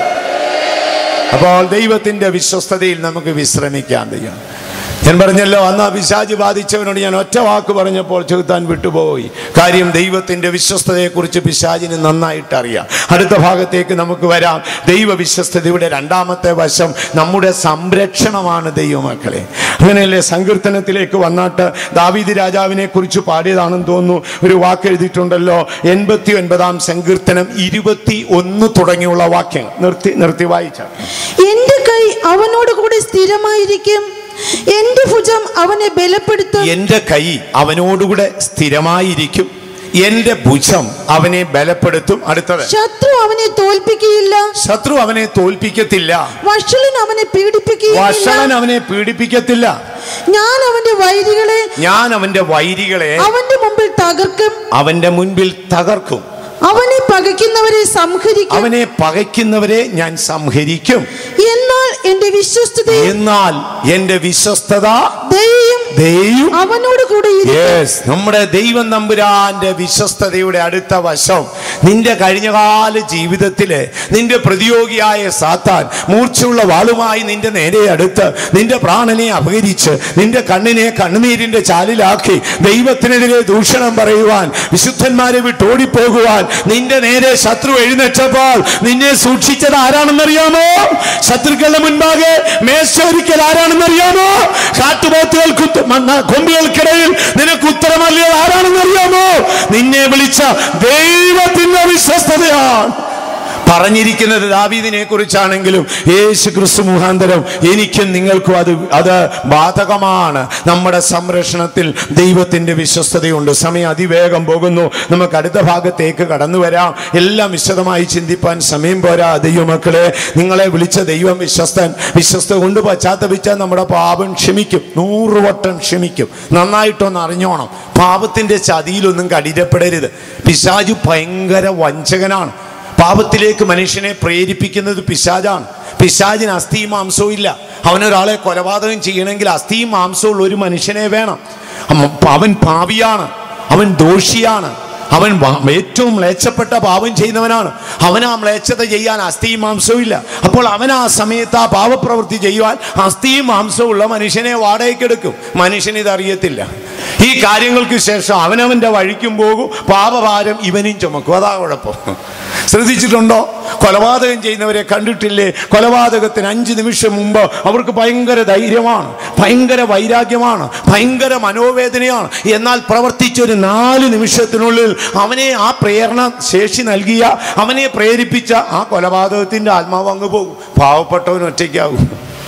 അപ്പോൾ ദൈവത്തിന്റെ വിശ്വസ്തതയിൽ നമുക്ക് വിശ്രമിക്കാൻ ദൈവം ഞാൻ പറഞ്ഞല്ലോ അന്ന് ആ പിശാച് ബാധിച്ചവനോട് ഞാൻ ഒറ്റ വാക്ക് പറഞ്ഞപ്പോൾ ചെറുത്താൻ വിട്ടുപോയി കാര്യം ദൈവത്തിന്റെ വിശ്വസ്തതയെക്കുറിച്ച് പിശാചിന് നന്നായിട്ട് അറിയാം അടുത്ത ഭാഗത്തേക്ക് നമുക്ക് വരാം ദൈവ വിശ്വസ്തതയുടെ രണ്ടാമത്തെ വശം നമ്മുടെ സംരക്ഷണമാണ് ദൈവമക്കളെ അങ്ങനെയല്ലേ സങ്കീർത്തനത്തിലേക്ക് വന്നിട്ട് ദാവീദ് രാജാവിനെ കുറിച്ച് പാടിയതാണെന്ന് തോന്നുന്നു ഒരു വാക്ക് എഴുതിയിട്ടുണ്ടല്ലോ എൺപത്തി ഒൻപതാം സങ്കീർത്തനം ഇരുപത്തി ഒന്ന് തുടങ്ങിയുള്ള വാക്യങ്ങൾ നിർത്തി നിർത്തി വായിച്ചാൽ എന്റെ കൈ അവനോട് കൂടെ സ്ഥിരമായിരിക്കും എന്റെ ഭുജം അവനെ ബലപ്പെടുത്തും എന്റെ കൈ അവനോടുകൂടെ സ്ഥിരമായിരിക്കും എന്റെ ഭുജം അവനെ ബലപ്പെടുത്തും അടുത്തത് ശത്രു അവനെ തോൽപ്പിക്കുകയില്ല ശത്രു അവനെ തോൽപ്പിക്കത്തില്ല വഷളൻ അവനെ പീഡിപ്പിക്കുകയില്ല വഷളൻ അവനെ പീഡിപ്പിക്കത്തില്ല ഞാൻ അവന്റെ വൈരികളെ ഞാൻ അവന്റെ വൈരികളെ അവന്റെ മുമ്പിൽ തകർക്കും അവന്റെ മുൻപിൽ തകർക്കും അവനെ പകയ്ക്കുന്നവരെ സംഹരിക്കും അവനെ പകയ്ക്കുന്നവരെ ഞാൻ സംഹരിക്കും എന്നാൽ എന്റെ വിശ്വസ്തതയും എന്നാൽ എന്റെ വിശ്വസ്തത ദയയും ദൈവം അവനോട് കൂടെ ഇരിക്കും. യെസ് നമ്മുടെ ദൈവം നമ്പുരാന്റെ വിശ്വസ്തതയുടെ അടുത്ത വശം നിന്റെ കഴിഞ്ഞകാല ജീവിതത്തിലെ നിന്റെ പ്രതിയോഗിയായ സാത്താൻ മൂർച്ചയുള്ള വാളുമായി നിന്റെ നേരെ അടുത്ത് നിന്റെ പ്രാണനെ അപകരിച്ച് നിന്റെ കണ്ണിനെ കണ്ണുനീരിന്റെ ചാലിലാക്കി ദൈവത്തിനെതിരെ ദൂഷണം പറയുവാൻ വിശുദ്ധന്മാരെ വിട്ടോടിപ്പോകുവാൻ നിന്റെ നേരെ ശത്രു എഴുന്നേറ്റപ്പോൾ നിന്നെ സൂക്ഷിച്ചത് ആരാണെന്നറിയാമോ ശത്രുക്കളുടെ മുൻപാകെ മേശോരിക്കൽ ആരാണെന്നറിയാമോ കാട്ടുപോത്തുകൾ കുത്ത് മണ്ണ കൊമ്പുകൾക്കിടയിൽ നിനക്ക് ഉത്തരമല്ലിയത് ആരാണെന്നറിയാമോ നിന്നെ വിളിച്ച ദൈവത്തിന്റെ വിശ്വസ്തതയാണ് പറഞ്ഞിരിക്കുന്നത് ദാവീദിനെ കുറിച്ചാണെങ്കിലും യേശു ക്രിസ്തു മുഖാന്തരം എനിക്കും നിങ്ങൾക്കും അത് അത് ബാധകമാണ് നമ്മുടെ സംരക്ഷണത്തിൽ ദൈവത്തിന്റെ വിശ്വസ്തതയുണ്ട് സമയം അതിവേഗം പോകുന്നു നമുക്ക് അടുത്ത ഭാഗത്തേക്ക് കടന്നു വരാം എല്ലാം വിശദമായി ചിന്തിപ്പാൻ സമയം പോരാ ദൈവമക്കളെ നിങ്ങളെ വിളിച്ച ദൈവം വിശ്വസ്തൻ വിശ്വസ്ത കൊണ്ട് പശ്ചാത്തപിച്ചാൽ നമ്മുടെ പാപം ക്ഷമിക്കും നൂറ് വട്ടം ക്ഷമിക്കും നന്നായിട്ടൊന്ന് അറിഞ്ഞോണം പാപത്തിന്റെ ചതിയിലൊന്നും കടിരപ്പെടരുത് പിശാജു ഭയങ്കര വഞ്ചകനാണ് പാപത്തിലേക്ക് മനുഷ്യനെ പ്രേരിപ്പിക്കുന്നത് പിശാജാണ് പിശാജിന് അസ്ഥിയും മാംസവും ഇല്ല അവനൊരാളെ കൊലപാതകം ചെയ്യണമെങ്കിൽ അസ്ഥിയും മാംസവും ഉള്ള ഒരു മനുഷ്യനെ വേണം അമ്മ- അവൻ പാപിയാണ് അവൻ ദോഷിയാണ് അവൻ വ- ഏറ്റവും മ്ലേച്ഛപ്പെട്ട പാപം ചെയ്യുന്നവനാണ് അവൻ ആ മ്ലേച്ഛത ചെയ്യാൻ അസ്ഥിയും മാംസവും ഇല്ല അപ്പോൾ അവൻ ആ സമയത്ത് ആ പാപപ്രവൃത്തി ചെയ്യുവാൻ അസ്ഥിയും മാംസവും ഉള്ള മനുഷ്യനെ വാടകയ്ക്കെടുക്കും മനുഷ്യൻ ഇതറിയത്തില്ല ഈ കാര്യങ്ങൾക്ക് ശേഷം അവനവന്റെ വഴിക്കും പോകും പാപഭാരം ഇവനും ചുമക്കും അതാ കുഴപ്പം ശ്രദ്ധിച്ചിട്ടുണ്ടോ കൊലപാതകം ചെയ്യുന്നവരെ കണ്ടിട്ടില്ലേ കൊലപാതകത്തിന് അഞ്ച് നിമിഷം മുമ്പ് അവർക്ക് ഭയങ്കര ധൈര്യമാണ് ഭയങ്കര വൈരാഗ്യമാണ് ഭയങ്കര മനോവേദനയാണ് എന്നാൽ പ്രവർത്തിച്ചൊരു നാല് നിമിഷത്തിനുള്ളിൽ അവനെ ആ പ്രേരണ ശേഷി നൽകിയ അവനെ പ്രേരിപ്പിച്ച ആ കൊലപാതകത്തിന്റെ ആത്മാവ് അങ്ങ് പോകും പാവപ്പെട്ടവൻ ഒറ്റയ്ക്കാകും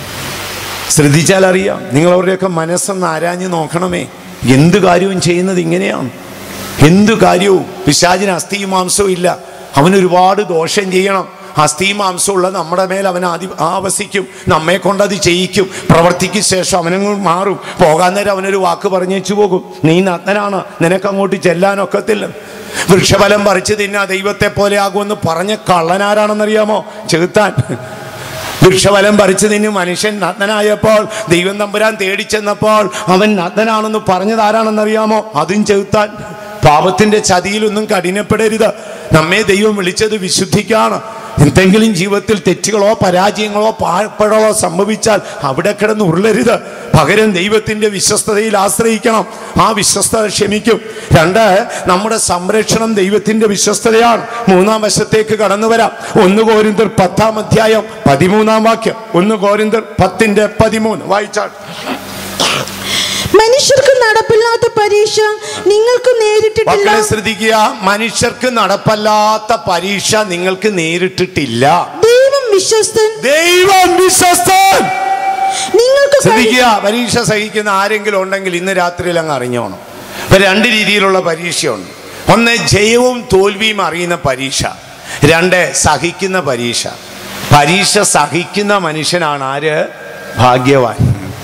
ശ്രദ്ധിച്ചാൽ അറിയാം നിങ്ങൾ അവരുടെയൊക്കെ മനസ്സൊന്ന് ആരാഞ്ഞ് നോക്കണമേ എന്ത് കാര്യവും ചെയ്യുന്നത് ഇങ്ങനെയാണ് എന്ത് കാര്യവും പിശാചിന് അസ്ഥിയും മാംസവും ഇല്ല അവൻ ഒരുപാട് ദോഷം ചെയ്യണം അസ്ഥിയും മാംസവും ഉള്ള നമ്മുടെ മേൽ അവൻ ആദി ആവസിക്കും നമ്മെ കൊണ്ട് അത് ചെയ്യിക്കും പ്രവർത്തിക്ക് ശേഷം അവനങ്ങ് മാറും പോകാൻ നേരം അവനൊരു വാക്ക് പറഞ്ഞേച്ചു പോകും നീ നഗ്നനാണ് നിനക്ക് അങ്ങോട്ട് ചെല്ലാനൊക്കത്തില്ല വൃക്ഷഫലം പറിച്ച് തിന്നാ ദൈവത്തെ പോലെ ആകുമെന്ന് പറഞ്ഞ കള്ളനാരാണെന്നറിയാമോ ചെകുത്താൻ വൃക്ഷഫലം പറിച്ചു നിന്ന് മനുഷ്യൻ നഗ്നനായപ്പോൾ ദൈവം തമ്പുരാൻ തേടിച്ചെന്നപ്പോൾ അവൻ നഗ്നനാണെന്ന് പറഞ്ഞത് ആരാണെന്നറിയാമോ അതും ചെറുത്താൻ പാപത്തിന്റെ ചതിയിലൊന്നും കഠിനപ്പെടരുത് നമ്മെ ദൈവം വിളിച്ചത് വിശുദ്ധിക്കാണ് എന്തെങ്കിലും ജീവിതത്തിൽ തെറ്റുകളോ പരാജയങ്ങളോ പാഴ്പ്പഴകളോ സംഭവിച്ചാൽ അവിടെ കിടന്ന് ഉരുളരുത് പകരം ദൈവത്തിന്റെ വിശ്വസ്തതയിൽ ആശ്രയിക്കണം ആ വിശ്വസ്തത ക്ഷമിക്കും രണ്ട് നമ്മുടെ സംരക്ഷണം ദൈവത്തിന്റെ വിശ്വസ്തതയാണ് മൂന്നാം വശത്തേക്ക് കടന്നു വരാം ഒന്ന് കോരിന്തർ പത്താം അധ്യായം പതിമൂന്നാം വാക്യം ഒന്ന് കോരിന്തർ പത്തിന്റെ പതിമൂന്ന് വായിച്ചാൽ മനുഷ്യർക്ക് നടപ്പില്ലാത്ത പരീക്ഷ നിങ്ങൾക്ക് നേരിട്ടിട്ടില്ല മക്കളെ ശ്രദ്ധിക്കുക മനുഷ്യർക്ക് നടപ്പല്ലാത്ത പരീക്ഷ നിങ്ങൾക്ക് നേരിട്ടിട്ടില്ല ദൈവം വിശ്വസ്തൻ ദൈവം വിശ്വസ്തൻ നിങ്ങൾക്ക് കഴി- ശ്രദ്ധിക്കുക പരീക്ഷ സഹിക്കുന്ന ആരെങ്കിലും ഉണ്ടെങ്കിൽ ഇന്ന് രാത്രിയിൽ അങ്ങ് അറിഞ്ഞോണം ഇപ്പൊ രണ്ട് രീതിയിലുള്ള പരീക്ഷയുണ്ട് ഒന്ന് ജയവും തോൽവിയും അറിയുന്ന പരീക്ഷ രണ്ട് സഹിക്കുന്ന പരീക്ഷ പരീക്ഷ സഹിക്കുന്ന മനുഷ്യനാണ് ആര് ഭാഗ്യവാൻ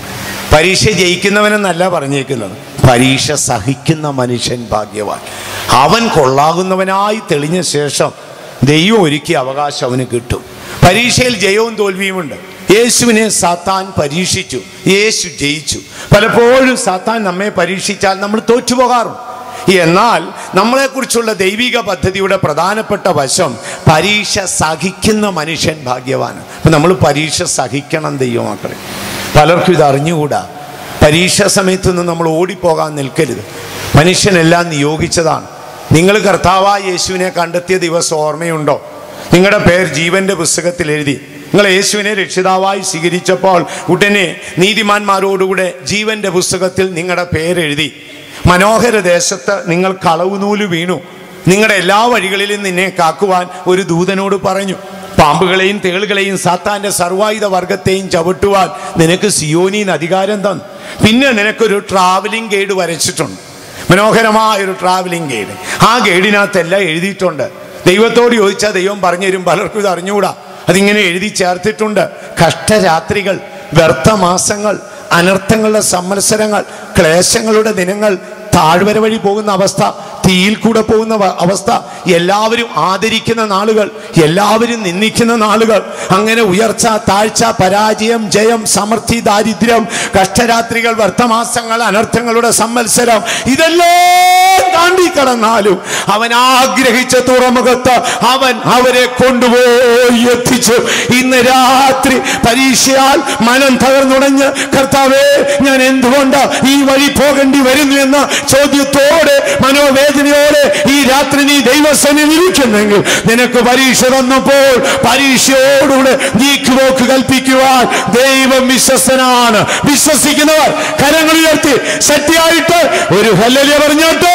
പരീക്ഷ ജയിക്കുന്നവനെന്നല്ല പറഞ്ഞേക്കുന്നത് പരീക്ഷ സഹിക്കുന്ന മനുഷ്യൻ ഭാഗ്യവാൻ അവൻ കൊള്ളാകുന്നവനായി തെളിഞ്ഞ ശേഷം ദൈവം ഒരുക്കിയ അവകാശം അവന് കിട്ടും പരീക്ഷയിൽ ജയവും തോൽവിയുമുണ്ട് യേശുവിനെ സാത്താൻ പരീക്ഷിച്ചു യേശു ജയിച്ചു പലപ്പോഴും സാത്താൻ നമ്മെ പരീക്ഷിച്ചാൽ നമ്മൾ തോറ്റുപോകാറുണ്ട് എന്നാൽ നമ്മളെക്കുറിച്ചുള്ള ദൈവിക പദ്ധതിയുടെ പ്രധാനപ്പെട്ട വശം പരീക്ഷ സഹിക്കുന്ന മനുഷ്യൻ ഭാഗ്യവാനാണ് അപ്പം നമ്മൾ പരീക്ഷ സഹിക്കണം ദൈവമക്കളെ പലർക്കും ഇത് അറിഞ്ഞുകൂടാ പരീക്ഷ സമയത്തൊന്നും നമ്മൾ ഓടിപ്പോകാൻ നിൽക്കരുത് മനുഷ്യനെല്ലാം നിയോഗിച്ചതാണ് നിങ്ങൾ കർത്താവായ യേശുവിനെ കണ്ടെത്തിയ ദിവസം ഓർമ്മയുണ്ടോ നിങ്ങളുടെ പേർ ജീവന്റെ പുസ്തകത്തിൽ എഴുതി നിങ്ങൾ യേശുവിനെ രക്ഷിതാവായി സ്വീകരിച്ചപ്പോൾ ഉടനെ നീതിമാന്മാരോടുകൂടെ ജീവന്റെ പുസ്തകത്തിൽ നിങ്ങളുടെ പേരെഴുതി മനോഹര ദേശത്ത് നിങ്ങൾ കളവുനൂല് വീണു നിങ്ങളുടെ എല്ലാ വഴികളിലും നിന്നെ കാക്കുവാൻ ഒരു ദൂതനോട് പറഞ്ഞു പാമ്പുകളെയും തേളുകളെയും സാത്താന്റെ സർവായുധ വർഗത്തെയും ചവിട്ടുവാൻ നിനക്ക് സിയോനീന്ന് അധികാരം തന്നു പിന്നെ നിനക്കൊരു ട്രാവലിംഗ് ഗൈഡ് വരച്ചിട്ടുണ്ട് മനോഹരമായ ഒരു ട്രാവലിംഗ് ഗൈഡ് ആ ഗൈഡിനകത്തെല്ലാം എഴുതിയിട്ടുണ്ട് ദൈവത്തോട് ചോദിച്ചാൽ ദൈവം പറഞ്ഞുതരും പലർക്കും ഇത് അറിഞ്ഞുകൂടാ അതിങ്ങനെ എഴുതി ചേർത്തിട്ടുണ്ട് കഷ്ടരാത്രികൾ വ്യർത്ഥമാസങ്ങൾ അനർത്ഥങ്ങളുടെ സമ്മത്സരങ്ങൾ ക്ലേശങ്ങളുടെ ദിനങ്ങൾ താഴ്വര വഴി പോകുന്ന അവസ്ഥ തീയിൽ കൂടെ പോകുന്ന വ- അവസ്ഥ എല്ലാവരും ആദരിക്കുന്ന നാളുകൾ എല്ലാവരും നിന്ദിക്കുന്ന നാളുകൾ അങ്ങനെ ഉയർച്ച താഴ്ച പരാജയം ജയം സമൃദ്ധി ദാരിദ്ര്യം കഷ്ടരാത്രികൾ വർത്തമാസങ്ങൾ അനർത്ഥങ്ങളുടെ സമ്മത്സരം ഇതെല്ലാം താണ്ടി കടന്നാലും അവൻ ആഗ്രഹിച്ച തുറമുഖത്ത് അവൻ അവരെ കൊണ്ടുപോയി എത്തിച്ചു ഇന്ന് രാത്രി പരീക്ഷയാൽ മനം തകർന്നുടഞ്ഞ് കർത്താവേ ഞാൻ എന്തുകൊണ്ട് ഈ വഴി പോകേണ്ടി വരുന്നു എന്ന ചോദ്യത്തോടെ മനോവേദനയോടെ ഈ രാത്രി നീ ദൈവസന്നിധി ഇരിക്കുന്നെങ്കിൽ നിനക്ക് പരീക്ഷ തന്നപ്പോൾ പരീക്ഷയോടുകൂടെ നീക്കുപോക്ക് കൽപ്പിക്കുവാൻ ദൈവം വിശ്വസ്തനാണ് വിശ്വസിക്കുന്നവർ കരങ്ങൾ ഉയർത്തി ശക്തിയായിട്ട് ഒരു ഹല്ലലിയ പറഞ്ഞോട്ടെ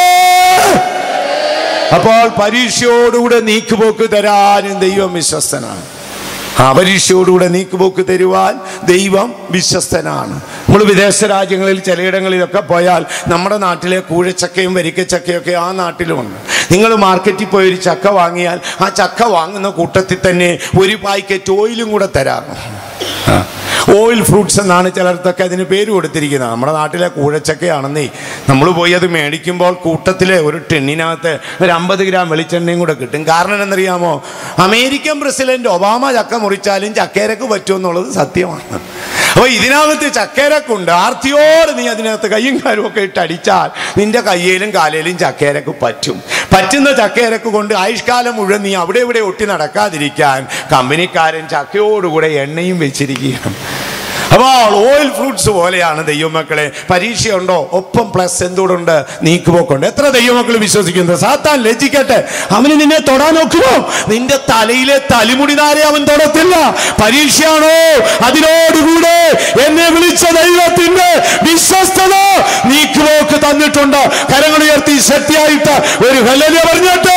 അപ്പോൾ പരീക്ഷയോടുകൂടെ നീക്കുപോക്ക് തരാനും ദൈവം വിശ്വസ്തനാണ് ആ പരീക്ഷയോടുകൂടെ നീക്കുപോക്ക് തരുവാൻ ദൈവം വിശ്വസ്തനാണ് നമ്മൾ വിദേശ രാജ്യങ്ങളിൽ ചിലയിടങ്ങളിലൊക്കെ പോയാൽ നമ്മുടെ നാട്ടിലെ കൂഴച്ചക്കയും വരിക്കച്ചക്കയൊക്കെ ആ നാട്ടിലുമുണ്ട് നിങ്ങൾ മാർക്കറ്റിൽ പോയി ഒരു ചക്ക വാങ്ങിയാൽ ആ ചക്ക വാങ്ങുന്ന കൂട്ടത്തിൽ തന്നെ ഒരു പാക്കറ്റ് ഓയിലും കൂടെ തരാറുണ്ട് ഓയിൽ ഫ്രൂട്ട്സ് എന്നാണ് ചിലർക്കൊക്കെ അതിന് പേര് കൊടുത്തിരിക്കുന്നത് നമ്മുടെ നാട്ടിലെ കൂഴച്ചക്കയാണെന്നേ നമ്മൾ പോയി അത് മേടിക്കുമ്പോൾ കൂട്ടത്തിലെ ഒരു ടെണ്ണിനകത്ത് ഒരു അമ്പത് ഗ്രാം വെളിച്ചെണ്ണയും കൂടെ കിട്ടും കാരണം എന്നറിയാമോ അമേരിക്കൻ പ്രസിഡന്റ് ഒബാമ ചക്ക മുറിച്ചാലും ചക്കേരക്ക് പറ്റുമെന്നുള്ളത് സത്യമാണ് അപ്പോൾ ഇതിനകത്ത് ചക്കേരക്കുണ്ട് ആർത്തിയോട് നീ അതിനകത്ത് കയ്യും കാലും ഒക്കെ ഇട്ട് അടിച്ചാൽ നിന്റെ കയ്യിലും കാലയിലും ചക്കേരക്ക് പറ്റും പറ്റുന്ന ചക്കേരക്ക് കൊണ്ട് ആയുഷ്കാലം മുഴുവൻ നീ അവിടെ ഇവിടെ ഒട്ടി നടക്കാതിരിക്കാൻ കമ്പനിക്കാരൻ ചക്കയോടുകൂടെ എണ്ണയും വെച്ചിരിക്കുകയാണ് അപ്പോൾ ഓയിൽ ഫ്രൂട്ട്സ് പോലെയാണ് ദൈവമക്കളെ പരീക്ഷയുണ്ടോ ഒപ്പം പ്ലസ് എന്തുകൊണ്ട് നീക്കുപോക്കുണ്ട് എത്ര ദൈവമക്കൾ വിശ്വസിക്കുന്നത് സാത്താൻ ലജ്ജിക്കട്ടെ അവന് നിന്നെ തൊടാൻ നോക്കുമോ നിന്റെ തലയിലെ തലിമുടി നാരെ അവൻ തൊടത്തില്ല പരീക്ഷയാണോ അതിനോടുകൂടെ എന്നെ വിളിച്ച ദൈവത്തിന്റെ വിശ്വസ്തത നീക്കുപോക്ക് തന്നിട്ടുണ്ട് കരങ്ങൾ ഉയർത്തി ശക്തിയായിട്ട് ഒരു ഹല്ലേലൂയ പറഞ്ഞോട്ടെ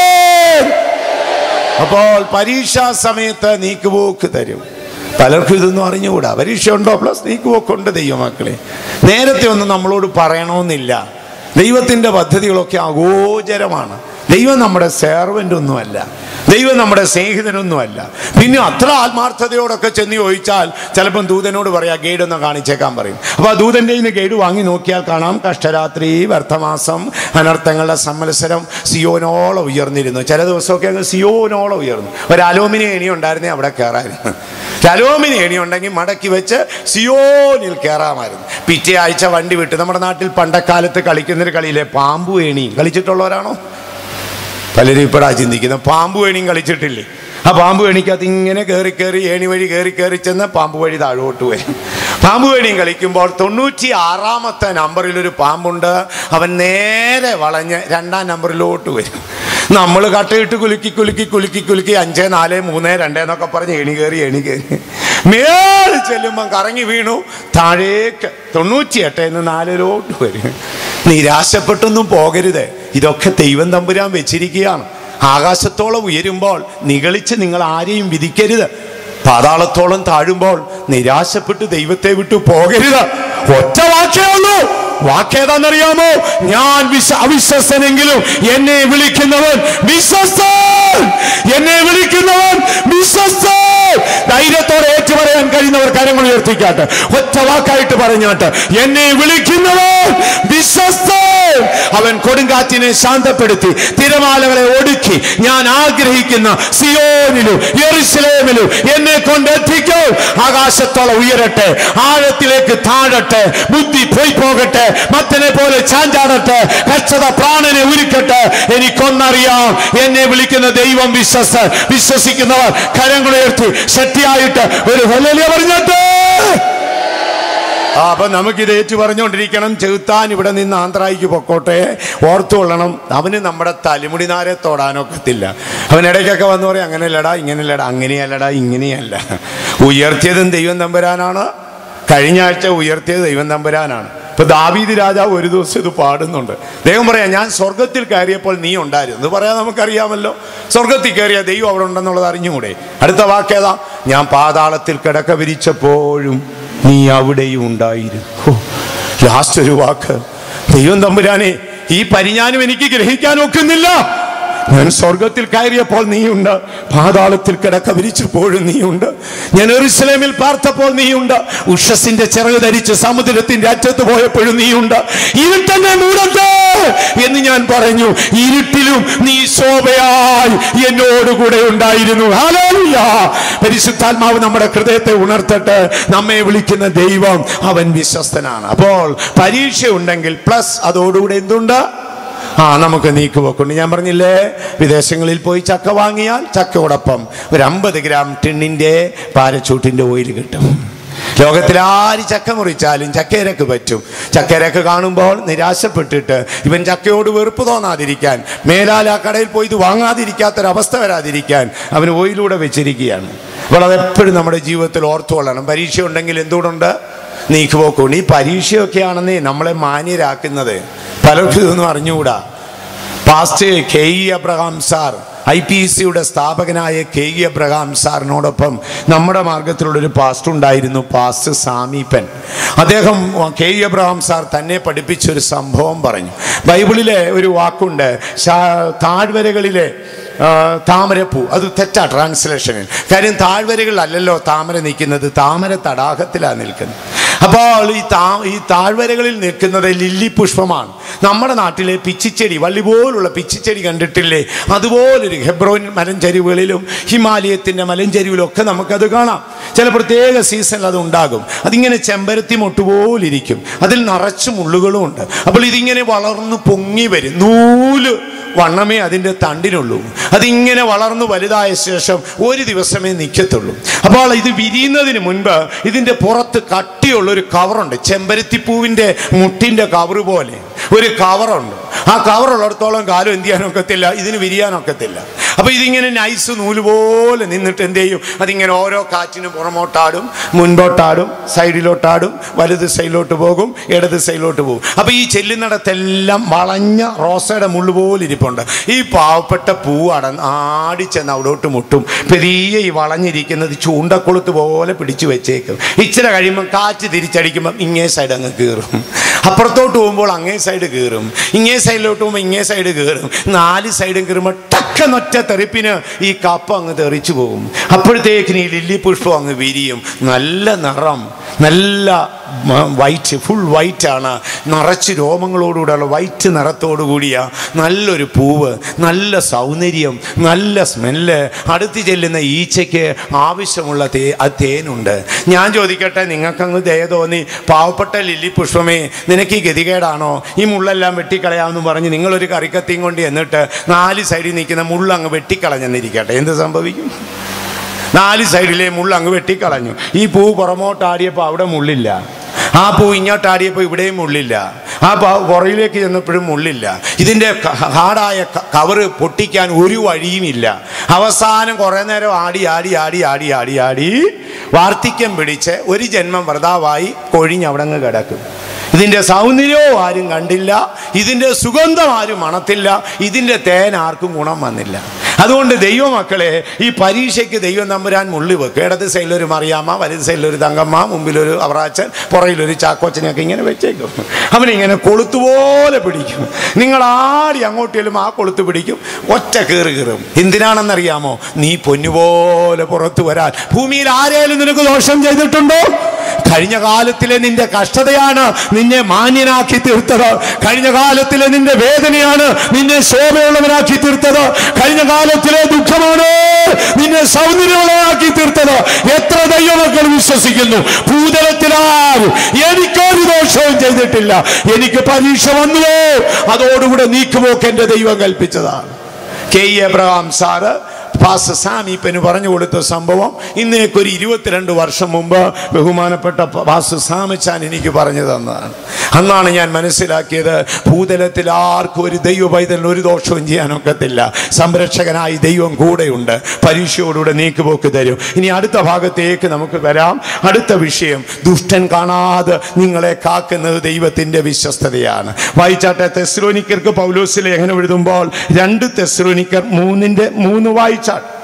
അപ്പോൾ പരീക്ഷാ സമയത്ത് നീക്കുപോക്ക് തരും പലർക്കും ഇതൊന്നും അറിഞ്ഞുകൂടാ പരീക്ഷ ഉണ്ടോ പ്ലസ് നീക്കുപോക്കുണ്ട് ദൈവമക്കളെ നേരത്തെ ഒന്നും നമ്മളോട് പറയണമെന്നില്ല ദൈവത്തിൻ്റെ പദ്ധതികളൊക്കെ അഗോചരമാണ് ദൈവം നമ്മുടെ സെർവൻ്റ് ഒന്നുമല്ല ദൈവം നമ്മുടെ സ്നേഹിതനൊന്നുമല്ല പിന്നെ അത്ര ആത്മാർത്ഥതയോടൊക്കെ ചെന്ന് ചോദിച്ചാൽ ചിലപ്പം ദൂതനോട് പറയാം ഗൈഡ് ഒന്ന് കാണിച്ചേക്കാൻ പറയും അപ്പോൾ ആ ദൂതൻ്റെ നിന്ന് ഗൈഡ് വാങ്ങി നോക്കിയാൽ കാണാം കഷ്ടരാത്രി വ്യർത്ഥമാസം അനർത്ഥങ്ങളുടെ സമ്മത്സരം സിയോനോളം ഉയർന്നിരുന്നു ചില ദിവസമൊക്കെ അങ്ങ് സിയോനോളം ഉയർന്നു ഒരു അലോമിനി ഏണി ഉണ്ടായിരുന്നേ അവിടെ കയറായിരുന്നു അലോമിനി ഏണി ഉണ്ടെങ്കിൽ മടക്കി വെച്ച് സിയോനിൽ കയറാമായിരുന്നു പിറ്റേ ആഴ്ച വണ്ടി വിട്ട് നമ്മുടെ നാട്ടിൽ പണ്ടക്കാലത്ത് കളിക്കുന്നൊരു കളിയിലെ പാമ്പു ഏണി കളിച്ചിട്ടുള്ളവരാണോ പലരും ഇപ്പോഴാ ചിന്തിക്കുന്നത് പാമ്പ് വേണിയും കളിച്ചിട്ടില്ലേ ആ പാമ്പ് വേണിക്കകത്ത് ഇങ്ങനെ കയറി കയറി ഏണി വഴി കയറി കയറി ചെന്ന് പാമ്പ് വഴി താഴോട്ട് വരും പാമ്പ് വേണിയും കളിക്കുമ്പോൾ തൊണ്ണൂറ്റി ആറാമത്തെ നമ്പറിൽ ഒരു പാമ്പുണ്ട് അവൻ നേരെ വളഞ്ഞ് രണ്ടാം നമ്പറിലോട്ട് വരും നമ്മൾ കട്ടയിട്ട് കുലുക്കി കുലുക്കി കുലുക്കി കുലുക്കി അഞ്ച് നാല് മൂന്ന് രണ്ട് എന്നൊക്കെ പറഞ്ഞ് എണി കയറി എണി കയറി മേളിൽ ചെല്ലുമ്പം കറങ്ങി വീണു താഴേക്ക് തൊണ്ണൂറ്റി എട്ട് നാലിലോട്ട് വരും നിരാശപ്പെട്ടൊന്നും പോകരുത് ഇതൊക്കെ ദൈവം തമ്പുരാൻ വെച്ചിരിക്കുകയാണ് ആകാശത്തോളം ഉയരുമ്പോൾ നിഗളിച്ച് നിങ്ങൾ ആരെയും വിധിക്കരുത് പാതാളത്തോളം താഴുമ്പോൾ നിരാശപ്പെട്ട് ദൈവത്തെ വിട്ടു പോകരുത് ഒറ്റ വാക്കേ ഉള്ളൂ വാക്കേതാണെന്നറിയാമോ ഞാൻ വിശ്വ അവിശ്വസനെങ്കിലും എന്നെ വിളിക്കുന്നവൻ വിശ്വസ്തൻ എന്നെ വിളിക്കുന്ന കരങ്ങൾ ഉയർത്തിക്കാട്ട് ഒറ്റ വാക്കായിട്ട് പറഞ്ഞാട്ട് എന്നെ വിളിക്കുന്നവൻ വിശ്വസ്തൻ അവൻ കൊടുങ്കാറ്റിനെ ശാന്തപ്പെടുത്തി തിരമാലകളെ ഒടുക്കി ഞാൻ ആഗ്രഹിക്കുന്ന സിയോനിലും യെറുശലേമിലും എന്നെ കൊണ്ടെത്തിക്കും ആകാശത്തോളം ഉയരട്ടെ ആഴത്തിലേക്ക് താഴട്ടെ ബുദ്ധി പോയി പോകട്ടെ മത്തനെ പോലെ ചാഞ്ചാടട്ടെ കച്ചത പ്രാണനെ ഉരുക്കട്ടെ എനിക്കൊന്നറിയാം എന്നെ വിളിക്കുന്ന ദൈവം വിശ്വസ വിശ്വസിക്കുന്നവർ കരങ്ങളുയർത്തി ശക്തിയായിട്ട് ഒരു ഹല്ലേലൂയ പറഞ്ഞിട്ട് ആ, അപ്പൊ നമുക്കിത് ഏറ്റു പറഞ്ഞുകൊണ്ടിരിക്കണം ചെകുത്താൻ ഇവിടെ നിന്ന് ആന്ധ്രായിക്ക് പൊക്കോട്ടെ ഓർത്തുകൊള്ളണം അവന് നമ്മുടെ തലിമുടി നാരെ തൊടാനൊക്കത്തില്ല അവൻ ഇടയ്ക്കൊക്കെ വന്ന് പറയും അങ്ങനെയല്ലടാ ഇങ്ങനെയല്ലടാ അങ്ങനെയല്ലടാ ഇങ്ങനെയല്ല ഉയർത്തിയതും ദൈവം തമ്പുരാനാണ് കഴിഞ്ഞ ആഴ്ച ഉയർത്തിയത് ദൈവം തമ്പുരാനാണ് ഇപ്പൊ ദാവീദ് രാജാവ് ഒരു ദിവസം ഇത് പാടുന്നുണ്ട് ദൈവം പറയാം ഞാൻ സ്വർഗത്തിൽ കയറിയപ്പോൾ നീ ഉണ്ടായിരുന്നു ഇത് പറയാൻ നമുക്കറിയാമല്ലോ സ്വർഗത്തിൽ കയറിയ ദൈവം അവിടെ ഉണ്ടെന്നുള്ളത് അറിഞ്ഞുകൂടെ അടുത്ത വാക്കേതാ ഞാൻ പാതാളത്തിൽ കിടക്ക വിരിച്ചപ്പോഴും നീ അവിടെയും ഉണ്ടായിരുന്നു ലാസ്റ്റ് ഒരു വാക്ക് ദൈവം തമ്പുരാനെ ഈ പരിജ്ഞാനം എനിക്ക് ഗ്രഹിക്കാൻ ഒക്കുന്നില്ല ഞാൻ സ്വർഗത്തിൽ കയറിയപ്പോൾ നീയുണ്ട് പാതാളത്തിൽ കിടക്ക വിരിച്ചപ്പോഴും നീയുണ്ട് ഞാൻ എറുസലേമിൽ പാർത്തപ്പോൾ നീയുണ്ട് ഉഷസിന്റെ ചിറക് ധരിച്ച് സമുദ്രത്തിന്റെ അറ്റത്ത് പോയപ്പോഴും നീയുണ്ട് ഇരുട്ടെന്നെ മൂടട്ടെ എന്ന് ഞാൻ പറഞ്ഞു ഇരുട്ടിലും നീ ശോഭയായി എന്നോടുകൂടെ ഉണ്ടായിരുന്നു ഹല്ലേലൂയ. പരിശുദ്ധാത്മാവ് നമ്മുടെ ഹൃദയത്തെ ഉണർത്തട്ടെ നമ്മെ വിളിക്കുന്ന ദൈവം അവൻ വിശ്വസ്തനാണ് അപ്പോൾ പരീക്ഷ ഉണ്ടെങ്കിൽ പ്ലസ് അതോടുകൂടെ എന്തുണ്ട് ആ നമുക്ക് നീക്കുപോക്കുണ്ട് ഞാൻ പറഞ്ഞില്ലേ വിദേശങ്ങളിൽ പോയി ചക്ക വാങ്ങിയാൽ ചക്കയോടൊപ്പം ഒരു അമ്പത് ഗ്രാം ടിന്നിൻ്റെ പാരച്ചൂട്ടിൻ്റെ ഓയിൽ കിട്ടും ലോകത്തിൽ ആര് ചക്ക മുറിച്ചാലും ചക്കയിരക്ക് പറ്റും ചക്കയിരക്ക് കാണുമ്പോൾ നിരാശപ്പെട്ടിട്ട് ഇവൻ ചക്കയോട് വെറുപ്പ് തോന്നാതിരിക്കാൻ മേലാൽ ആ കടയിൽ പോയി ഇത് വാങ്ങാതിരിക്കാത്തൊരവസ്ഥ വരാതിരിക്കാൻ അവൻ ഓയിലൂടെ വെച്ചിരിക്കുകയാണ് അപ്പോൾ അതെപ്പോഴും നമ്മുടെ ജീവിതത്തിൽ ഓർത്തുകൊള്ളണം പരീക്ഷ ഉണ്ടെങ്കിൽ എന്തുകൊണ്ടുണ്ട് നീക്കുപോക്കുണ്ട് ഈ പരീക്ഷയൊക്കെയാണെന്നേ നമ്മളെ മാന്യരാക്കുന്നത് പലർക്കും ഇതൊന്നും അറിഞ്ഞുകൂടാ pastor K E Abraham sir I P സിയുടെ സ്ഥാപകനായ കെ ഇ അബ്രഹാം സാറിനോടൊപ്പം നമ്മുടെ മാർഗത്തിലുള്ളൊരു പാസ്റ്റ് ഉണ്ടായിരുന്നു പാസ്റ്റ് സാമീപ്പൻ അദ്ദേഹം കെ ഇ അബ്രഹാം സാർ തന്നെ പഠിപ്പിച്ചൊരു സംഭവം പറഞ്ഞു ബൈബിളിലെ ഒരു വാക്കുണ്ട് ശാ- താഴ്വരകളിലെ ആ, താമരപ്പൂ അത് തെറ്റാ ട്രാൻസ്ലേഷനിൽ കാര്യം താഴ്വരകളിലല്ലല്ലോ താമര നിൽക്കുന്നത് താമര തടാകത്തിലാണ് നിൽക്കുന്നത് അപ്പോൾ ഈ താ ഈ താഴ്വരകളിൽ നിൽക്കുന്നത് ലില്ലി പുഷ്പമാണ് നമ്മുടെ നാട്ടിലെ പിച്ചിച്ചെടി വള്ളി പോലുള്ള പിച്ചിച്ചെടി കണ്ടിട്ടില്ലേ അതുപോലൊരു ഹെബ്രോൻ മലഞ്ചരിവുകളിലും ഹിമാലയത്തിൻ്റെ മലഞ്ചരിവിലും ഒക്കെ നമുക്കത് കാണാം ചില പ്രത്യേക സീസണിൽ അത് ഉണ്ടാകും അതിങ്ങനെ ചെമ്പരത്തി മൊട്ടുപോലിരിക്കും അതിൽ നിറച്ച് മുള്ളുകളും ഉണ്ട് അപ്പോൾ ഇതിങ്ങനെ വളർന്ന് പൊങ്ങി വരും നൂല് വണ്ണമേ അതിൻ്റെ തണ്ടിനുള്ളൂ അതിങ്ങനെ വളർന്നു വലുതായ ശേഷം ഒരു ദിവസമേ നിൽക്കത്തുള്ളൂ അപ്പോൾ ഇത് വിരിയുന്നതിന് മുൻപ് ഇതിൻ്റെ പുറത്ത് കട്ടിയുള്ള ഒരു കവറുണ്ട് ചെമ്പരത്തിപ്പൂവിൻ്റെ മുട്ടിൻ്റെ കവറ് പോലെ ഒരു കവറുണ്ട് ആ കവറുള്ളിടത്തോളം കാലം എന്ത് ചെയ്യാനൊക്കത്തില്ല ഇതിന് വിരിയാനൊക്കത്തില്ല അപ്പോൾ ഇതിങ്ങനെ നൈസ് നൂല് പോലെ നിന്നിട്ട് എന്ത് ചെയ്യും അതിങ്ങനെ ഓരോ കാറ്റിനും പുറമോട്ടാടും മുൻപോട്ടാടും സൈഡിലോട്ടാടും വലുത് സൈഡിലോട്ട് പോകും ഇടത് സൈഡിലോട്ട് പോകും അപ്പോൾ ഈ ചെല്ലുന്നിടത്തെല്ലാം വളഞ്ഞ റോസയുടെ മുള്ളു പോലെ ഇരിപ്പുണ്ട് ഈ പാവപ്പെട്ട പൂ അട ആടിച്ചെന്ന് അവിടോട്ട് മുട്ടും പെരിയ ഈ വളഞ്ഞിരിക്കുന്നത് ചൂണ്ടക്കൊളുത്ത് പോലെ പിടിച്ചു വെച്ചേക്കും ഇച്ചിരി കഴിയുമ്പോൾ കാറ്റ് തിരിച്ചടിക്കുമ്പോൾ ഇങ്ങേ സൈഡ് അങ്ങ് കീറും അപ്പുറത്തോട്ട് പോകുമ്പോൾ അങ്ങേ സൈഡ് കീറും ഇങ്ങേ സൈഡിലോട്ട് പോകുമ്പോൾ ഇങ്ങേ സൈഡ് കീറും നാല് സൈഡും കീറുമ്പോൾ ടക്കെന്നൊറ്റ തെറിപ്പിന് ഈ കപ്പ അങ്ങ് തെറിച്ചു പോകും അപ്പോഴത്തേക്കിന് ഈ ലില്ലി പുഷ്പം അങ്ങ് വിരിയും നല്ല നിറം നല്ല വൈറ്റ് ഫുൾ വൈറ്റ് ആണ് നിറച്ച് രോമങ്ങളോടുകൂടെയുള്ള വൈറ്റ് നിറത്തോടു കൂടിയ നല്ലൊരു പൂവ് നല്ല സൗന്ദര്യം നല്ല സ്മെല്ല് അടുത്ത് ചെല്ലുന്ന ഈച്ചയ്ക്ക് ആവശ്യമുള്ള തേ ആ തേനുണ്ട് ഞാൻ ചോദിക്കട്ടെ നിങ്ങൾക്കങ്ങ് ദയ തോന്നി പാവപ്പെട്ട ലില്ലി പുഷ്പമേ നിനക്ക് ഈ ഗതികേടാണോ ഈ മുള്ളെല്ലാം വെട്ടിക്കളയാമെന്ന് പറഞ്ഞ് നിങ്ങളൊരു കറിക്കത്തിയും കൊണ്ട് എന്നിട്ട് നാല് സൈഡിൽ നിൽക്കുന്ന മുള്ളങ്ങ് വെട്ടിക്കളഞ്ഞെന്നിരിക്കട്ടെ എന്ത് സംഭവിക്കും നാല് സൈഡിലെ മുള്ള അങ്ങ് വെട്ടിക്കളഞ്ഞു ഈ പൂ പുറമോട്ടാടിയപ്പോൾ അവിടെ മുള്ളില്ല ആ പൂ ഇങ്ങോട്ടാടിയപ്പോൾ ഇവിടെയും മുള്ളില്ല ആ പ- പുറയിലേക്ക് ചെന്നപ്പോഴും മുള്ളില്ല ഇതിൻ്റെ ക- ഹാർഡായ ക- കവറ് പൊട്ടിക്കാൻ ഒരു വഴിയുമില്ല അവസാനം കുറേ നേരം ആടി ആടി ആടി ആടി ആടി ആടി വാർദ്ധക്യം പിടിച്ച് ഒരു ജന്മം വ്രതാവായി കൊഴിഞ്ഞ് അവിടെ അങ്ങ് കിടക്കും ഇതിൻ്റെ സൗന്ദര്യവും ആരും കണ്ടില്ല ഇതിൻ്റെ സുഗന്ധം ആരും മണത്തില്ല ഇതിൻ്റെ തേൻ ആർക്കും ഗുണം വന്നില്ല അതുകൊണ്ട് ദൈവമക്കളെ ഈ പരീക്ഷയ്ക്ക് ദൈവം തമ്പുരാൻ മുള്ളി വെക്കും ഇടത് സൈഡിലൊരു മറിയാമ്മ വലത് സൈഡിലൊരു തങ്കമ്മ മുമ്പിലൊരു അവറാച്ചൻ പുറയിലൊരു ചാക്കോച്ചനെയൊക്കെ ഇങ്ങനെ വെച്ചേക്കും അവനിങ്ങനെ കൊളുത്തുപോലെ പിടിക്കും നിങ്ങൾ ആടി അങ്ങോട്ടേലും ആ കൊളുത്ത് പിടിക്കും ഒറ്റ കീറി കീറും എന്തിനാണെന്നറിയാമോ നീ പൊന്നുപോലെ പുറത്തു വരാൻ ഭൂമിയിൽ ആരേലും നിനക്ക് ദോഷം ചെയ്തിട്ടുണ്ടോ കഴിഞ്ഞ കാലത്തിലെ നിന്റെ കഷ്ടതയാണ് നിന്നെ മാന്യനാക്കി തീർത്തത് കഴിഞ്ഞ കാലത്തിലെ നിന്റെ വേദനയാണ് നിന്നെ ശോഭയുള്ളവനാക്കി തീർത്തത് കഴിഞ്ഞ കാലത്തിലെ ദുഃഖമാണ് നിന്നെ സൗന്ദര്യമുള്ളവനാക്കി തീർത്തത് എത്ര ദൈവമക്കൾ വിശ്വസിക്കുന്നു ഭൂതലത്തിലാരും എനിക്കൊരു ദോഷവും ചെയ്തിട്ടില്ല എനിക്ക് പരീക്ഷ വന്നുവോ അതോടുകൂടെ നീക്കുപോക്ക് എന്റെ ദൈവം കൽപ്പിച്ചതാണ് കെ ഇ എബ്രഹാം സാറ് പാസ് സാമീപ്പന് പറഞ്ഞു കൊടുത്ത സംഭവം ഇന്നേക്ക് ഒരു ഇരുപത്തിരണ്ട് വർഷം മുമ്പ് ബഹുമാനപ്പെട്ട പാസ് സാമിച്ചാൻ എനിക്ക് പറഞ്ഞു തന്നതാണ് അന്നാണ് ഞാൻ മനസ്സിലാക്കിയത് ഭൂതലത്തിൽ ആർക്കും ഒരു ദൈവ പൈതലിന് ഒരു ദോഷവും ചെയ്യാനൊക്കത്തില്ല സംരക്ഷകനായി ദൈവം കൂടെയുണ്ട് പരീക്ഷയോടുകൂടെ നീക്കുപോക്ക് തരും ഇനി അടുത്ത ഭാഗത്തേക്ക് നമുക്ക് വരാം അടുത്ത വിഷയം ദുഷ്ടൻ കാണാതെ നിങ്ങളെ കാക്കുന്നത് ദൈവത്തിന്റെ വിശ്വസ്തതയാണ് വായിച്ചാട്ടെ തെസ്രോനിക്കർക്ക് പൗലോസ് ലേഖനം എഴുതുമ്പോൾ രണ്ട് തെസ്രോനിക്കർ മൂന്നിന്റെ മൂന്ന് വായിച്ചാൽ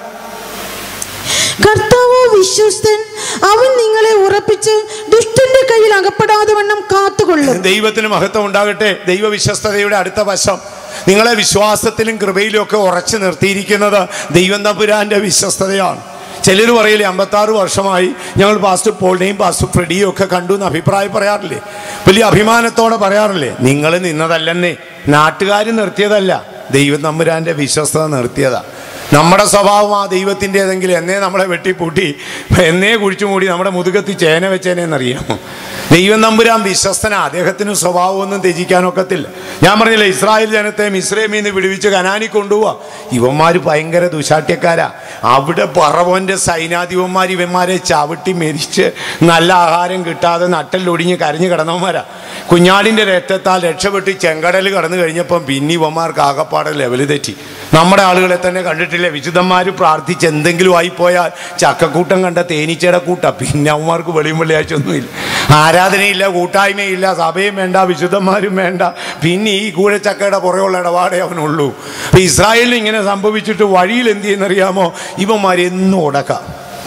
കർത്താവോ വിശ്വസ്തൻ അവൻ നിങ്ങളെ ഉറപ്പിച്ച് ദുഷ്ടന്റെ കയ്യിൽ അകപ്പെടാതെ വണ്ണം കാത്തുകൊള്ളും ദൈവത്തിന് മഹത്വം ഉണ്ടാകട്ടെ ദൈവവിശ്വസ്തതയുടെ അടുത്ത വശം നിങ്ങളെ വിശ്വാസത്തിലും കൃപയിലും ഒക്കെ ഉറച്ചു നിർത്തിയിരിക്കുന്നത് ദൈവം തമ്പുരാന്റെ വിശ്വസ്തതയാണ് ചിലർ പറയില്ലേ അമ്പത്താറ് വർഷമായി ഞങ്ങൾ പാസ്റ്റർ പോളിനെയും പാസ്റ്റർ ഫ്രെഡിയും ഒക്കെ കണ്ടു എന്ന് അഭിപ്രായം പറയാറില്ലേ വലിയ അഭിമാനത്തോടെ പറയാറില്ലേ നിങ്ങൾ നിന്നതല്ലെന്നേ നാട്ടുകാർ നിർത്തിയതല്ല ദൈവം തമ്പുരാന്റെ വിശ്വസ്തത നിർത്തിയതാ നമ്മുടെ സ്വഭാവം ആ ദൈവത്തിൻ്റെതെങ്കിൽ എന്നേ നമ്മളെ വെട്ടിപ്പൂട്ടി എന്നേ കുഴിച്ചു മൂടി നമ്മുടെ മുതുകത്തി ചേന വെച്ചേനെന്നറിയാമോ ദൈവം നമ്പുരാൻ വിശ്വസ്തന അദ്ദേഹത്തിന് സ്വഭാവമൊന്നും ത്യജിക്കാനൊക്കത്തില്ല ഞാൻ പറഞ്ഞില്ല ഇസ്രായേൽ ജനത്തെ മിശ്രമിൽ നിന്ന് വിടുവിച്ച് കനാനി കൊണ്ടുപോവാ ഇവന്മാർ ഭയങ്കര ദുശാട്യക്കാരാ അവിടെ പറവോന്റെ സൈനാധിപന്മാർ ഇവന്മാരെ ചവിട്ടി മെരിച്ച് നല്ല ആഹാരം കിട്ടാതെ നട്ടല്ലൊടിഞ്ഞ് കരഞ്ഞു കിടന്നവന്മാരാ കുഞ്ഞാടിൻ്റെ രക്തത്താൽ രക്ഷപ്പെട്ട് ചെങ്കടൽ കടന്നു കഴിഞ്ഞപ്പം പിന്നെ ഇവന്മാർക്ക് ആകപ്പാടെ ലെവൽ തെറ്റി നമ്മുടെ ആളുകളെ തന്നെ കണ്ടിട്ടില്ലേ വിശുദ്ധന്മാർ പ്രാർത്ഥിച്ച് എന്തെങ്കിലും ആയിപ്പോയാൽ ചക്കക്കൂട്ടം കണ്ട തേനീച്ചയുടെ കൂട്ട പിന്നെ അവന്മാർക്ക് വെളിയും വെള്ളിയാഴ്ച ഒന്നുമില്ല ആരാധനയില്ല കൂട്ടായ്മയില്ല സഭയും വേണ്ട വിശുദ്ധന്മാരും വേണ്ട പിന്നെ ഈ കൂഴച്ചക്കയുടെ പുറയുള്ള ഇടപാടേ അവനുള്ളൂ അപ്പൊ ഇസ്രായേലിന് ഇങ്ങനെ സംഭവിച്ചിട്ട് വഴിയിൽ എന്ത് ചെയ്യുന്നറിയാമോ ഇവന്മാർ എന്നും ഉടക്കാം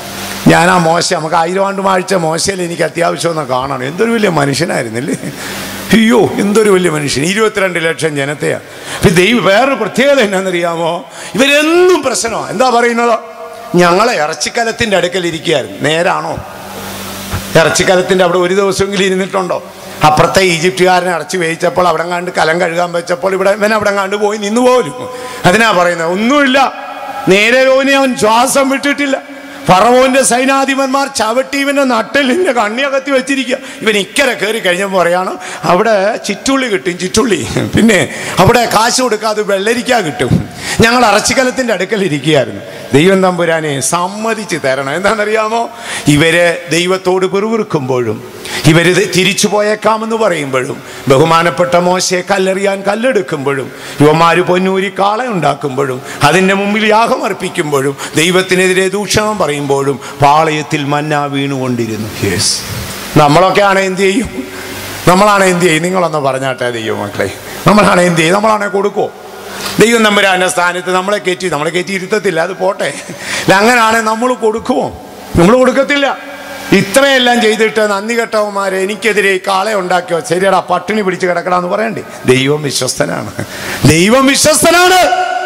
ഞാൻ ആ മോശ നമുക്ക് ആയിരം ആണ്ട് മാഴ്ച മോശയിൽ എനിക്ക് അത്യാവശ്യം ഒന്ന് കാണണം എന്തൊരു വലിയ മനുഷ്യനായിരുന്നില്ലേ അയ്യോ എന്തൊരു വലിയ മനുഷ്യൻ ഇരുപത്തിരണ്ട് ലക്ഷം ജനത്തെയാണ് അപ്പൊ ദൈവം വേറൊരു പ്രത്യേകത എന്നാണെന്നറിയാമോ ഇവരെന്നും പ്രശ്നമാണ് എന്താ പറയുന്നത് ഞങ്ങളെ ഇറച്ചിക്കലത്തിൻ്റെ അടുക്കൽ ഇരിക്കുകയായിരുന്നു നേരാണോ ഇറച്ചിക്കലത്തിൻ്റെ അവിടെ ഒരു ദിവസമെങ്കിലും ഇരുന്നിട്ടുണ്ടോ അപ്പുറത്തെ ഈജിപ്തുകാരനെ ഇറച്ചി വേവിച്ചപ്പോൾ അവിടെ കണ്ട് കലം കഴുകാൻ വെച്ചപ്പോൾ ഇവിടെ ഇവൻ അവിടെ കണ്ട് പോയി നിന്നു പോലും അതിനാ പറയുന്നത് ഒന്നുമില്ല നേരെ രോനി അവൻ ശ്വാസം വിട്ടിട്ടില്ല ഫറവോന്റെ സൈനാധിപന്മാർ ചവിട്ടി ഇവന്റെ നട്ടലിന്റെ കണ്ണിയകത്തി വെച്ചിരിക്കുക ഇവൻ ഇക്കരെ കയറി കഴിഞ്ഞപ്പോൾ പറയാണ് അവിടെ ചിറ്റുള്ളി കിട്ടും ചിറ്റുള്ളി പിന്നെ അവിടെ കാശ് കൊടുക്കാതെ വെള്ളരിക്ക കിട്ടും ഞങ്ങൾ അറച്ചിക്കലത്തിന്റെ അടുക്കൽ ഇരിക്കുകയായിരുന്നു ദൈവം തമ്പുരാനെ സമ്മതിച്ച് തരണം എന്താണെന്നറിയാമോ ഇവര് ദൈവത്തോട് പിറുവിറുക്കുമ്പോഴും ഇവര് ഇത് തിരിച്ചു പോയേക്കാമെന്ന് പറയുമ്പോഴും ബഹുമാനപ്പെട്ട മോശയെ കല്ലെറിയാൻ കല്ലെടുക്കുമ്പോഴും യുവമാര് പൊന്നൂരി കാളയുണ്ടാക്കുമ്പോഴും അതിൻ്റെ മുമ്പിൽ യാഗം അർപ്പിക്കുമ്പോഴും ദൈവത്തിനെതിരെ ദൂഷണം പറയുമ്പോഴും പാളയത്തിൽ മന്ന വീണുകൊണ്ടിരുന്നു യെസ് നമ്മളൊക്കെ ആണ് എന്ത് ചെയ്യും നമ്മളാണ് എന്ത് ചെയ്യും നിങ്ങളൊന്ന് പറഞ്ഞാട്ടെ ദൈവം മക്കളെ നമ്മളാണ് എന്ത് ചെയ്യും നമ്മളാണെ കൊടുക്കുമോ ദൈവം നമ്പുരാൻ്റെ സ്ഥാനത്ത് നമ്മളെ കയറ്റി നമ്മളെ കയറ്റി ഇരുത്തത്തില്ല അത് പോട്ടെ അല്ല അങ്ങനാണ് നമ്മൾ കൊടുക്കുമോ നമ്മൾ കൊടുക്കത്തില്ല ഇത്രയെല്ലാം ചെയ്തിട്ട് നന്ദി കെട്ടവന്മാരെ എനിക്കെതിരെ ഈ കാളെ ഉണ്ടാക്കിയോ ശരിയടാ പട്ടിണി പിടിച്ച് കിടക്കടാന്ന് പറയണ്ടേ ദൈവം വിശ്വസ്തനാണ് ദൈവം വിശ്വസ്തനാണ്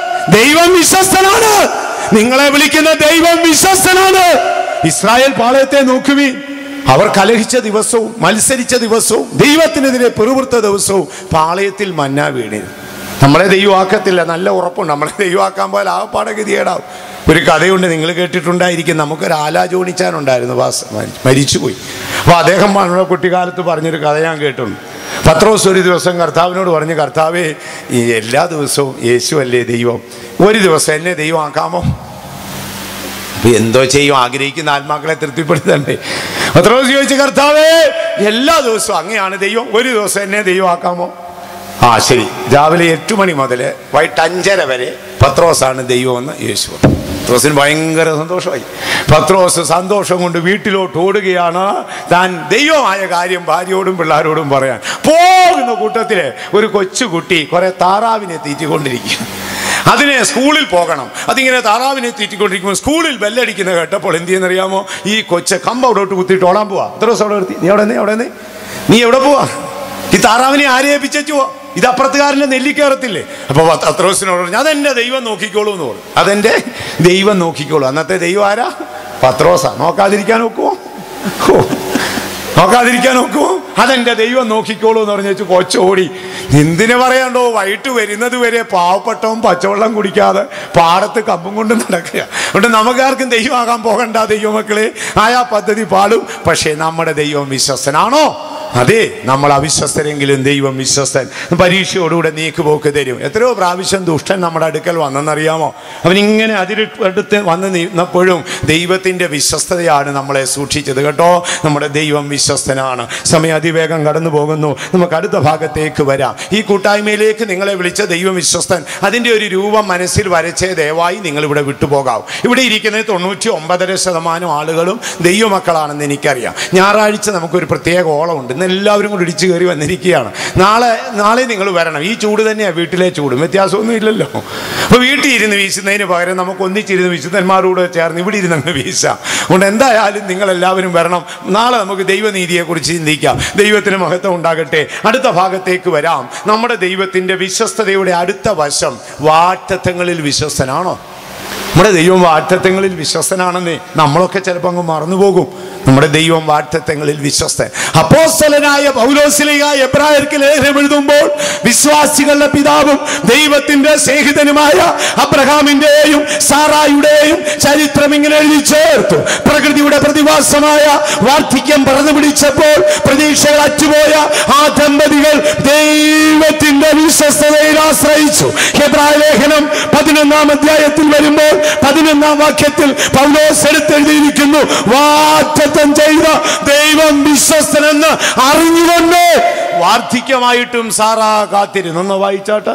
ദൈവം വിശ്വസ്തനാണ് നിങ്ങളെ വിളിക്കുന്ന ദൈവം വിശ്വസ്തനാണ് ഇസ്രായേൽ പാളയത്തെ നോക്കുവി അവർ കലഹിച്ച ദിവസവും മത്സരിച്ച ദിവസവും ദൈവത്തിനെതിരെ പെറുപുറത്ത ദിവസവും പാളയത്തിൽ മന്ന വീണിരുന്നു നമ്മളെ ദൈവമാക്കത്തില്ല നല്ല ഉറപ്പുണ്ട് നമ്മളെ ദൈവമാക്കാൻ പോലെ ആകപ്പാടെ ഗതികേടാവും ഒരു കഥയുണ്ട് നിങ്ങൾ കേട്ടിട്ടുണ്ടായിരിക്കും നമുക്കൊരു ആലാജോണിച്ചാനുണ്ടായിരുന്നു വാസ് മരിച്ചുപോയി അപ്പോൾ അദ്ദേഹം നമ്മുടെ കുട്ടിക്കാലത്ത് പറഞ്ഞൊരു കഥ ഞാൻ കേട്ടിട്ടുണ്ട് പത്രോസ് ഒരു ദിവസം കർത്താവിനോട് പറഞ്ഞു കർത്താവേ ഈ എല്ലാ ദിവസവും യേശു അല്ലേ ദൈവം ഒരു ദിവസം എന്നെ ദൈവമാക്കാമോ അപ്പൊ എന്തോ ചെയ്യും ആഗ്രഹിക്കുന്ന ആത്മാക്കളെ തൃപ്തിപ്പെടുത്തണ്ടേ പത്രോസ് ചോദിച്ചു കർത്താവേ എല്ലാ ദിവസവും അങ്ങനെയാണ് ദൈവം ഒരു ദിവസം എന്നെ ദൈവമാക്കാമോ ആ ശരി രാവിലെ എട്ട് മണി മുതൽ വൈകിട്ട് അഞ്ചര വരെ പത്രോസാണ് ദൈവമെന്ന് യേശു പറഞ്ഞു. പത്രോസിന് ഭയങ്കര സന്തോഷമായി പത്രോസ് സന്തോഷം കൊണ്ട് വീട്ടിലോട്ട് ഓടുകയാണ് താൻ ദൈവമായ കാര്യം ഭാര്യയോടും പിള്ളേരോടും പറയാൻ പോകുന്ന കൂട്ടത്തില് ഒരു കൊച്ചുകുട്ടി കുറെ താറാവിനെ തീറ്റിക്കൊണ്ടിരിക്കുക അതിനെ സ്കൂളിൽ പോകണം അതിങ്ങനെ താറാവിനെ തീറ്റിക്കൊണ്ടിരിക്കുമ്പോൾ സ്കൂളിൽ ബെല്ലടിക്കുന്ന കേട്ടപ്പോൾ എന്ത് ചെയ്യുന്നറിയാമോ ഈ കൊച്ച കമ്പ് അവിടോട്ട് കുത്തിയിട്ട് ഓടാൻ പോവാ എത്ര ദിവസം അവിടെ നിർത്തി നീ എവിടെ നീ എവിടെ നീ നീ എവിടെ പോവാ ഈ താറാവിനെ ആരെ ഏൽപ്പിച്ചു പോവാ ഇത് അപ്പുറത്തുകാരൻ്റെ നെല്ലിക്കയറത്തില്ലേ അപ്പോൾ പത്രോസിനോട് പറഞ്ഞു അതെൻ്റെ ദൈവം നോക്കിക്കോളൂ എന്ന് പറഞ്ഞു അതെൻ്റെ ദൈവം നോക്കിക്കോളൂ അന്നത്തെ ദൈവം ആരാ പത്രോസാ നോക്കാതിരിക്കാൻ നോക്കുമോ ഓ നോക്കാതിരിക്കാൻ നോക്കുമോ അതെന്റെ ദൈവം നോക്കിക്കോളൂ എന്ന് പറഞ്ഞു വെച്ച് കൊച്ചോടി എന്തിനു പറയാണ്ടോ വൈകിട്ട് വരുന്നത് വരെ പാവപ്പെട്ടവൻ പച്ചവെള്ളം കുടിക്കാതെ പാടത്ത് കമ്പും കൊണ്ട് നടക്കുക അതുകൊണ്ട് നമുക്കാർക്കും ദൈവമാകാൻ പോകണ്ട ദൈവമക്കളെ ആയാ പദ്ധതി പാടും പക്ഷേ നമ്മുടെ ദൈവം വിശ്വസ്തനാണോ അതെ നമ്മൾ അവിശ്വസ്തരെങ്കിലും ദൈവം വിശ്വസ്തൻ പരീക്ഷയോടുകൂടെ നീക്കുപോക്ക് തരും എത്രയോ പ്രാവശ്യം ദുഷ്ടൻ നമ്മുടെ അടുക്കൽ വന്നെന്നറിയാമോ അവനിങ്ങനെ അതിരടുത്ത് വന്ന് നിന്നപ്പോഴും ദൈവത്തിൻ്റെ വിശ്വസ്തതയാണ് നമ്മളെ സൂക്ഷിച്ചത് കേട്ടോ നമ്മുടെ ദൈവം വിശ്വസ്തനാണ് സമയം അതിവേഗം കടന്നു പോകുന്നു നമുക്ക് അടുത്ത ഭാഗത്തേക്ക് വരാം ഈ കൂട്ടായ്മയിലേക്ക് നിങ്ങളെ വിളിച്ച ദൈവം വിശ്വസ്തൻ അതിൻ്റെ ഒരു രൂപം മനസ്സിൽ വരച്ചേ ദയവായി നിങ്ങൾ ഇവിടെ വിട്ടുപോകാവും ഇവിടെ ഇരിക്കുന്ന തൊണ്ണൂറ്റി ഒമ്പതര ശതമാനം ആളുകളും ദൈവമക്കളാണെന്ന് എനിക്കറിയാം ഞായറാഴ്ച നമുക്കൊരു പ്രത്യേക ഓളമുണ്ട് ഇന്ന് എല്ലാവരും കൂടി ഇടിച്ചു കയറി വന്നിരിക്കുകയാണ് നാളെ നാളെ നിങ്ങൾ വരണം ഈ ചൂട് തന്നെയാണ് വീട്ടിലെ ചൂടും വ്യത്യാസമൊന്നും ഇല്ലല്ലോ അപ്പോൾ വീട്ടിൽ ഇരുന്ന് വീശുന്നതിന് പകരം നമുക്ക് ഒന്നിച്ചിരുന്ന് വിശുദ്ധന്മാരോട് ചേർന്ന് ഇവിടെ ഇരുന്ന് അങ്ങ് വീശാം അതുകൊണ്ട് എന്തായാലും നിങ്ങൾ എല്ലാവരും വരണം നാളെ നമുക്ക് ദൈവനീതിയെക്കുറിച്ച് ചിന്തിക്കാം ദൈവത്തിന് മഹത്വം ഉണ്ടാകട്ടെ അടുത്ത ഭാഗത്തേക്ക് വരാം നമ്മുടെ ദൈവത്തിൻ്റെ വിശ്വസ്തതയുടെ അടുത്ത വശം വാറ്റത്വങ്ങളിൽ വിശ്വസ്തനാണോ നമ്മുടെ ദൈവം വാറ്റത്വങ്ങളിൽ വിശ്വസ്തനാണെന്നേ നമ്മളൊക്കെ ചിലപ്പോൾ അങ്ങ് മറന്നുപോകും നമ്മുടെ ദൈവം വാറ്റത്വങ്ങളിൽ വിശ്വസ്തൻ അപ്പോസ്തലനായ പൗലോസിലിക എബ്രായർക്ക് ലേഖനം എഴുതുമ്പോൾ വിശ്വാസികളുടെ പിതാവും ദൈവത്തിന്റെ സ്നേഹിതനുമായ അബ്രഹാമിന്റെയും സാറായുടെയും ചരിത്രം ഇങ്ങനെ എഴുതി ചേർത്തു പ്രകൃതിയുടെ പ്രതിഭാസമായ വാർദ്ധക്യം പറന്നു പിടിച്ചപ്പോൾ പ്രതീക്ഷകൾ അറ്റുപോയ ആ ദമ്പതികൾ ദൈവത്തിന്റെ വിശ്വസ്തതയിൽ ആശ്രയിച്ചു ഹെബ്രായ ലേഖനം പതിനൊന്നാം അധ്യായത്തിൽ വരുമ്പോൾ പതിനൊന്നാം വാക്യത്തിൽ പൗലോസ് എടുത്തെഴുതിയിരിക്കുന്നു വാറ്റത്വം ചെയ്ത ദൈവം വിശ്വസ്തനെന്ന് അറിഞ്ഞുകൊണ്ട് വാർദ്ധക്യമായിട്ടും സാറാ കാത്തിരുന്നു ഒന്ന് വായിച്ചാട്ട്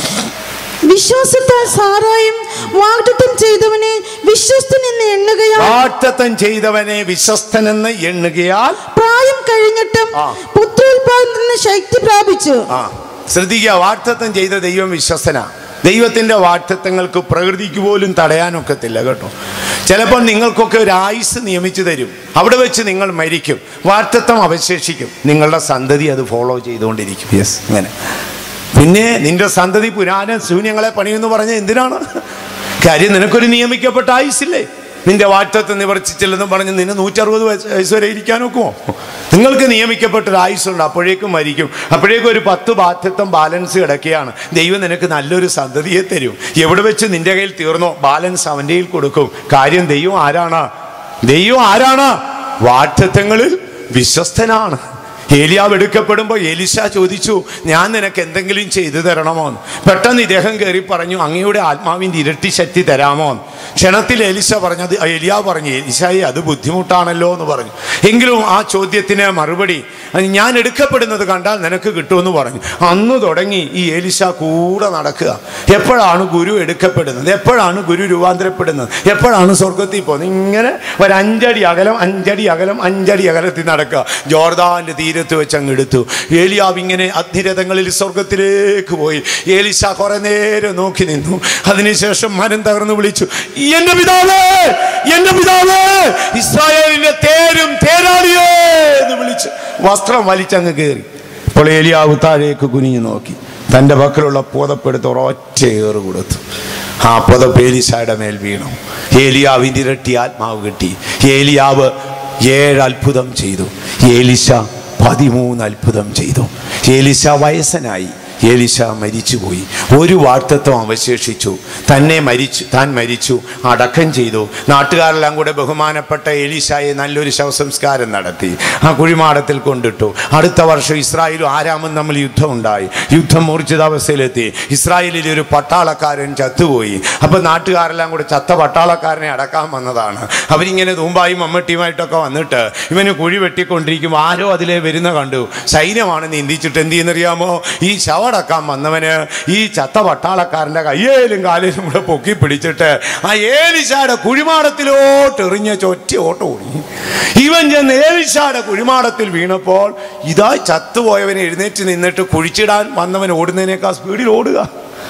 വിശ്വാസത്താൽ സാറായും വാഗ്ദത്തം ചെയ്തവനെ വിശ്വസ്തൻ എന്ന് എണ്ണുകയാൽ വാറ്റത്വം ചെയ്തവനെ വിശ്വസ്തനെന്ന് എണ്ണുകയാൽ പ്രായം കഴിഞ്ഞിട്ടും ആ. പുത്രോത്പാദനത്തിന് ശക്തി പ്രാപിച്ചു ആ ശ്രദ്ധിക്കുക വാറ്റത്വം ചെയ്ത ദൈവം വിശ്വസ്തനാ ദൈവത്തിൻ്റെ വാറ്റത്വങ്ങൾക്ക് പ്രകൃതിക്ക് പോലും തടയാനൊക്കത്തില്ല കേട്ടോ ചിലപ്പോൾ നിങ്ങൾക്കൊക്കെ ഒരു ആയുസ് നിയമിച്ചു തരും അവിടെ വെച്ച് നിങ്ങൾ മരിക്കും വാറ്റത്വം അവശേഷിക്കും നിങ്ങളുടെ സന്തതി അത് ഫോളോ ചെയ്തുകൊണ്ടിരിക്കും യെസ് അങ്ങനെ പിന്നെ നിന്റെ സന്തതി പുരാന ശൂന്യങ്ങളെ പണിയെന്ന് പറഞ്ഞ എന്തിനാണ് കാര്യം നിനക്കൊരു നിയമിക്കപ്പെട്ട ആയുസില്ലേ നിന്റെ വാറ്റത്തെ നിവർത്തിച്ചില്ലെന്ന് പറഞ്ഞ് നിന്നെ നൂറ്ററുപത് വയസ്സ് വയസ്സ് വരെ ഇരിക്കാൻ ഒക്കുമോ നിങ്ങൾക്ക് നിയമിക്കപ്പെട്ട ഒരു ആയുസ്സുണ്ട് അപ്പോഴേക്കും മരിക്കും അപ്പോഴേക്കും ഒരു പത്ത് ബാധ്യത്വം ബാലൻസ് കിടക്കുകയാണ് ദൈവം നിനക്ക് നല്ലൊരു സന്തതിയെ തരും എവിടെ വെച്ച് നിന്റെ കയ്യിൽ തീർന്നോ ബാലൻസ് അവൻ്റെ കയ്യിൽ കൊടുക്കും കാര്യം ദൈവം ആരാണ് ദൈവം ആരാണ് വാറ്റത്വങ്ങളിൽ വിശ്വസ്തനാണ് ഏലിയാവ് എടുക്കപ്പെടുമ്പോൾ എലിശ ചോദിച്ചു ഞാൻ നിനക്ക് എന്തെങ്കിലും ചെയ്തു തരണമോ എന്ന് പെട്ടെന്ന് ഇദ്ദേഹം കയറി പറഞ്ഞു അങ്ങയുടെ ആത്മാവിൻ്റെ ഇരട്ടി ശക്തി തരാമോ എന്ന് ക്ഷണത്തിൽ എലിശ പറഞ്ഞത് എലിയാവ് പറഞ്ഞു എലിശായി അത് ബുദ്ധിമുട്ടാണല്ലോ എന്ന് പറഞ്ഞു എങ്കിലും ആ ചോദ്യത്തിന് മറുപടി അത് ഞാൻ എടുക്കപ്പെടുന്നത് കണ്ടാൽ നിനക്ക് കിട്ടുമെന്ന് പറഞ്ഞു അന്ന് തുടങ്ങി ഈ എലിശ കൂടെ നടക്കുക എപ്പോഴാണ് ഗുരു എടുക്കപ്പെടുന്നത് എപ്പോഴാണ് ഗുരു രൂപാന്തരപ്പെടുന്നത് എപ്പോഴാണ് സ്വർഗത്തിൽ പോകുന്നത് ഇങ്ങനെ ഒരു അഞ്ചടി അകലം അഞ്ചടി അകലം അഞ്ചടി അകലത്തിൽ നടക്കുക ജോർദാന്റെ തീരത്ത് വെച്ച് അങ്ങ് എടുത്തു ഏലിയാവ് ഇങ്ങനെ അഗ്നിരഥങ്ങളിൽ സ്വർഗത്തിലേക്ക് പോയി ഏലിശ കുറെ നേരം നോക്കി നിന്നു അതിനുശേഷം മരം തകർന്ന് വിളിച്ചു എന്റെ പിതാവേ എന്റെ പിതാവേ ഇസ്രായേലിന്റെ തേരും തേരാളിയേ എന്ന് വിളിച്ച് വസ്ത്രം വലിച്ചങ്ങ് കയറി അപ്പോൾ ഏലിയാവ് താഴേക്ക് കുനിഞ്ഞു നോക്കി തൻ്റെ പക്കലുള്ള പുതപ്പെടുത്ത് ഒരൊറ്റ ഏറ് കൊടുത്തു ആ പുതപ്പ് ഏലിശായുടെ മേൽ വീണു ഏലിയാവിൻ്റെ ഇരട്ടി ആത്മാവ് കിട്ടി ഏലിയാവ് ഏഴ് അത്ഭുതം ചെയ്തു ഏലിശ പതിമൂന്ന് അത്ഭുതം ചെയ്തു ഏലിശ വയസ്സനായി ഏലിശ മരിച്ചുപോയി ഒരു വാർത്തത്വം അവശേഷിച്ചു തന്നെ മരിച്ചു താൻ മരിച്ചു അടക്കം ചെയ്തു നാട്ടുകാരെല്ലാം കൂടെ ബഹുമാനപ്പെട്ട ഏലിശായെ നല്ലൊരു ശവസംസ്കാരം നടത്തി ആ കുഴിമാടത്തിൽ കൊണ്ടിട്ടു അടുത്ത വർഷം ഇസ്രായേലും ആരാമും തമ്മിൽ യുദ്ധം ഉണ്ടായി യുദ്ധം മൂർച്ഛിതാവസ്ഥയിലെത്തി ഇസ്രായേലിലെ ഒരു പട്ടാളക്കാരൻ ചത്തുപോയി അപ്പം നാട്ടുകാരെല്ലാം കൂടെ ചത്ത പട്ടാളക്കാരനെ അടക്കാൻ വന്നതാണ് അവരിങ്ങനെ തൂമ്പായും മമ്മട്ടിയുമായിട്ടൊക്കെ വന്നിട്ട് ഇവന് കുഴി വെട്ടിക്കൊണ്ടിരിക്കുമ്പോൾ ആരോ അതിലെ വരുന്ന കണ്ടു സൈന്യമാണ് നീന്തിച്ചിട്ട് എന്ത് ചെയ്യുന്നറിയാമോ ഈ ശവടക്കാൻ വന്നവന് ഈ ചത്ത പട്ടാളക്കാരൻ്റെ കയ്യേലും കാലിലും കൂടെ പൊക്കി പിടിച്ചിട്ട് ആ ഏലിശായുടെ കുഴിമാടത്തിലോട്ട് എറിഞ്ഞ ചൊറ്റ ഓട്ടം ഓടി ഇവൻ ചെന്ന് ഏലിശായുടെ കുഴിമാടത്തിൽ വീണപ്പോൾ ഇതാ ചത്തുപോയവനെ എഴുന്നേറ്റ് നിന്നിട്ട് കുഴിച്ചിടാൻ വന്നവൻ ഓടുന്നതിനേക്കാൾ സ്പീഡിൽ ഓടുക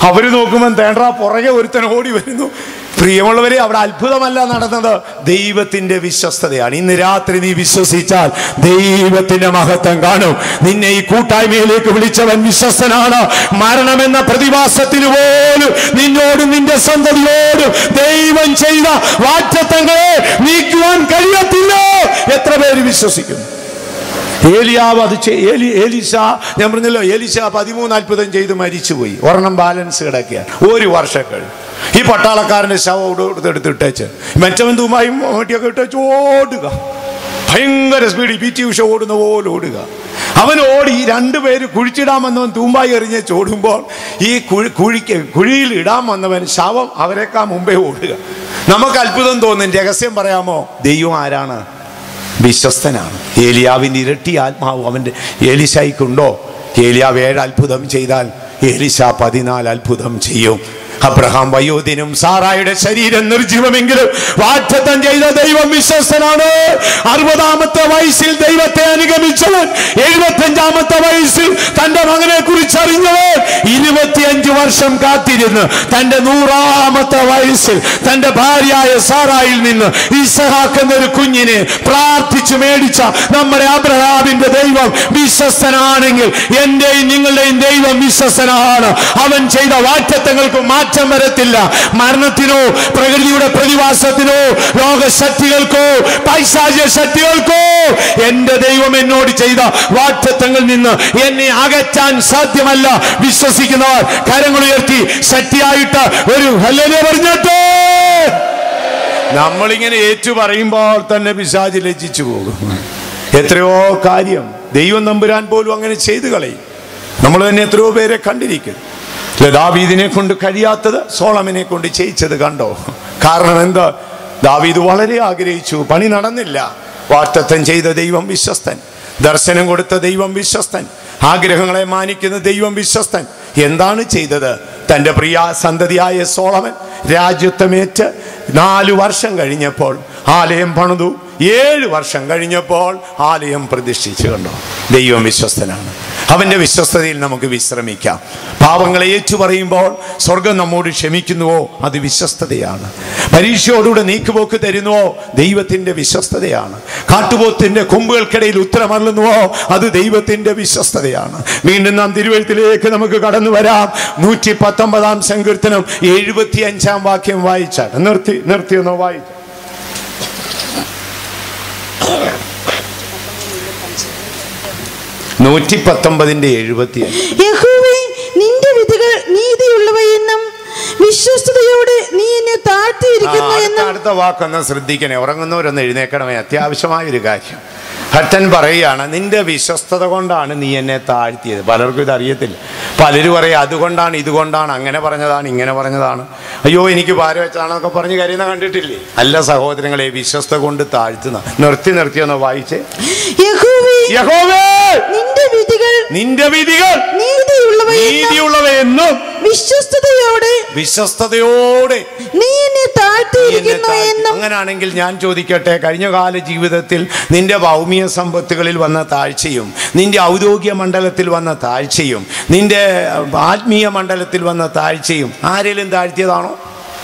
അവര് നോക്കുമ്പോൾ തേണ്ട പുറകെ ഒരുത്തൻ ഓടി വരുന്നു പ്രിയമുള്ളവരെ അവിടെ അത്ഭുതമല്ല നടന്നത് ദൈവത്തിന്റെ വിശ്വസ്തതയാണ് ഇന്ന് രാത്രി നീ വിശ്വസിച്ചാൽ ദൈവത്തിന്റെ മഹത്വം കാണും നിന്നെ ഈ കൂട്ടായ്മയിലേക്ക് വിളിച്ചവൻ വിശ്വസ്തനാണ് മരണമെന്ന പ്രതിഭാസത്തിന് പോലും നിന്നോടും നിന്റെ സന്തതിയോടും ദൈവം ചെയ്ത വാറ്റത്തങ്ങളെ നീക്കുവാൻ കഴിയത്തില്ല എത്ര പേര് വിശ്വസിക്കുന്നു ഏലിയാവ് അത് ചെയ്- ഏലി ഏലിശ ഞാൻ പറഞ്ഞല്ലോ ഏലിശ പതിമൂന്ന് അത്ഭുതം ചെയ്ത് മരിച്ചുപോയി ഒരെണ്ണം ബാലൻസ് കിടക്കുകയാണ് ഒരു വർഷം കഴിഞ്ഞു ഈ പട്ടാളക്കാരന്റെ ശവം ഇവിടെ എടുത്തിട്ടേച്ച് മെച്ചവൻ തൂമായും മറ്റിയൊക്കെ ഇട്ടേച്ച് ഓടുക ഭയങ്കര സ്പീഡിൽ പി ടി ഉഷ ഓടുന്ന പോലെ ഓടുക അവൻ ഓടി ഈ രണ്ടുപേര് കുഴിച്ചിടാൻ വന്നവൻ തൂമ്പായി എറിഞ്ഞ് ചോടുമ്പോൾ ഈ കുഴി കുഴിക്ക് കുഴിയിൽ ഇടാൻ വന്നവൻ ശവം അവരെക്കാൾ മുമ്പേ ഓടുക നമുക്ക് അത്ഭുതം തോന്നും രഹസ്യം പറയാമോ ദൈവം ആരാണ് വിശ്വസ്തനാണ് ഏലിയാവിൻ്റെ ഇരട്ടി ആത്മാവ് അവൻ്റെ ഏലിശായിക്കുണ്ടോ ഏലിയാവ് ഏഴ് അത്ഭുതം ചെയ്താൽ ഏലിശ പതിനാല് അത്ഭുതം ചെയ്യും അബ്രഹാം വയോധിനും സാറായുടെ ശരീരം നിർജീവമെങ്കിലും വാറ്റത്തം ചെയ്ത ദൈവം വിശ്വസ്തനാണ് അറുപതാമത്തെ വയസ്സിൽ ദൈവത്തെ അനുഗമിച്ചവൻ എഴുപത്തഞ്ചാമത്തെ വയസ്സിൽ തന്റെ മകനെ കുറിച്ച് അറിഞ്ഞവൻ ഇരുപത്തിയഞ്ച് വർഷം കാത്തിരുന്ന് തന്റെ നൂറാമത്തെ വയസ്സിൽ തന്റെ ഭാര്യയായ സാറായിൽ നിന്ന് ഇസഹാക്ക് എന്നൊരു കുഞ്ഞിനെ പ്രാർത്ഥിച്ചു മേടിച്ച നമ്മുടെ അബ്രഹാമിന്റെ ദൈവം വിശ്വസ്തനാണെങ്കിൽ എന്റെയും നിങ്ങളുടെയും ദൈവം വിശ്വസ്തനാണ് അവൻ ചെയ്ത വാറ്റത്തങ്ങൾക്ക് മാറ്റം വരത്തില്ല മരണത്തിനോ പ്രകൃതിയുടെ പ്രതിഭാസത്തിനോ ലോകശക്തികൾക്കോ പൈശാചിക ശക്തികൾക്കോ എന്റെ ദൈവം എന്നോട് ചെയ്ത വാറ്റത്തങ്ങളിൽ നിന്ന് എന്നെ അകറ്റാൻ സാധ്യമല്ല വിശ്വസിക്കുന്നവർ കരങ്ങൾ ഉയർത്തി ശക്തിയായിട്ട് ഒരു ഹല്ലേലൂയ പറഞ്ഞിട്ട് നമ്മളിങ്ങനെ ഏറ്റു പറയുമ്പോൾ തന്നെ പിശാചി ലജ്ജിച്ചു പോകും എത്രയോ കാര്യം ദൈവം നമ്പുരാൻ പോലും അങ്ങനെ ചെയ്തു കളയും നമ്മൾ തന്നെ എത്രയോ പേരെ കണ്ടിരിക്കും ദാവീദിനെ കൊണ്ട് കഴിയാത്തത് സോളമിനെ കൊണ്ട് ചെയ്യിച്ചത് കണ്ടോ കാരണം എന്താ ദാവീദ് വളരെ ആഗ്രഹിച്ചു പണി നടന്നില്ല വാറ്റത്തം ചെയ്ത ദൈവം വിശ്വസ്തൻ ദർശനം കൊടുത്ത ദൈവം വിശ്വസ്തൻ ആഗ്രഹങ്ങളെ മാനിക്കുന്ന ദൈവം വിശ്വസ്തൻ എന്താണ് ചെയ്തത് തൻ്റെ പ്രിയ സന്തതിയായ സോളമൻ രാജ്യത്വമേറ്റ് നാലു വർഷം കഴിഞ്ഞപ്പോൾ ആലയം പണിതു ഏഴ് വർഷം കഴിഞ്ഞപ്പോൾ ആലയം പ്രതിഷ്ഠിച്ചു കണ്ടോ ദൈവം വിശ്വസ്തനാണ് അവൻ്റെ വിശ്വസ്തതയിൽ നമുക്ക് വിശ്രമിക്കാം പാവങ്ങളെ ഏറ്റു പറയുമ്പോൾ സ്വർഗം നമ്മോട് ക്ഷമിക്കുന്നുവോ അത് വിശ്വസ്തതയാണ് പരീക്ഷയോടുകൂടെ നീക്കുപോക്ക് തരുന്നുവോ ദൈവത്തിൻ്റെ വിശ്വസ്തതയാണ് കാട്ടുപോത്തിൻ്റെ കൊമ്പുകൾക്കിടയിൽ ഉത്തരമല്ലുന്നുവോ അത് ദൈവത്തിൻ്റെ വിശ്വസ്തതയാണ് വീണ്ടും നാം തിരുവഴുത്തിലേക്ക് നമുക്ക് കടന്നു വരാം നൂറ്റി പത്തൊമ്പതാം സങ്കീർത്തനം എഴുപത്തി അഞ്ചാം വാക്യം വായിച്ചാൽ നിർത്തി നിർത്തിയൊന്നോ വായിച്ചു നൂറ്റി പത്തൊമ്പതിന്റെ എഴുപത്തി യഹോവേ നിന്റെ വിധികൾ നീതിയുള്ളവയെന്നും വിശ്വസ്തയോടെ നീ എന്നെ താഴ്ത്തിയിരിക്കുന്നു അടുത്ത എന്നും അടുത്ത വാക്കൊന്ന് ശ്രദ്ധിക്കണേ ഉറങ്ങുന്നവരൊന്ന് എഴുന്നേക്കണമേ അത്യാവശ്യമായ ഒരു കാര്യം ഭട്ടൻ പറയുകയാണ് നിന്റെ വിശ്വസ്തത കൊണ്ടാണ് നീ എന്നെ താഴ്ത്തിയത് പലർക്കും ഇത് അറിയത്തില്ല പലരും പറയും അതുകൊണ്ടാണ് ഇതുകൊണ്ടാണ് അങ്ങനെ പറഞ്ഞതാണ് ഇങ്ങനെ പറഞ്ഞതാണ് അയ്യോ എനിക്ക് പാര വെച്ചാണെന്നൊക്കെ പറഞ്ഞ് കരുതുന്ന കണ്ടിട്ടില്ലേ അല്ല സഹോദരങ്ങളെ വിശ്വസ്ത കൊണ്ട് താഴ്ത്തുന്ന നിർത്തി നിർത്തിയൊന്ന് വായിച്ചേ യഹോവേ യഹോവേ നിന്റെ വിധികൾ നിന്റെ വിധികൾ നീതിയുള്ളവയെന്നും നീതിയുള്ളവയെന്നും വിശ്വസ്തയോടെ വിശ്വസ്തയോടെ നീ എന്നെ താഴ്ത്തിയിരിക്കുന്നു എന്നെ താഴ്ത്തി. എന്നും അങ്ങനാണെങ്കിൽ ഞാൻ ചോദിക്കട്ടെ കഴിഞ്ഞ കാല ജീവിതത്തിൽ നിന്റെ ഭൗമിക സമ്പത്തുകളിൽ വന്ന താഴ്ചയും നിന്റെ ഔദ്യോഗിക മണ്ഡലത്തിൽ വന്ന താഴ്ചയും നിന്റെ ആത്മീയ മണ്ഡലത്തിൽ വന്ന താഴ്ചയും ആരെങ്കിലും താഴ്ത്തിയതാണോ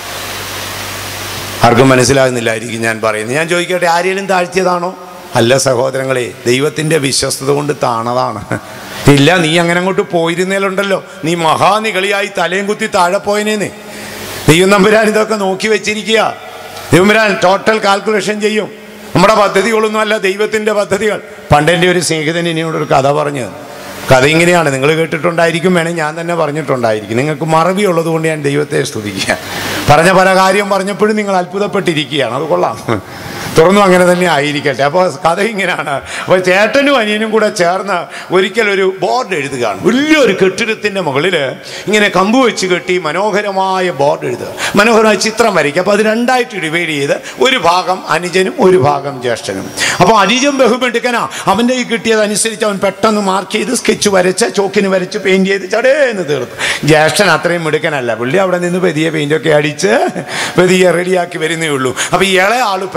ആർക്കും മനസ്സിലാകുന്നില്ലായിരിക്കും ഞാൻ പറയുന്നത് ഞാൻ ചോദിക്കട്ടെ ആരെങ്കിലും താഴ്ത്തിയതാണോ അല്ല സഹോദരങ്ങളെ ദൈവത്തിൻ്റെ വിശ്വസ്തത കൊണ്ട് താണതാണ് ഇല്ല നീ അങ്ങനെ അങ്ങോട്ട് പോയിരുന്നേലുണ്ടല്ലോ നീ മഹാനികളിയായി തലയും കുത്തി താഴെ പോയനേന്ന് ദൈവം നമ്പുരാൻ ഇതൊക്കെ നോക്കി വെച്ചിരിക്കുക ദൈവംബരാൻ ടോട്ടൽ കാൽക്കുലേഷൻ ചെയ്യും നമ്മുടെ പദ്ധതികളൊന്നും അല്ല ദൈവത്തിൻ്റെ പദ്ധതികൾ പണ്ടെൻ്റെ ഒരു സ്നേഹിതൻ എന്നോട് ഒരു കഥ പറഞ്ഞു കഥ ഇങ്ങനെയാണ് നിങ്ങൾ കേട്ടിട്ടുണ്ടായിരിക്കും വേണേൽ ഞാൻ തന്നെ പറഞ്ഞിട്ടുണ്ടായിരിക്കും നിങ്ങൾക്ക് മറവി ഉള്ളത് കൊണ്ട് ഞാൻ ദൈവത്തെ സ്തുതിക്കുക പറഞ്ഞ പല കാര്യം പറഞ്ഞപ്പോഴും നിങ്ങൾ അത്ഭുതപ്പെട്ടിരിക്കുകയാണ് അത് കൊള്ളാം തുറന്നു അങ്ങനെ തന്നെ ആയിരിക്കട്ടെ അപ്പോൾ കഥ ഇങ്ങനെയാണ് അപ്പോൾ ചേട്ടനും അനിയനും കൂടെ ചേർന്ന് ഒരിക്കൽ ഒരു ബോർഡ് എഴുതുകയാണ് വലിയൊരു കെട്ടിടത്തിൻ്റെ മുകളിൽ ഇങ്ങനെ കമ്പ് വെച്ച് കെട്ടി മനോഹരമായ ബോർഡ് എഴുതുക മനോഹരമായ ചിത്രം വരയ്ക്കുക അപ്പോൾ അത് രണ്ടായിട്ട് ഡിവൈഡ് ചെയ്ത് ഒരു ഭാഗം അനുജനും ഒരു ഭാഗം ജ്യേഷ്ഠനും അപ്പോൾ അനുജൻ ബഹുമെടുക്കനാ അവൻ്റെ ഈ കിട്ടിയതനുസരിച്ച് അവൻ പെട്ടെന്ന് മാർക്ക് ചെയ്ത് സ്കെച്ച് വരച്ച് ചോക്കിന് വരച്ച് പെയിൻറ് ചെയ്ത് ചടേന്ന് തീർത്തു ജ്യേഷ്ഠൻ അത്രയും മിടുക്കനല്ല പുള്ളി അവിടെ നിന്ന് പെതിയെ പെയിൻ്റൊക്കെ അടിച്ച് പെതിയെ റെഡിയാക്കി വരുന്നേ ഉള്ളൂ അപ്പോൾ ഈ ഇളയ ആൾ പെട്ടെന്ന്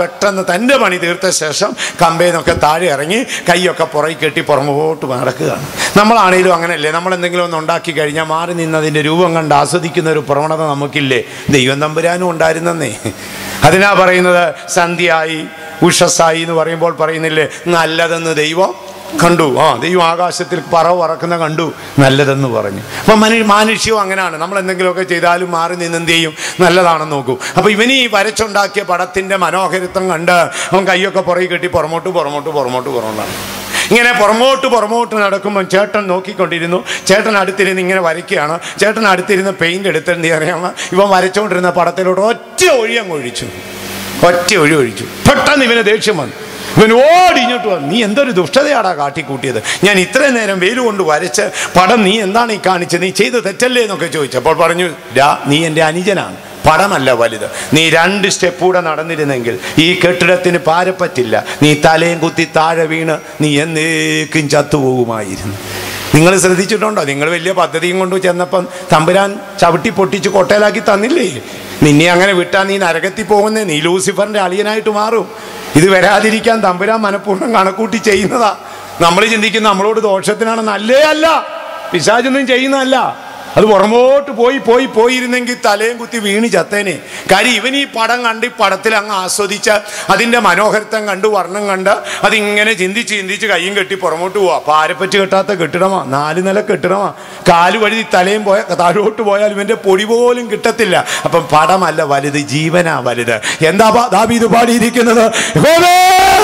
തൻ്റെ പണി തീർത്ത ശേഷം കമ്പേന്നൊക്കെ താഴെ ഇറങ്ങി കൈയൊക്കെ പുറകെ കെട്ടി പുറമോട്ട് നടക്കുകയാണ് നമ്മളാണെങ്കിലും അങ്ങനെയല്ലേ നമ്മൾ എന്തെങ്കിലും ഒന്ന് ഉണ്ടാക്കി കഴിഞ്ഞാൽ മാറി നിന്നതിൻ്റെ രൂപം കണ്ട് ആസ്വദിക്കുന്ന ഒരു പ്രവണത നമുക്കില്ലേ ദൈവം തമ്പുരാനും ഉണ്ടായിരുന്നെന്നേ അതിനാ പറയുന്നത് സന്ധ്യയായി ഉഷസ്സായി എന്ന് പറയുമ്പോൾ പറയുന്നില്ലേ നല്ലതെന്ന് ദൈവം കണ്ടു ആ ദൈവം ആകാശത്തിൽ പറവ് പറക്കുന്ന കണ്ടു നല്ലതെന്ന് പറഞ്ഞു അപ്പം മനു മാനുഷ്യവും അങ്ങനെയാണ് നമ്മൾ എന്തെങ്കിലുമൊക്കെ ചെയ്താലും മാറി നിന്ന് എന്ത് ചെയ്യും നല്ലതാണെന്ന് നോക്കൂ അപ്പം ഇവന് ഈ വരച്ചുണ്ടാക്കിയ പടത്തിൻ്റെ മനോഹരിത്വം കണ്ട് അവൻ കൈയൊക്കെ പുറകെ കെട്ടി പുറമോട്ട് പുറമോട്ട് പുറമോട്ട് പുറമോട്ടാണ് ഇങ്ങനെ പുറമോട്ട് പുറമോട്ട് നടക്കുമ്പോൾ ചേട്ടൻ നോക്കിക്കൊണ്ടിരുന്നു ചേട്ടൻ അടുത്തിരുന്ന് ഇങ്ങനെ വരയ്ക്കുകയാണ് ചേട്ടൻ അടുത്തിരുന്ന് പെയിന്റ് എടുത്തെന്ത് അറിയാമോ ഇവൻ വരച്ചുകൊണ്ടിരുന്ന പടത്തിലോട്ട് ഒറ്റ ഒഴി അങ്ങ് ഒഴിച്ചു ഒറ്റ ഒഴി ഒഴിച്ചു പെട്ടെന്ന് ഇവന് ദേഷ്യം വന്നു ഇവൻ ഓടി ഇങ്ങോട്ട് വന്നു നീ എന്തൊരു ദുഷ്ടതയാടാ കാട്ടിക്കൂട്ടിയത് ഞാൻ ഇത്രയും നേരം വെയിൽ കൊണ്ട് വരച്ച് പടം നീ എന്താണ് ഈ കാണിച്ചത് നീ ചെയ്ത് തെറ്റല്ലേ എന്നൊക്കെ ചോദിച്ചു അപ്പോൾ പറഞ്ഞു രാ നീ എൻ്റെ അനുജനാണ് പടമല്ല വലുത് നീ രണ്ട് സ്റ്റെപ്പ് കൂടെ നടന്നിരുന്നെങ്കിൽ ഈ കെട്ടിടത്തിന് പാരപ്പറ്റില്ല നീ തലയും കുത്തി താഴെ വീണ് നീ എന്നേക്കും ചത്തുപോകുമായിരുന്നു നിങ്ങൾ ശ്രദ്ധിച്ചിട്ടുണ്ടോ നിങ്ങൾ വലിയ പദ്ധതിയും കൊണ്ട് ചെന്നപ്പം തമ്പുരാൻ ചവിട്ടി പൊട്ടിച്ച് കൊട്ടയിലാക്കി തന്നില്ലേ നിന്നെ അങ്ങനെ വിട്ടാൽ നീ നരകത്തിൽ പോകുന്നേ നീ ലൂസിഫറിന്റെ അളിയനായിട്ട് മാറും ഇത് വരാതിരിക്കാൻ തമ്പുരാൻ മനഃപൂർവ്വം കണക്കൂട്ടി ചെയ്യുന്നതാ നമ്മൾ ചിന്തിക്കുന്ന നമ്മളോട് ദോഷത്തിനാണ് നല്ലേ അല്ല പിശാചൊന്നും ചെയ്യുന്നതല്ല അത് പുറമോട്ട് പോയി പോയി പോയിരുന്നെങ്കിൽ തലയും കുത്തി വീണ് ചത്തേനെ കാര്യം ഇവൻ ഈ പടം കണ്ട് ഈ പടത്തിൽ അങ്ങ് ആസ്വദിച്ച് അതിൻ്റെ മനോഹരത്വം കണ്ട് വർണ്ണം കണ്ട് അതിങ്ങനെ ചിന്തിച്ച് ചിന്തിച്ച് കയ്യും കെട്ടി പുറമോട്ട് പോവാ പാരപ്പറ്റ് കെട്ടാത്ത കെട്ടിടമാ നാല് നില കെട്ടിടമാ കാല് വഴുതി തലയും പോയ താഴോട്ട് പോയാൽ ഇവൻ്റെ പൊടി പോലും കിട്ടത്തില്ല അപ്പം പടമല്ല വലുത് ജീവനാ വലുത് എന്താ പാ- ദാവീദ് പാടിയിരിക്കുന്നത് യഹോവേ,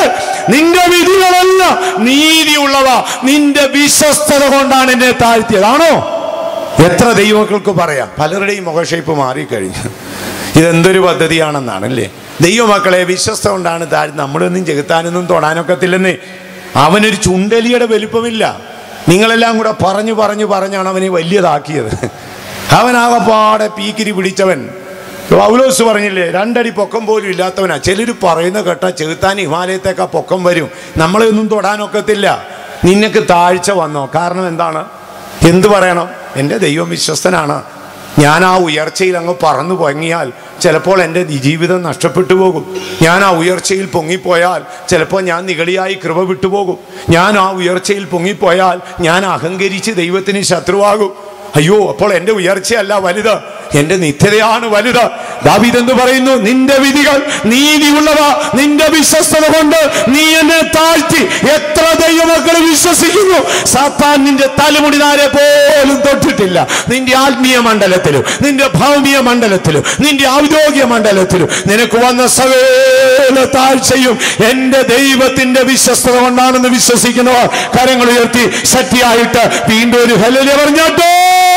നിന്റെ വിധികളല്ല നീതിയുള്ളവ നിന്റെ വിശ്വസ്തത കൊണ്ടാണ് എന്നെ താഴ്ത്തിയതാണോ എത്ര ദൈവമക്കൾക്ക് പറയാം പലരുടെയും മുഖഷേപ്പ് മാറിക്കഴിഞ്ഞു ഇതെന്തൊരു പദ്ധതിയാണെന്നാണ് അല്ലേ ദൈവമക്കളെ വിശ്വസ്ത കൊണ്ടാണ് താഴ് നമ്മളൊന്നും ചെകുത്താനൊന്നും തൊടാനൊക്കത്തില്ലെന്നേ അവനൊരു ചുണ്ടലിയുടെ വലുപ്പമില്ല നിങ്ങളെല്ലാം കൂടെ പറഞ്ഞു പറഞ്ഞു പറഞ്ഞാണ് അവനെ വലിയതാക്കിയത് അവനാകപ്പാടെ പീക്കിരി പിടിച്ചവൻ പൗലോസ് പറഞ്ഞില്ലേ രണ്ടടി പൊക്കം പോലും ഇല്ലാത്തവനാ ചിലർ പറയുന്ന കേട്ട ചെകുത്താൻ ഹിമാലയത്തേക്കാ പൊക്കം വരും നമ്മളെ ഒന്നും തൊടാനൊക്കത്തില്ല നിനക്ക് താഴ്ച വന്നോ കാരണം എന്താണ് എന്തു പറയണം എൻ്റെ ദൈവം വിശ്വസ്തനാണ് ഞാൻ ആ ഉയർച്ചയിൽ അങ്ങ് പറന്നു പൊങ്ങിയാൽ ചിലപ്പോൾ എൻ്റെ ജീവിതം നഷ്ടപ്പെട്ടു പോകും ഞാൻ ആ ഉയർച്ചയിൽ പൊങ്ങിപ്പോയാൽ ചിലപ്പോൾ ഞാൻ നിഗളിയായി കൃപ വിട്ടുപോകും ഞാൻ ആ ഉയർച്ചയിൽ പൊങ്ങിപ്പോയാൽ ഞാൻ അഹങ്കരിച്ച് ദൈവത്തിന് ശത്രുവാകും അയ്യോ അപ്പോൾ എൻ്റെ ഉയർച്ചയല്ല വലുത് എൻ്റെ നിത്യതയാണ് വലുത് ദാവീദ് എന്ന് പറയുന്നു നിന്റെ വിധികൾ നീതിയുള്ളവ നിന്റെ വിശ്വസ്തത കൊണ്ട് നീ എന്നെ താഴ്ത്തി എത്ര ദൈവമക്കൾ വിശ്വസിക്കുന്നു സാത്താൻ നിന്റെ തലമുടി നാരെ പോലും തൊട്ടിട്ടില്ല നിന്റെ ആത്മീയ മണ്ഡലത്തിലും നിന്റെ ഭൗമിക മണ്ഡലത്തിലും നിന്റെ ഔദ്യോഗിക മണ്ഡലത്തിലും നിനക്ക് വന്ന സകല താഴ്ചയും എൻ്റെ ദൈവത്തിന്റെ വിശ്വസ്തത കൊണ്ടാണെന്ന് വിശ്വസിക്കുന്നവർ കരങ്ങൾ ഉയർത്തി ശക്തിയായിട്ട് വീണ്ടും ഒരു ഹലലിയ പറഞ്ഞോട്ടെ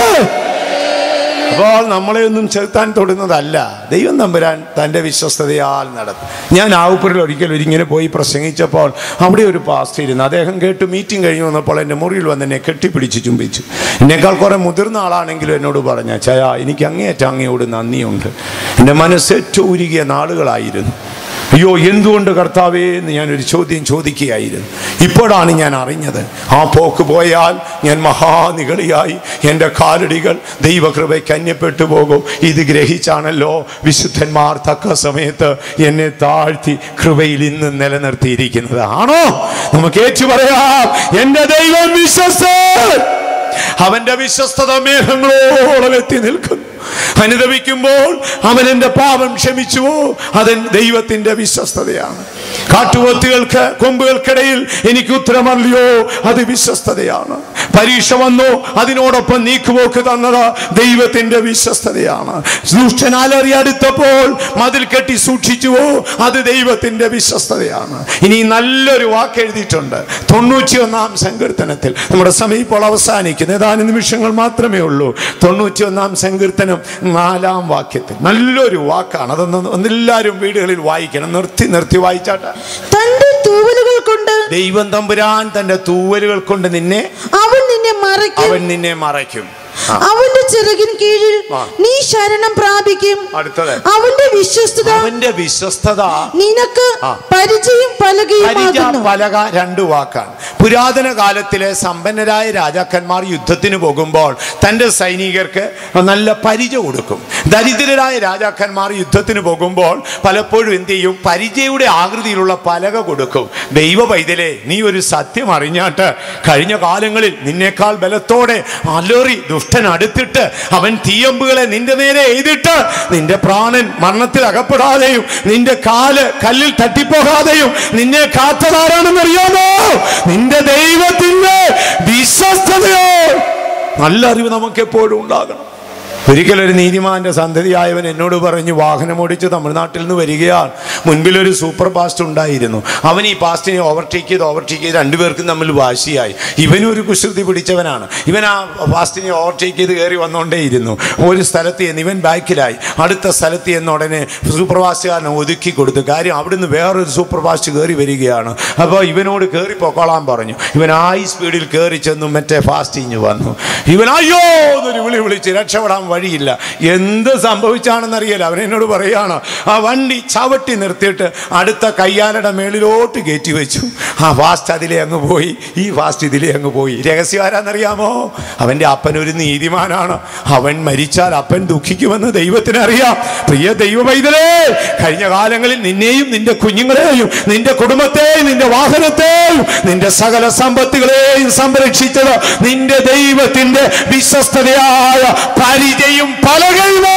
അപ്പോൾ നമ്മളെ ഒന്നും ചെലുത്താൻ തൊടുന്നതല്ല ദൈവം തമ്പുരാൻ തൻ്റെ വിശ്വസ്തതയാൽ നടത്തും ഞാൻ ആവുപ്പുരിൽ ഒരിക്കൽ ഒരിങ്ങനെ പോയി പ്രസംഗിച്ചപ്പോൾ അവിടെ ഒരു പാസ്റ്റ് ഇരുന്നു അദ്ദേഹം കേട്ട് മീറ്റിംഗ് കഴിഞ്ഞ് വന്നപ്പോൾ എൻ്റെ മുറിയിൽ വന്ന് എന്നെ കെട്ടിപ്പിടിച്ച് ചുംബിച്ചു എന്നേക്കാൾ കുറേ മുതിർന്ന ആളാണെങ്കിലും എന്നോട് പറഞ്ഞ ചയ എനിക്ക് അങ്ങേയറ്റം അങ്ങയോട് നന്ദിയുണ്ട് എൻ്റെ മനസ്സ് ഏറ്റവും ഉരുകിയ നാളുകളായിരുന്നു അയ്യോ എന്തുകൊണ്ട് കർത്താവേ എന്ന് ഞാനൊരു ചോദ്യം ചോദിക്കുകയായിരുന്നു ഇപ്പോഴാണ് ഞാൻ അറിഞ്ഞത് ആ പോക്ക് പോയാൽ ഞാൻ മഹാനികളിയായി എൻ്റെ കാലടികൾ ദൈവകൃപയ്ക്ക് അന്യപ്പെട്ടു പോകും ഇത് ഗ്രഹിച്ചാണല്ലോ വിശുദ്ധന്മാർ തക്ക സമയത്ത് എന്നെ താഴ്ത്തി കൃപയിൽ ഇന്ന് നിലനിർത്തിയിരിക്കുന്നത് ആണോ നമുക്ക് ഏറ്റു പറയാം എൻ്റെ ദൈവം വിശ്വസ്തൻ അവന്റെ വിശ്വസ്തത മേഘങ്ങളോളം എത്തി നിൽക്കുന്നു അനുദപിക്കുമ്പോൾ അവൻ എൻ്റെ പാപം ക്ഷമിച്ചുവോ അത് ദൈവത്തിന്റെ വിശ്വസ്തതയാണ് കാട്ടുപോത്തുകൾക്ക് കൊമ്പുകൾക്കിടയിൽ എനിക്ക് ഉത്തരമറിയോ അത് വിശ്വസ്തതയാണ് പരീക്ഷ വന്നു അതിനോടൊപ്പം നീക്കുപോക്ക് തന്നത് ദൈവത്തിന്റെ വിശ്വസ്തതയാണ് ദുഷ്ടനാലറി അടുത്തപ്പോൾ മതിൽ കെട്ടി സൂക്ഷിച്ചുവോ അത് ദൈവത്തിന്റെ വിശ്വസ്തതയാണ് ഇനി നല്ലൊരു വാക്ക് എഴുതിയിട്ടുണ്ട് തൊണ്ണൂറ്റി ഒന്നാം സങ്കീർത്തനത്തിൽ നമ്മുടെ സമയം ഇപ്പോൾ അവസാനിക്കുന്നു ഏതാനും നിമിഷങ്ങൾ മാത്രമേ ഉള്ളൂ തൊണ്ണൂറ്റി ഒന്നാം സങ്കീർത്തനം നാലാം വാക്യത്തിൽ നല്ലൊരു വാക്കാണ് അതൊന്ന് ഒന്നെല്ലാവരും വീടുകളിൽ വായിക്കണം നിർത്തി നിർത്തി വായിച്ചാട്ടെ തന്റെ തൂവലുകൾ കൊണ്ട് ദൈവം തമ്പുരാൻ തന്റെ തൂവലുകൾ കൊണ്ട് നിന്നെ അവൻ നിന്നെ മറയ്ക്കും അവൻ നിന്നെ മറയ്ക്കും ആ, അവന്റെ ചിറകിൻ കീഴിൽ ആ. നീ ശരണം പ്രാപിക്കും അടുത്തത് അവന്റെ വിശ്വസ്തത അവന്റെ വിശ്വസ്തത നിനക്ക് ആ. പരിചയം പരിച പലകയുമാകുന്നു പലക രണ്ട് വാക്കാണ് പുരാതന കാലത്തിലെ സമ്പന്നരായ രാജാക്കന്മാർ യുദ്ധത്തിന് പോകുമ്പോൾ തൻ്റെ സൈനികർക്ക് നല്ല പരിചയ കൊടുക്കും ദരിദ്രരായ രാജാക്കന്മാർ യുദ്ധത്തിന് പോകുമ്പോൾ പലപ്പോഴും എന്ത് ചെയ്യും പരിചയയുടെ ആകൃതിയിലുള്ള പലക കൊടുക്കും ദൈവ പൈതലെ നീ ഒരു സത്യം അറിഞ്ഞാട്ട് കഴിഞ്ഞ കാലങ്ങളിൽ നിന്നേക്കാൾ ബലത്തോടെ അലറി ദുഷ്ടൻ അടുത്തിട്ട് അവൻ തീയമ്പുകളെ നിന്റെ നേരെ എഴുതിട്ട് നിന്റെ പ്രാണൻ മരണത്തിൽ അകപ്പെടാതെയും നിന്റെ കാല് കല്ലിൽ തട്ടിപ്പോകാതെയും നിന്നെ കാത്തതാരാണെന്നറിയാമോ നിന്റെ ദൈവത്തിന്റെ വിശ്വസ്തതയോ നല്ല അറിവ് നമുക്ക് എപ്പോഴും ഉണ്ടാകണം ഒരിക്കലൊരു നീതിമാന്റെ സന്തതിയായവൻ എന്നോട് പറഞ്ഞു വാഹനം ഓടിച്ച് തമിഴ്നാട്ടിൽ നിന്ന് വരികയാണ് മുൻപിൽ ഒരു സൂപ്പർ ഫാസ്റ്റ് ഉണ്ടായിരുന്നു അവൻ ഈ പാസ്റ്റിനെ ഓവർടേക്ക് ചെയ്ത് ഓവർടേക്ക് ചെയ്ത് രണ്ടുപേർക്കും തമ്മിൽ വാശിയായി ഇവനും ഒരു കുസൃതി പിടിച്ചവനാണ് ഇവൻ ആ ഫാസ്റ്റിനെ ഓവർടേക്ക് ചെയ്ത് കയറി വന്നുകൊണ്ടേയിരുന്നു ഒരു സ്ഥലത്ത് ചെന്ന് ഇവൻ ബാക്കിലായി അടുത്ത സ്ഥലത്ത് ചെന്ന ഉടനെ സൂപ്പർ ഫാസ്റ്റുകാരനെ ഒതുക്കി കൊടുത്തു കാര്യം അവിടുന്ന് വേറൊരു സൂപ്പർ ഫാസ്റ്റ് കയറി വരികയാണ് അപ്പോൾ ഇവനോട് കയറി പൊക്കോളാൻ പറഞ്ഞു ഇവൻ ഹൈ സ്പീഡിൽ കയറി ചെന്നു മറ്റേ ഫാസ്റ്റ് ഇഞ്ഞ് വന്നു ഇവൻ അയ്യോ എന്നൊരു വിളി വിളിച്ച് രക്ഷപ്പെടാൻ വഴിയില്ല എന്ത് സംഭവിച്ചാണെന്നറിയില്ല അവൻ എന്നോട് പറയാണ് ആ വണ്ടി ചവിട്ടി നിർത്തിയിട്ട് അടുത്ത കയ്യാലയുടെ മേളിലോട്ട് കയറ്റി വെച്ചു ആ ഫാസ്റ്റ് അതിലെ അങ്ങ് പോയി ഈ ഫാസ്റ്റ് ഇതിലെ അങ്ങ് പോയി രഹസ്യം ആരാന്നറിയാമോ അവൻ്റെ അപ്പൻ ഒരു നീതിമാനാണ് അവൻ മരിച്ചാൽ അപ്പൻ ദുഃഖിക്കുമെന്ന് ദൈവത്തിന് അറിയാം പ്രിയ ദൈവ പൈതലേ കഴിഞ്ഞ കാലങ്ങളിൽ നിന്നെയും നിന്റെ കുഞ്ഞുങ്ങളെയും നിന്റെ കുടുംബത്തെയും നിന്റെ വാഹനത്തെയും നിന്റെ സകല സമ്പത്തുകളെയും സംരക്ഷിച്ചത് നിന്റെ ദൈവത്തിന്റെ വിശ്വസ്തതയായ പരിചയം പലകയുമോ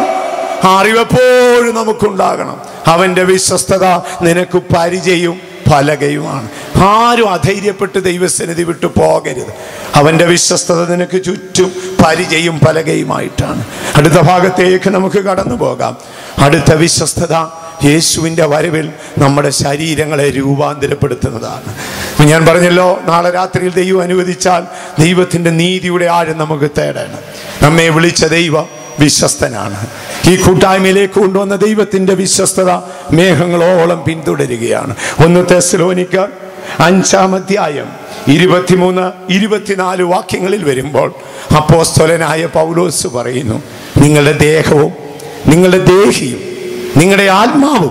അറിവെപ്പോഴും നമുക്കുണ്ടാകണം അവന്റെ വിശ്വസ്തത നിനക്ക് പരിചയവും പലകയുമാണ് ആരും അധൈര്യപ്പെട്ട് ദൈവസന്നിധി വിട്ടു പോകരുത് അവന്റെ വിശ്വസ്തത നിനക്ക് ചുറ്റും പരിചയം പലകയുമായിട്ടാണ് അടുത്ത ഭാഗത്തേക്ക് നമുക്ക് കടന്നു പോകാം അടുത്ത വിശ്വസ്തത യേശുവിൻ്റെ വരവിൽ നമ്മുടെ ശരീരങ്ങളെ രൂപാന്തരപ്പെടുത്തുന്നതാണ് അപ്പൊ ഞാൻ പറഞ്ഞല്ലോ നാളെ രാത്രിയിൽ ദൈവം അനുവദിച്ചാൽ ദൈവത്തിൻ്റെ നീതിയുടെ ആഴം നമുക്ക് തേടണം നമ്മെ വിളിച്ച ദൈവം വിശ്വസ്തനാണ് ഈ കൂട്ടായ്മയിലേക്ക് കൊണ്ടുവന്ന ദൈവത്തിന്റെ വിശ്വസ്തത മേഘങ്ങളോളം പിന്തുടരുകയാണ് ഒന്ന് തെസ്ലോനിക്ക അഞ്ചാം അധ്യായം ഇരുപത്തിമൂന്ന് ഇരുപത്തിനാല് വാക്യങ്ങളിൽ വരുമ്പോൾ അപ്പോസ്തലനായ പൗലോസ് പറയുന്നു നിങ്ങളുടെ ദേഹവും നിങ്ങളുടെ ദേഹിയും നിങ്ങളുടെ ആത്മാവും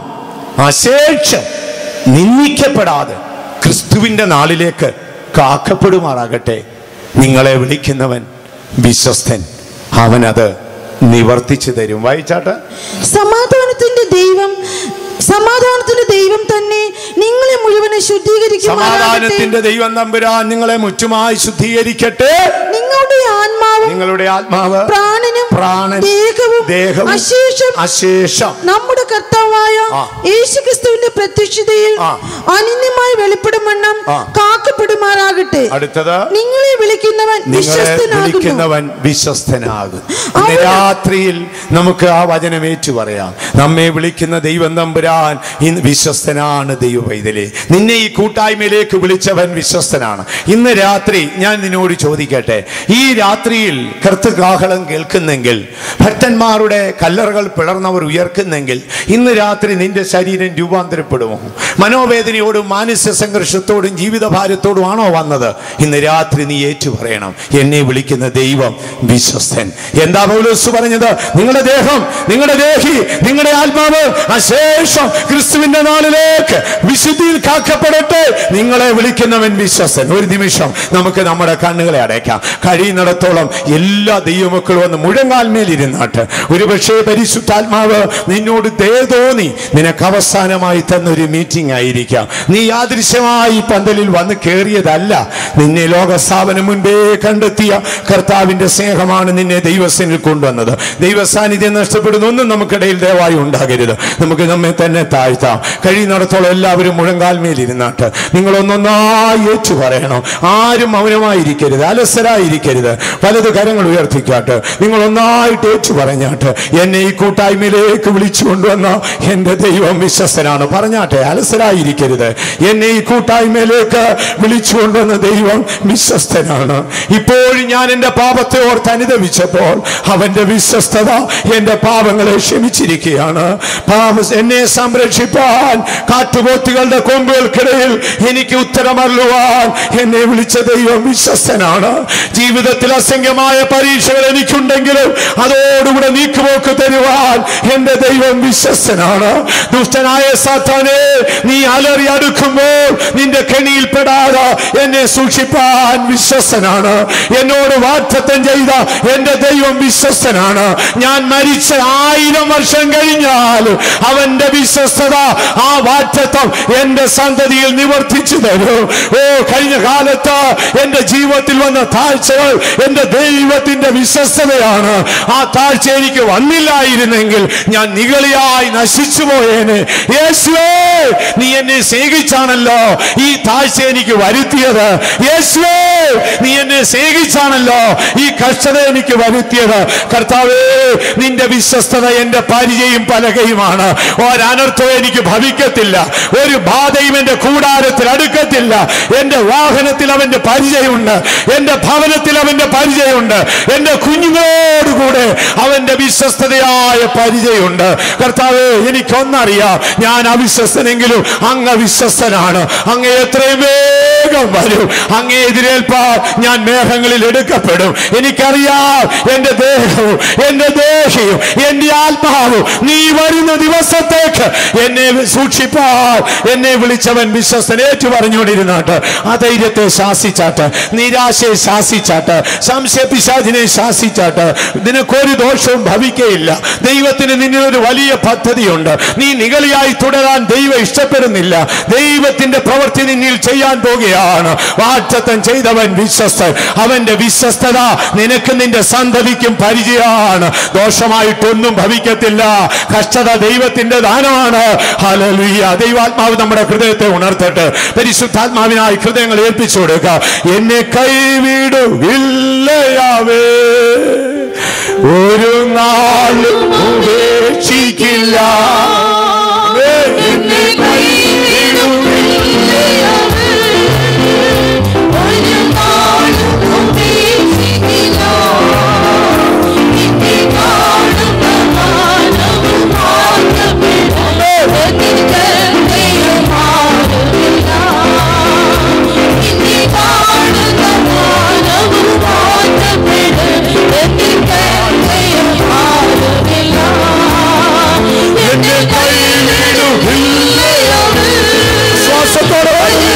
അശേഷം നിന്ദിക്കപ്പെടാതെ ക്രിസ്തുവിന്റെ നാളിലേക്ക് കാക്കപ്പെടുമാറാകട്ടെ നിങ്ങളെ വിളിക്കുന്നവൻ വിശ്വസ്തൻ അവനത് നിവർത്തിച്ചു തരും വായിച്ചാട്ടെ സമാധാനത്തിന്റെ ദൈവം സമാധാനത്തിന്റെ ദൈവം തന്നെ നിങ്ങളെ മുഴുവനെ ശുദ്ധീകരിക്കുമാറാകട്ടെ സമാധാനത്തിന്റെ ദൈവം തമ്പുരാൻ നിങ്ങളെ മുറ്റുമായി ശുദ്ധീകരിക്കട്ടെ നിങ്ങളുടെ ആത്മാവും നിങ്ങളുടെ ആത്മാവ് പ്രാണനും പ്രാണൻ ദേഹവും ദേഹവും അശേഷം അശേഷം നമ്മുടെ കർത്താവായ ആ. യേശുക്രിസ്തുവിന്റെ പ്രത്യക്ഷതയിൽ ആ. അനന്യമായി വെളിപ്പെടുമെണ്ണം ആ. കാക്കപ്പെടുമാറാകട്ടെ അടുത്തത് നിങ്ങളെ വിളിക്കുന്നവൻ നിങ്ങളെ വിശ്വസ്തനാകുന്നു വിളിക്കുന്നവൻ വിശ്വസ്തനാകും ഇന്ന് രാത്രിയിൽ നമുക്ക് ആ വചനം ഏറ്റു പറയാം നമ്മെ വിളിക്കുന്ന ദൈവം തമ്പുരാൻ ഇന്ന് വിശ്വസ്തനാണ് ദൈവ പൈതലേ നിന്നെ ഈ കൂട്ടായ്മയിലേക്ക് വിളിച്ചവൻ വിശ്വസ്തനാണ് ഇന്ന് രാത്രി ഞാൻ നിന്നോട് ചോദിക്കട്ടെ ഈ രാത്രിയിൽ കർത്തകാഹളം കേൾക്കുന്നെങ്കിൽ ഭക്തന്മാരുടെ കല്ലറകൾ പിളർന്നവർ ഉയർക്കുന്നെങ്കിൽ ഇന്ന് രാത്രി നിന്റെ ശരീരം രൂപാന്തരപ്പെടുമോ മനോവേദനയോടും മാനസിക സംഘർഷത്തോടും ജീവിതഭാരത്തോടും ആണോ വന്നത് ഇന്ന് രാത്രി നീ ഏറ്റു പറയണം എന്നെ വിളിക്കുന്ന ദൈവം വിശ്വസ്തൻ എന്താ പൗലോസ് പറഞ്ഞത് നിങ്ങളുടെ ദേഹം നിങ്ങളുടെ ദേഹി നിങ്ങളുടെ ആത്മാവ് അശേഷം ക്രിസ്തുവിന്റെ നാളിലേക്ക് വിശുദ്ധിയിൽ കാക്കപ്പെടട്ടെ നിങ്ങളെ വിളിക്കുന്നവൻ വിശ്വസ്തൻ ഒരു നിമിഷം നമുക്ക് നമ്മുടെ കണ്ണുകളെ അടയ്ക്കാം കഴിയുന്നിടത്തോളം എല്ലാ ദൈവമക്കളും ഒന്ന് മുഴങ്ങാൽമേൽ ഇരുന്നാട്ട് ഒരുപക്ഷേ പരിശുദ്ധാത്മാവ് നിന്നോട് ദേ തോന്നി നിനക്ക് അവസാനമായി തന്ന ഒരു മീറ്റിംഗ് ആയിരിക്കാം നീ യാദൃശ്യമായി ഈ പന്തലിൽ വന്ന് കയറിയതല്ല നിന്നെ ലോകസ്ഥാപനം മുൻപേ കണ്ടെത്തിയ കർത്താവിന്റെ സ്നേഹമാണ് നിന്നെ ദൈവസനിൽ കൊണ്ടുവന്നത് ദൈവസാന്നിധ്യം നഷ്ടപ്പെടുന്ന ഒന്നും നമുക്കിടയിൽ ദയവായി ഉണ്ടാകരുത് നമുക്ക് നമ്മെ തന്നെ താഴ്ത്താം കഴിയുന്നിടത്തോളം എല്ലാവരും മുഴങ്കാൽമേൽ ഇരുന്നാട്ട് നിങ്ങൾ ഒന്നൊന്നായി ഏറ്റു പറയണം ആരും മൗനമായിരിക്കരുത് അലസരായിരിക്കരുത് പലത് കരങ്ങൾ ഉയർത്തിക്കാട്ട് നിങ്ങൾ ഒന്നായിട്ട് ഏറ്റു പറഞ്ഞാട്ട് എന്നെ ഈ കൂട്ടായ്മയിലേക്ക് വിളിച്ചു കൊണ്ടുവന്ന എൻ്റെ ദൈവം വിശ്വസ്തനാണ് പറഞ്ഞാട്ടെ അലസരായിരിക്കരുത് എന്നെ ഈ കൂട്ടായ്മയിലേക്ക് വിളിച്ചു കൊണ്ടുവന്ന ദൈവം വിശ്വസ്തനാണ് ഇപ്പോഴും ഞാൻ എൻ്റെ പാപത്തെ ഓർത്ത് അനുദവിച്ചപ്പോൾ അവന്റെ വിശ്വസ്തത എൻ്റെ പാപങ്ങളെ ക്ഷമിച്ചിരിക്കുകയാണ് പാപ എന്നെ സംരക്ഷിപ്പാൻ കാട്ടുപോത്തുകളുടെ കൊമ്പുകൾക്കിടയിൽ എനിക്ക് ഉത്തരമല്ലുവാൻ എന്നെ വിളിച്ച ദൈവം വിശ്വസ്തനാണ് ജീവിതത്തിൽ അസംഖ്യമായ പരീക്ഷകൾ എനിക്കുണ്ടെങ്കിലും അതോടുകൂടെ നീക്കുപോക്ക് തരുവാൻ എന്റെ ദൈവം വിശ്വസ്തനാണ് ദുഷ്ടനായ സാത്താനെ നീ അലറി അടുക്കുമ്പോൾ നിന്റെ കെണിയിൽപ്പെടാതെ എന്നെ സൂക്ഷിപ്പാൻ വിശ്വസ്തനാണ് എന്നോട് വാറ്റത്തം ചെയ്ത എന്റെ ദൈവം വിശ്വസ്തനാണ് ഞാൻ മരിച്ച ആയിരം വർഷം കഴിഞ്ഞാൽ അവന്റെ വിശ്വസ്തത ആ വാറ്റത്വം എന്റെ സന്തതിയിൽ നിവർത്തിച്ചു തരും ഓ കഴിഞ്ഞ കാലത്ത് എന്റെ ജീവിതത്തിൽ വന്ന താഴ്ചകൾ എന്റെ ദൈവത്തിന്റെ വിശ്വസ്തതയാണ് ആ താഴ്ച എനിക്ക് വന്നില്ലായിരുന്നെങ്കിൽ ഞാൻ നികളിയായി നശിച്ചു പോയേനെ യേശുവേ നീ എന്നെ സ്നേഹിച്ചാണല്ലോ ഈ താഴ്ച എനിക്ക് വരുത്തിയത് യേശുവേ നീ എന്നെ സ്നേഹിച്ചാണല്ലോ ഈ കഷ്ടത എനിക്ക് വരുത്തിയത് കർത്താവേ നിന്റെ വിശ്വസ്തത എന്റെ പരിചയം പലകയുമാണ് ഒരനർത്ഥവും എനിക്ക് ഭവിക്കത്തില്ല ഒരു ബാധയും എന്റെ കൂടാരത്തിൽ അടുക്കത്തില്ല എന്റെ വാഹനത്തിൽ അവന്റെ പരിചയമുണ്ട് എന്റെ ഭവനത്തിൽ അവന്റെ പരിചയമുണ്ട് എന്റെ കുഞ്ഞുങ്ങളോടുകൂടെ അവന്റെ വിശ്വസ്തതയായ പരിചയമുണ്ട് കർത്താവേ എനിക്കൊന്നറിയാം ഞാൻ അവിശ്വസ്തനെങ്കിലും അങ്ങ് വിശ്വസ്തനാണ് അങ്ങ് എത്രയും വേഗം വരും അങ്ങേ എതിരേൽപ്പാൻ ഞാൻ മേഘങ്ങളിൽ എടുക്കപ്പെടും എനിക്കറിയാം എന്റെ ദേഹവും എന്റെ ദേഹിയും എന്റെ ആത്മാവും നീ വരുന്ന ദിവസത്തേക്ക് എന്നെ സൂക്ഷിപ്പാൻ എന്നെ വിളിച്ചവൻ വിശ്വസ്തൻ ഏറ്റു പറഞ്ഞുകൊണ്ടിരുന്നാട്ട് ആ ധൈര്യത്തെ ശാസിച്ചാട്ട് നിരാശയെ ശാസിച്ചാട്ട് സംശയപിശാചിനെ ശാസിച്ചാട്ട് നിനക്കൊരു ദോഷവും ഭവിക്കയില്ല ദൈവത്തിന് നിന്നൊരു വലിയ പദ്ധതിയുണ്ട് നീ നികളിയായി തുടരാൻ ദൈവം ഇഷ്ടപ്പെടുന്നില്ല ദൈവത്തിന്റെ പ്രവൃത്തി നിന്നിൽ ചെയ്യാൻ പോകുകയാണ് വാറ്റത്തം ചെയ്തവൻ വിശ്വസ്തൻ അവന്റെ വിശ്വസ്തത നിനക്ക് നിന്റെ സന്തതിക്കും പരിചയമാണ് ദോഷമായിട്ടൊന്നും ഭവിക്കത്തില്ല കഷ്ടത ദൈവത്തിന്റെ ദാനമാണ് ഹല്ലേലൂയ ദൈവാത്മാവ് നമ്മുടെ ഹൃദയത്തെ ഉണർത്തട്ടെ പരിശുദ്ധാത്മാവിനായി ഹൃദയങ്ങൾ ഏൽപ്പിച്ചു കൊടുക്കുക എന്നെ കൈവിടുകില്ലയാവേ ഒരു നാളും ഉപേക്ഷിക്കില്ല എന്നെ എന്നെ ശ്വാസത്തോടെ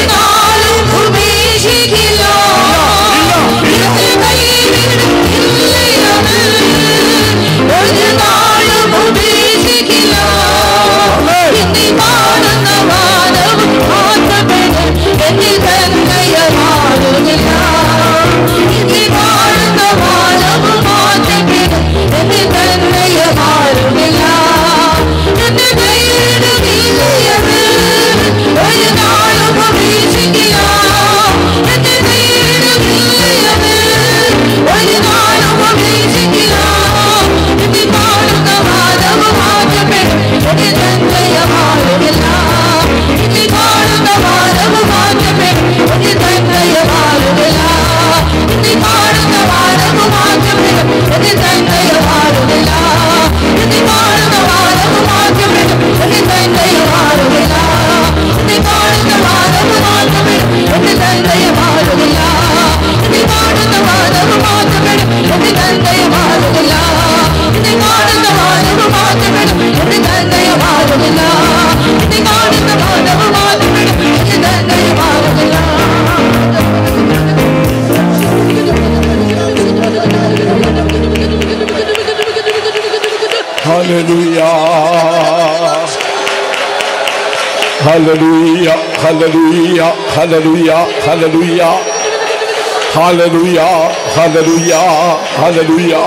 Hallelujah, hallelujah, hallelujah, hallelujah. Hallelujah, hallelujah, hallelujah.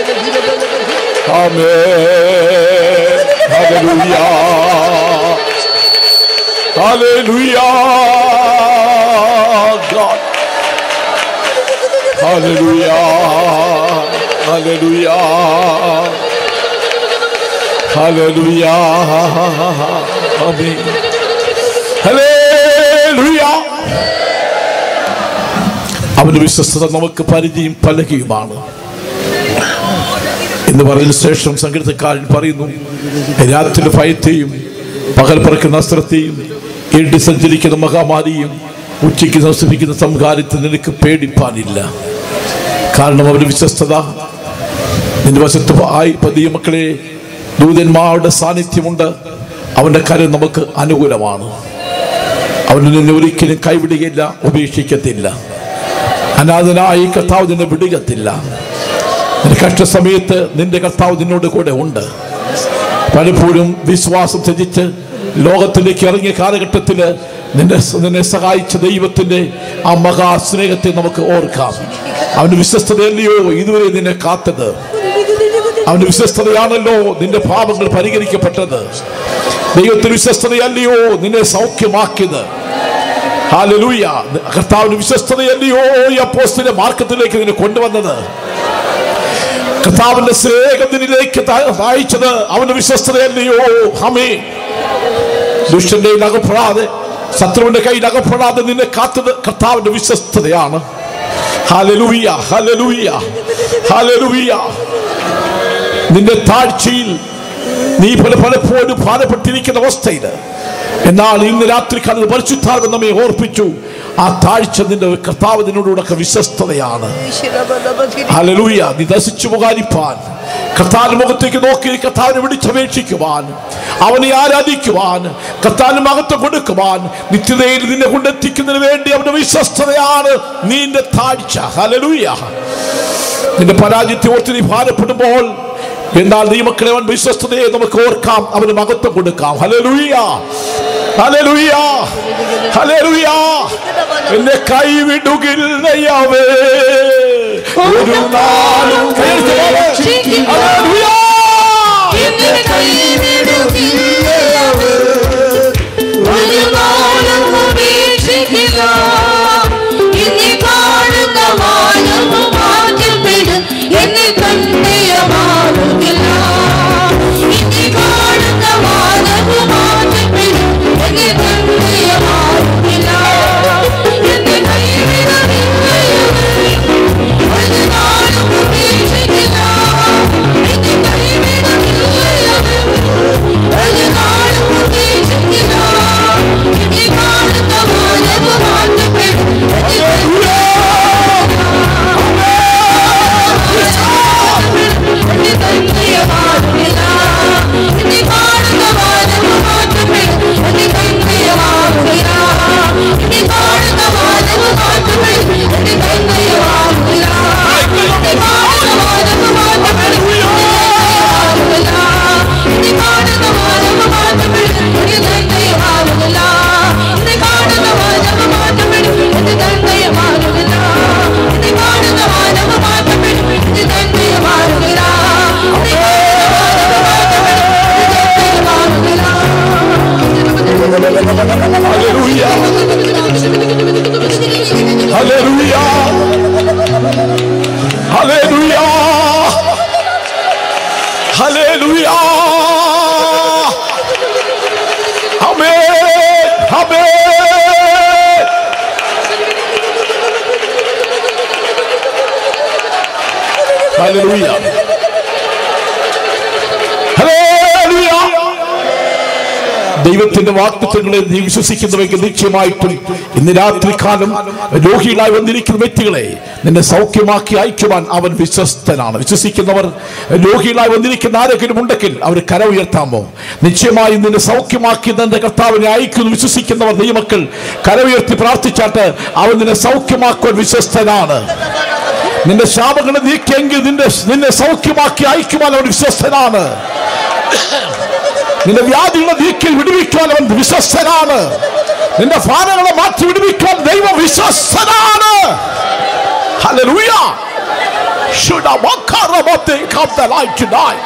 Amen. Hallelujah. Hallelujah. God. Hallelujah. Hallelujah. Hallelujah. Amen. Hallelujah. അവന്റെ വിശ്വസ്തത നമുക്ക് പരിധിയും പലകയുമാണ് എന്ന് പറയുന്ന ശേഷം സംഗീതക്കാരൻ പറയുന്നു രാത്രി ഭയത്തെയും പകൽ പറക്കുന്ന അസ്ത്രത്തെയും ഇരുട്ടി സഞ്ചരിക്കുന്ന മഹാമാരിയും ഉച്ചയ്ക്ക് നശിപ്പിക്കുന്ന സംഹാരത്തിൽ നിനക്ക് പേടിപ്പാനില്ല കാരണം അവരുടെ വിശ്വസ്തത നിന്റെ വശത്ത് ആയി പതിയ മക്കളെ ദൂതന്മാരുടെ സാന്നിധ്യമുണ്ട് അവന്റെ കരം നമുക്ക് അനുകൂലമാണ് അവൻ നിന്നെ ഒരിക്കലും കൈവിടുകയില്ല ഉപേക്ഷിക്കത്തില്ല അനാഥനായി കർത്താവ് നിന്നെ വിടുകത്തില്ല നിന്റെ കഷ്ടസമയത്ത് നിന്റെ കർത്താവ് നിന്നോട് കൂടെ ഉണ്ട് പലപ്പോഴും വിശ്വാസം ത്യജിച്ച് ലോകത്തിലേക്ക് ഇറങ്ങിയ കാലഘട്ടത്തിൽ നിന്നെ നിന്നെ സഹായിച്ച ദൈവത്തിന്റെ ആ മഹാസ്നേഹത്തെ നമുക്ക് ഓർക്കാം അവന്റെ വിശ്വസ്തതയല്ലയോ ഇതുവരെ നിന്നെ കാത്തത് അവന്റെ വിശ്വസ്തതയാണല്ലോ നിന്റെ പാപങ്ങൾ പരിഹരിക്കപ്പെട്ടത് ദൈവത്തിന്റെ വിശ്വസ്തതയല്ലയോ നിന്നെ സൗഖ്യമാക്കിയത് ഹാലലൂയ കർത്താവിന്റെ വിശ്വസ്തതയല്ലയോ ഈ അപ്പോസ്തല മാർക്കത്തിലേക്ക് നിന്നെ കൊണ്ടുവന്നത് കർത്താവിന്റെ സ്നേഹം നിന്നിലേക്ക് ത- അയച്ചത് അവന്റെ വിശ്വസ്തതയല്ലയോ ഹമേ ദുഷ്ടന്റെ കയ്യിൽ അകപ്പെടാതെ ശത്രുവിന്റെ കയ്യിൽ അകപ്പെടാതെ നിന്നെ കാത്തത് കർത്താവിന്റെ വിശ്വസ്തതയാണ് ഹല്ലേലൂയ ഹല്ലേലൂയ ഹല്ലേലൂയ നിന്റെ താഴ്ചയിൽ നീ പല പലപ്പോഴും ഭാരപ്പെട്ടിരിക്കുന്ന അവസ്ഥയിൽ എന്നാൽ ഇന്ന് രാത്രി കാലത്ത് പരിശുദ്ധാർഗം നമ്മെ ഓർപ്പിച്ചു ആ താഴ്ച നിന്റെ കർത്താവ് നിന്നോടൊക്കെ വിശ്വസ്തതയാണ് ഹല്ലേലൂയ നീ നശിച്ചു പോകാനിപ്പാൻ കർത്താവിന്റെ മുഖത്തേക്ക് നോക്കി കർത്താവിനെ വിളിച്ചപേക്ഷിക്കുവാൻ അവനെ ആരാധിക്കുവാൻ കർത്താവിന് മഹത്വം കൊടുക്കുവാൻ നിത്യതയിൽ നിന്നെ കൊണ്ടെത്തിക്കുന്നതിന് വേണ്ടി അവന്റെ വിശ്വസ്തതയാണ് നിന്റെ താഴ്ച ഹല്ലേലൂയ നിന്റെ പരാജയത്തെ ഓർത്ത് നീ ഭാരപ്പെടുമ്പോൾ എന്നാൽ നീ മക്കളെ അവൻ വിശ്വസ്തതയെ നമുക്ക് ഓർക്കാം അവന് മഹത്വം കൊടുക്കാം ഹല്ലേലൂയ ഹല്ലേലൂയ ഹല്ലേലൂയ എന്നെ കൈവിടുകില്ലയവേ ഒരു നാളും കൈവിടുകില്ല. ഹല്ലേലൂയ ഹല്ലേലൂയ ഹല്ലേലൂയ ഹല്ലേലൂയ ഹല്ലേലൂയ ആമേൻ ആമേൻ ഹല്ലേലൂയ ഹല്ലേലൂയ ദൈവത്തിന്റെ വാക്തത്വങ്ങളെ നീ വിശ്വസിക്കുന്നുവെങ്കിൽ നിശ്ചയമായിട്ടും ഇന്ന് രാത്രി കാലം രോഗികളായി വന്നിരിക്കുന്ന വ്യക്തികളെ നിന്നെ സൗഖ്യമാക്കി അയക്കുവാൻ അവൻ വിശ്വസ്തനാണ് വിശ്വസിക്കുന്നവർ രോഗികളായി വന്നിരിക്കുന്ന ആരെങ്കിലും ഉണ്ടെങ്കിൽ അവർ കര ഉയർത്താമോ നിശ്ചയമായും നിന്നെ സൗഖ്യമാക്കി നിന്റെ കർത്താവിനെ അയക്കുന്നു വിശ്വസിക്കുന്നവർ ദൈവമക്കൾ കര ഉയർത്തി പ്രാർത്ഥിച്ചാട്ട് അവൻ നിന്നെ സൗഖ്യമാക്കുവാൻ വിശ്വസ്തനാണ് നിന്റെ ശാപങ്ങളെ നീക്കിയെങ്കിൽ നിന്റെ നിന്നെ സൗഖ്യമാക്കി അയക്കുവാൻ അവൻ വിശ്വസ്തനാണ് നിന്റെ വ്യാധികളെ നീക്കി വിടുവിക്കാൻ അവൻ വിശ്വസ്തനാണ് നിന്റെ ഭാരങ്ങളെ മാറ്റി വിടുവിക്കാൻ ദൈവം വിശ്വസ്തനാണ് Hallelujah. Should I walk out about the come the light tonight?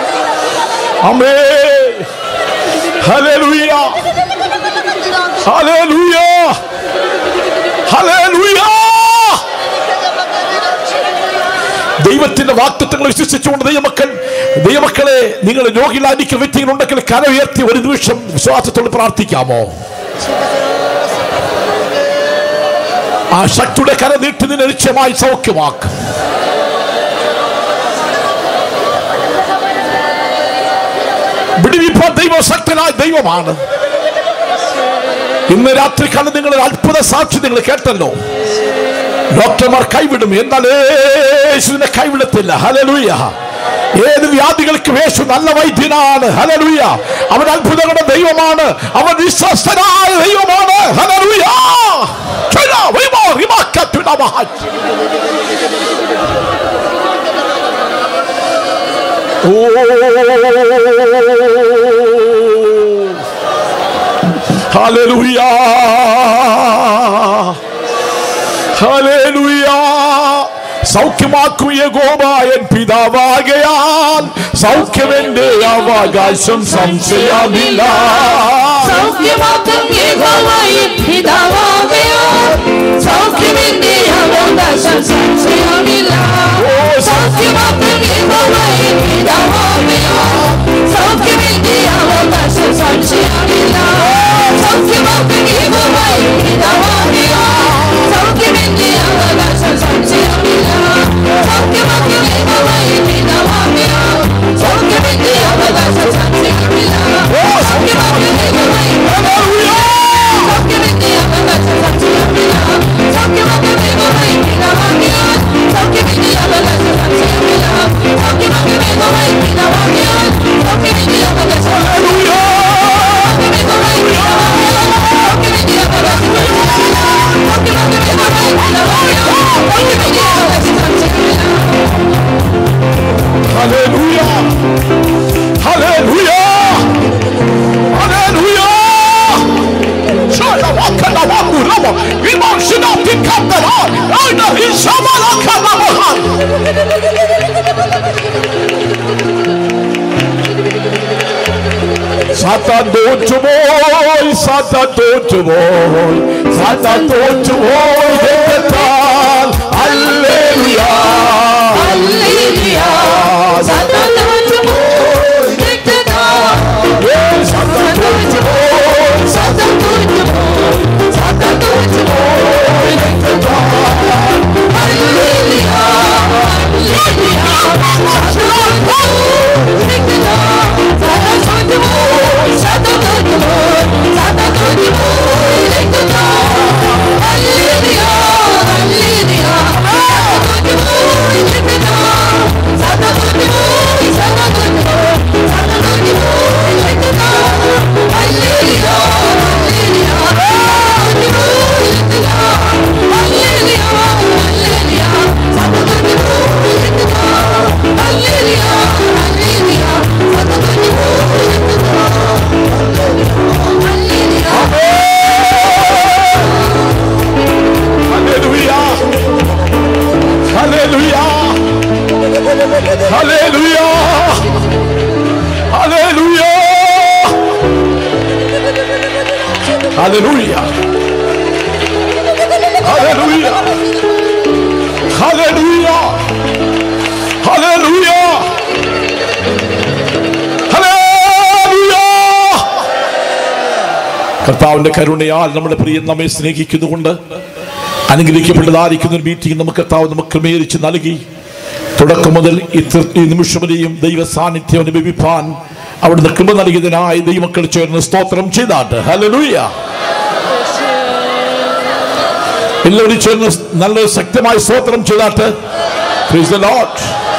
Amen. Hallelujah. Hallelujah. Hallelujah. ദൈവത്തിന്റെ വാക്തത്വങ്ങൾ വിശ്വസിച്ചുകൊണ്ട് ദൈവമക്കൾ ദൈവമക്കളെ നിങ്ങൾ രോഗികളായിരിക്കും വ്യക്തികളുണ്ടെങ്കിൽ കര ഉയർത്തി ഒരു നിമിഷം വിശ്വാസത്തോട് പ്രാർത്ഥിക്കാമോ ആ ശക്തിയുടെ കര നീട്ടി നിന്നെ നിശ്ചയമായി സൗഖ്യമാക്കും വിടുവിപ്പാൻ ദൈവം ശക്ത ശക്തനായ ദൈവമാണ് ഇന്ന് രാത്രി കാലം നിങ്ങൾ ഒരു അത്ഭുത സാക്ഷി നിങ്ങൾ കേട്ടല്ലോ ഡോക്ടർമാർ കൈവിടും എന്നാൽ യേശുവിനെ കൈവിടത്തില്ല ഹലലൂയ ഏത് വ്യാധികൾക്ക് യേശു നല്ല വൈദ്യനാണ് ഹലലൂയ അവൻ അത്ഭുതങ്ങളുടെ ദൈവമാണ് അവൻ വിശ്വസ്തനായ ദൈവമാണ് ഹലലൂയ ചുഴ, വൈമോ, റിമാക്ക, ചുഴ, മഹാ. ഓ ഹല്ലേലൂയ ഹല്ലേലൂയ സൗഖ്യമാക്കും യഗോബായൻ പിതാവാകയാൽ സൗഖ്യമെന്റെ അവകാശം സംശയമില്ല സൗഖ്യമാക്കും യഹോവയിൽ പിതാവാകയാൽ സൗഖ്യമെന്റെ അവകാശം സംശയമില്ല സൗഖ്യമാക്കും യഹോവയിൽ പിതാവാകയാൽ സൗഖ്യമെന്റെ അവകാശം സംശയമില്ല സൗഖ്യമാക്കും യഹോവയിൽ പിതാവാകയാൽ സൗഖ്യമെന്റെ അവകാശം സംശയമില്ല സൗഖ്യമാക്കും യഹോവയിൽ പിതാവാകയാൽ സൗഖ്യമെന്റെ അവകാശം സംശയമില്ല സൗഖ്യമാക്കും യഹോവയിൽ സൗഖ്യമെന്റെ അവകാശം സംശയമില്ല സൗഖ്യമാക്കും യഹോവയിൽ പിതാവാകയാൽ സൗഖ്യമെന്റെ അവകാശം സംശയമില്ല സൗഖ്യമാക്കും യഹോവയിൽ പിതാവാകയാൽ സൗഖ്യമെന്റെ അവകാശം ഹല്ലേലൂയ ഹല്ലേലൂയ ഹല്ലേലൂയ ഹല്ലേലൂയ Shaya wakana wangu rama Ima shina tikapera Aina ishama lakana mahan Satan തോറ്റുപോയി Satan തോറ്റുപോയി Satan തോറ്റുപോയി രക്തത്താൽ ഹല്ലേലൂയ Satan തോറ്റുപോയി Hallelujah. Hallelujah. Hallelujah. Hallelujah. Hallelujah. Hallelujah. Hallelujah. Hallelujah. Hallelujah. കർത്താവിന്റെ കരുണയാൽ നമ്മുടെ പ്രിയ നമ്മെ സ്നേഹിക്കുന്നുകൊണ്ട് അനുഗ്രഹിക്കപ്പെട്ടതായിരിക്കുന്ന ഒരു മീറ്റിംഗ് നമുക്ക് കർത്താവ് നമുക്ക് ക്രമീകരിച്ച് നൽകി തുടക്കം മുതൽ ഇത്ര ഈ നിമിഷം വരെയും ദൈവ സാന്നിധ്യം അനുഭവിപ്പാൻ അവിടുന്ന് കൃപ നൽകിയതിനായി ദൈവമക്കൾ ചേർന്ന് സ്തോത്രം ചെയ്താട്ട് ഹല്ലേലൂയ എല്ലാവരും ചേർന്ന് നല്ല ശക്തമായി സ്തോത്രം ചെയ്താട്ട് Praise the Lord.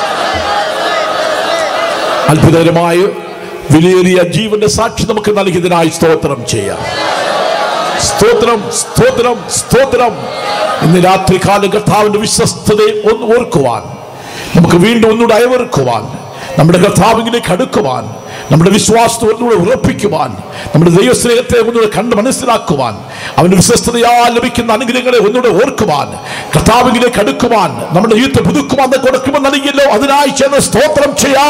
അത്ഭുതകരമായ വിലയേറിയ ജീവന്റെ സാക്ഷി നമുക്ക് നൽകിയതിനായി സ്തോത്രം ചെയ്യാം സ്തോത്രം സ്തോത്രം സ്തോത്രം ഇന്ന് രാത്രി കാലം കർത്താവിന്റെ വിശ്വസ്തതയെ ഒന്ന് ഓർക്കുവാൻ നമുക്ക് വീണ്ടും ഒന്നുകൂടെ അയവെറുക്കുവാൻ നമ്മുടെ കർത്താവിലേക്ക് അടുക്കുവാൻ നമ്മുടെ വിശ്വാസത്തെ ഒന്നുകൂടെ ഉറപ്പിക്കുവാൻ നമ്മുടെ ദൈവസ്നേഹത്തെ ഒന്നുകൂടെ കണ്ട് മനസ്സിലാക്കുവാൻ അവന്റെ വിശ്വസ്തതയാൽ ലഭിക്കുന്ന അനുഗ്രഹങ്ങളെ ഒന്നുകൂടെ ഓർക്കുവാൻ കർത്താവിലേക്ക് അടുക്കുവാൻ നമ്മുടെ ജീവിതത്തെ പുതുക്കുവാൻ കൊടുക്കുമ്പോൾ നൽകിയല്ലോ അതിനായി ചെന്ന് സ്തോത്രം ചെയ്യാ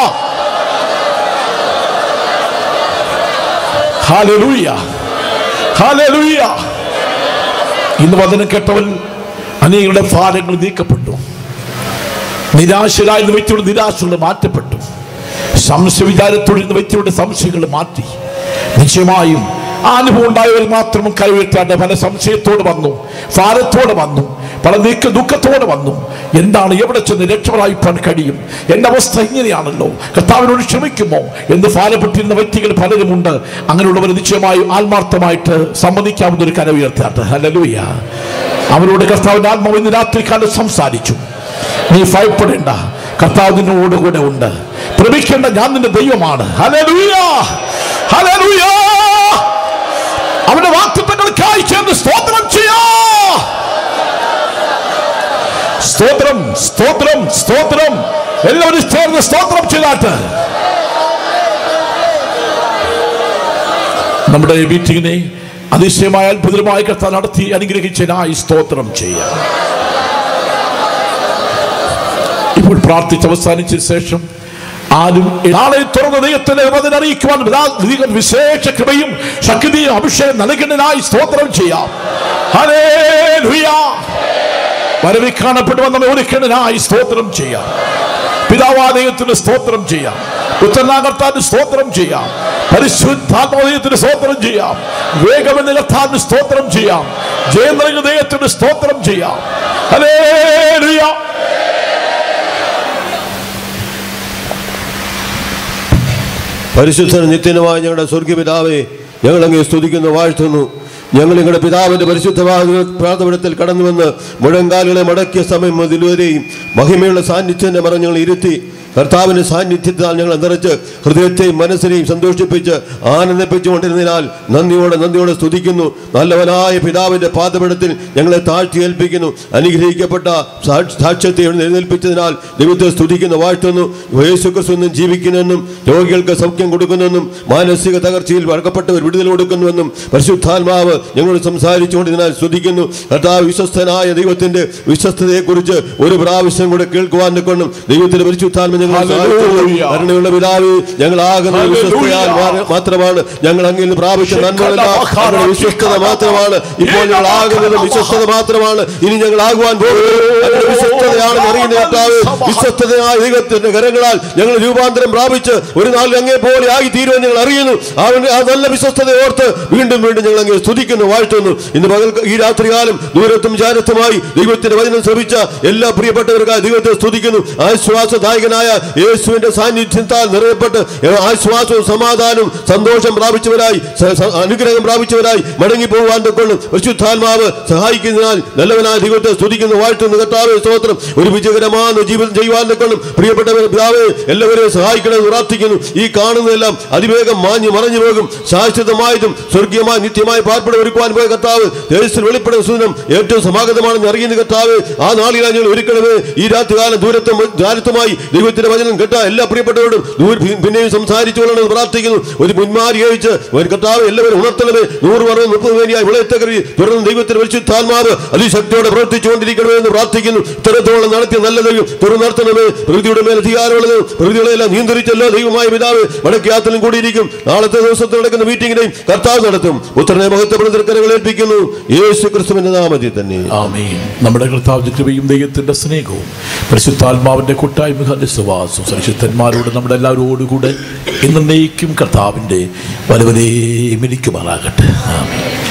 ഹാലലൂയ ഹാലലൂയ ഇന്ന് വചനം കേട്ടവൻ അനേകരുടെ ഭാരങ്ങൾ നീക്കപ്പെട്ടു നിരാശരായിരുന്ന വ്യക്തിയുടെ നിരാശകൾ മാറ്റപ്പെട്ടു സംശയ വിചാരത്തോടെ വ്യക്തിയുടെ സംശയങ്ങൾ മാറ്റി നിശ്ചയമായും ആ അനുഭവം ഉണ്ടായവർ മാത്രം കൈവെട്ടാണ്ട് പല സംശയത്തോട് വന്നു ഭാരത്തോടെ വന്നു വളരെ ദുഃഖ ദുഃഖത്തോടെ വന്നു എന്താണ് എവിടെ ചെന്ന് രക്ഷപ്പെടാൻ കഴിയും എൻ്റെ അവസ്ഥ ഇങ്ങനെയാണല്ലോ കർത്താവിനോട് ക്ഷമിക്കുമോ എന്ന് ഭാരപ്പെട്ടിരുന്ന വ്യക്തികൾ പലരുമുണ്ട് അങ്ങനെയുള്ളവർ നിശ്ചയമായും ആത്മാർത്ഥമായിട്ട് സമ്മതിക്കാവുന്ന ഒരു കര ഉയർത്താട്ട് ഹല്ലേലൂയ അവരോട് കർത്താവിന്റെ ആത്മാവ് ഇന്ന് രാത്രി കാലം സംസാരിച്ചു നീ ഭയപ്പെടേണ്ട കർത്താവ് നിന്നോട് കൂടെ ഉണ്ട് പ്രമിക്കേണ്ട ഞാൻ നിന്റെ ദൈവമാണ് ഹല്ലേലൂയ ഹല്ലേലൂയ അവന്റെ വാക്തത്വങ്ങൾക്കായി ചേർന്ന് സ്തോത്രം ചെയ്യാ സ്തോത്രം സ്തോത്രം സ്തോത്രം എല്ലാവരും ചേർന്ന് സ്തോത്രം ചെയ്താട്ട് നമ്മുടെ ഈ മീറ്റിങ്ങിനെ അതിശയമായ അത്ഭുതമായ കർത്താവ് നടത്തി അനുഗ്രഹിച്ചതിനായി സ്തോത്രം ചെയ്യാം ഇപ്പോൾ പ്രാർത്ഥിച്ച് അവസാനിച്ച ശേഷം ആരും നാളെ തുറന്ന ദൈവത്തിന്റെ വചനം അറിയിക്കുവാൻ വിലാ- ദൈവം വിശേഷ കൃപയും ശക്തിയും അഭിഷേകം നൽകുന്നതിനായി സ്തോത്രം ചെയ്യാം ഹല്ലേലൂയ. വരവിൽ കാണപ്പെടുവാൻ നമ്മെ ഒരുക്കുന്നതിനായി സ്തോത്രം ചെയ്യാം പിതാവാ ദൈവത്തിന് സ്തോത്രം ചെയ്യാം പുത്രനാകർത്താന് സ്തോത്രം ചെയ്യാം പരിശുദ്ധാത്മദൈവത്തിന് സ്തോത്രം ചെയ്യാം വേഗമെന്ന കർത്താവിന് സ്തോത്രം ചെയ്യാം ജയം നൽകുന്ന ദൈവത്തിന് സ്തോത്രം ചെയ്യാം ഹല്ലേലൂയ പരിശുദ്ധ നിത്യനുമായ ഞങ്ങളുടെ സ്വർഗീയപിതാവേ ഞങ്ങൾ അങ്ങേ സ്തുതിക്കുന്നു വാഴ്ത്തുന്നു ഞങ്ങൾ നിങ്ങളുടെ പിതാവിന്റെ പരിശുദ്ധ പ്രാർത്ഥപടത്തിൽ കടന്നുവന്ന് മുഴങ്കാലുകളെ മടക്കിയ സമയം മുതലുവരെയും മഹിമയുള്ള സാന്നിധ്യന്റെ മറ ഞങ്ങൾ ഇരുത്തി കർത്താവിന്റെ സാന്നിധ്യത്താൽ ഞങ്ങളെ നിറച്ച് ഹൃദയത്തെയും മനസ്സിനെയും സന്തോഷിപ്പിച്ച് ആനന്ദിപ്പിച്ചുകൊണ്ടിരുന്നതിനാൽ നന്ദിയോടെ നന്ദിയോടെ സ്തുതിക്കുന്നു നല്ലവനായ പിതാവിന്റെ പാദപീഠത്തിൽ ഞങ്ങളെ താഴ്ത്തി ഏൽപ്പിക്കുന്നു അനുഗ്രഹിക്കപ്പെട്ട സാ- സാക്ഷ്യത്തെ എഴുന്നേൽപ്പിച്ചതിനാൽ ദൈവത്തെ സ്തുതിക്കുന്നു വാഴ്ത്തുന്നു യേശുക്രിസ്തുവിനും ജീവിക്കുന്നെന്നും രോഗികൾക്ക് സൗഖ്യം കൊടുക്കുന്നെന്നും മാനസിക തകർച്ചയിൽ വഴക്കപ്പെട്ടവർ വിടുതൽ കൊടുക്കുന്നുവെന്നും പരിശുദ്ധാത്മാവ് ഞങ്ങളോട് സംസാരിച്ചുകൊണ്ടിരുന്നാൽ സ്തുതിക്കുന്നു കർത്താവ് വിശ്വസ്തനായ ദൈവത്തിന്റെ വിശ്വസ്തതയെക്കുറിച്ച് ഒരു പ്രാവശ്യം കൂടെ കേൾക്കുവാൻ കൊണ്ടും ദൈവത്തിന്റെ പരിശുദ്ധാത്മ ഞങ്ങൾ ഹല്ലേലൂയ. കരുണയുള്ള പിതാവ് ഞങ്ങൾ ആകുന്ന വിശ്വസ്തയാൽ മാ- മാത്രമാണ് ഞങ്ങൾ അങ്ങിൽ നിന്ന് പ്രാപിച്ച നന്മകളെല്ലാം ഞങ്ങളുടെ വിശ്വസ്തത മാത്രമാണ് ഇപ്പോൾ ഞങ്ങൾ ആകുന്നത് വിശ്വസ്തത മാത്രമാണ് ഇനി ഞങ്ങൾ ആകുവാൻ പോകുന്നത് ഞങ്ങളുടെ വിശ്വസ്തതയാണെന്ന് അറിയുന്ന കർത്താവ് വിശ്വസ്തതയായ ദൈവത്തിന്റെ കരങ്ങളാൽ ഞങ്ങൾ രൂപാന്തരം പ്രാപിച്ച് ഒരു നാൾ അങ്ങേ പോലെ ആയി തീരുമെന്ന് ഞങ്ങൾ അറിയുന്നു അവന്റെ ആ നല്ല വിശ്വസ്തത ഓർത്ത് വീണ്ടും വീണ്ടും ഞങ്ങൾ അങ്ങ് സ്തുതിക്കുന്നു വാഴ്ത്തുന്നു ഇന്ന് പകൽ ഈ രാത്രികാലം ദൂരത്തും ചാരത്തുമായി ദൈവത്തിന്റെ വചനം ശ്രമിച്ച എല്ലാ പ്രിയപ്പെട്ടവർക്കായി ദൈവത്തെ സ്തുതിക്കുന്നു ആശ്വാസദായകനായ യേശുവിന്റെ സാന്നിധ്യത്താൽ നിറയപ്പെട്ട് ആശ്വാസവും സമാധാനവും സന്തോഷം പ്രാപിച്ചവരായി സ- സ- അനുഗ്രഹം പ്രാപിച്ചവരായി മടങ്ങി പോകുവാൻ കൊള്ളും പരിശുദ്ധാത്മാവ് സഹായിക്കുന്നതിനാൽ നല്ലവനായ ദൈവത്തെ സ്തുതിക്കുന്നു വാഴ്ത്തുന്നു കർത്താവ് സ്തോത്രം ഒരു വിജയകരമായ ജീവിതം ചെയ്യുവാൻ കൊള്ളും പ്രിയപ്പെട്ടവർ പിതാവ് എല്ലാവരെയും സഹായിക്കണമെന്ന് പ്രാർത്ഥിക്കുന്നു ഈ കാണുന്നതെല്ലാം അതിവേഗം മാഞ്ഞു മറഞ്ഞു പോകും ശാശ്വതമായതും സ്വർഗീയമായി നിത്യമായി പാർപ്പിടം ഒരുക്കുവാൻ പോയ കർത്താവ് ദേശത്തിൽ വെളിപ്പെടുന്ന സുദിനം ഏറ്റവും സമാഗതമാണെന്ന് അറിയുന്ന കർത്താവ് ആ നാളിലാണ് ഞങ്ങൾ ഒരുക്കണമേ ഈ രാത്രികാലം ദൂരത്തും ദാരത്തുമായി ദൈവത്തിന്റെ വചനം കേട്ട എല്ലാ പ്രിയപ്പെട്ടവരോടും ദൂര പിന്നെയും സംസാരിച്ചു കൊള്ളണമെന്ന് പ്രാർത്ഥിക്കുന്നു ഒരു മുൻമാരി അയച്ച് ഒരു കർത്താവ് എല്ലാവരും ഉണർത്തണമേ നൂറ് പറയും മുപ്പത് പേരിയായി വിളയത്തകരി തുടർന്ന് ദൈവത്തിന്റെ പരിശുദ്ധാത്മാവ് അതിശക്തിയോടെ പ്രവർത്തിച്ചുകൊണ്ടിരിക്കണമേ എന്ന് പ്രാർത്ഥിക്കുന്നു ഇത്തരത്തോളം നടത്തിയ നല്ല ദൈവം തുറന്നു നടത്തണമേ പ്രകൃതിയുടെ മേൽ അധികാരമുള്ളത് പ്രകൃതികളെല്ലാം നിയന്ത്രിച്ചല്ലോ ദൈവമായ പിതാവ് വടക്ക് യാത്രയിലും കൂടിയിരിക്കും നാളത്തെ ദിവസത്തിൽ നടക്കുന്ന മീറ്റിംഗിനെയും കർത്താവ് നടത്തും ഉത്തരനെ മഹത്വപ്പെടുന്ന ഏൽപ്പിക്കുന്നു യേശു ക്രിസ്തുവിന്റെ നാമത്തിൽ തന്നെ ആമേൻ നമ്മുടെ കർത്താവിന്റെ കൃപയും ദൈവത്തിന്റെ സ്നേഹവും പരിശുദ്ധാത്മാവിന്റെ കൂട്ടായ്മ സുവാസവും പരിശുദ്ധന്മാരോട് നമ്മുടെ എല്ലാവരോടുകൂടെ എന്നേക്കും കർത്താവിന്റെ വലവലേ മിനിക്കുമാറാകട്ടെ ആമേൻ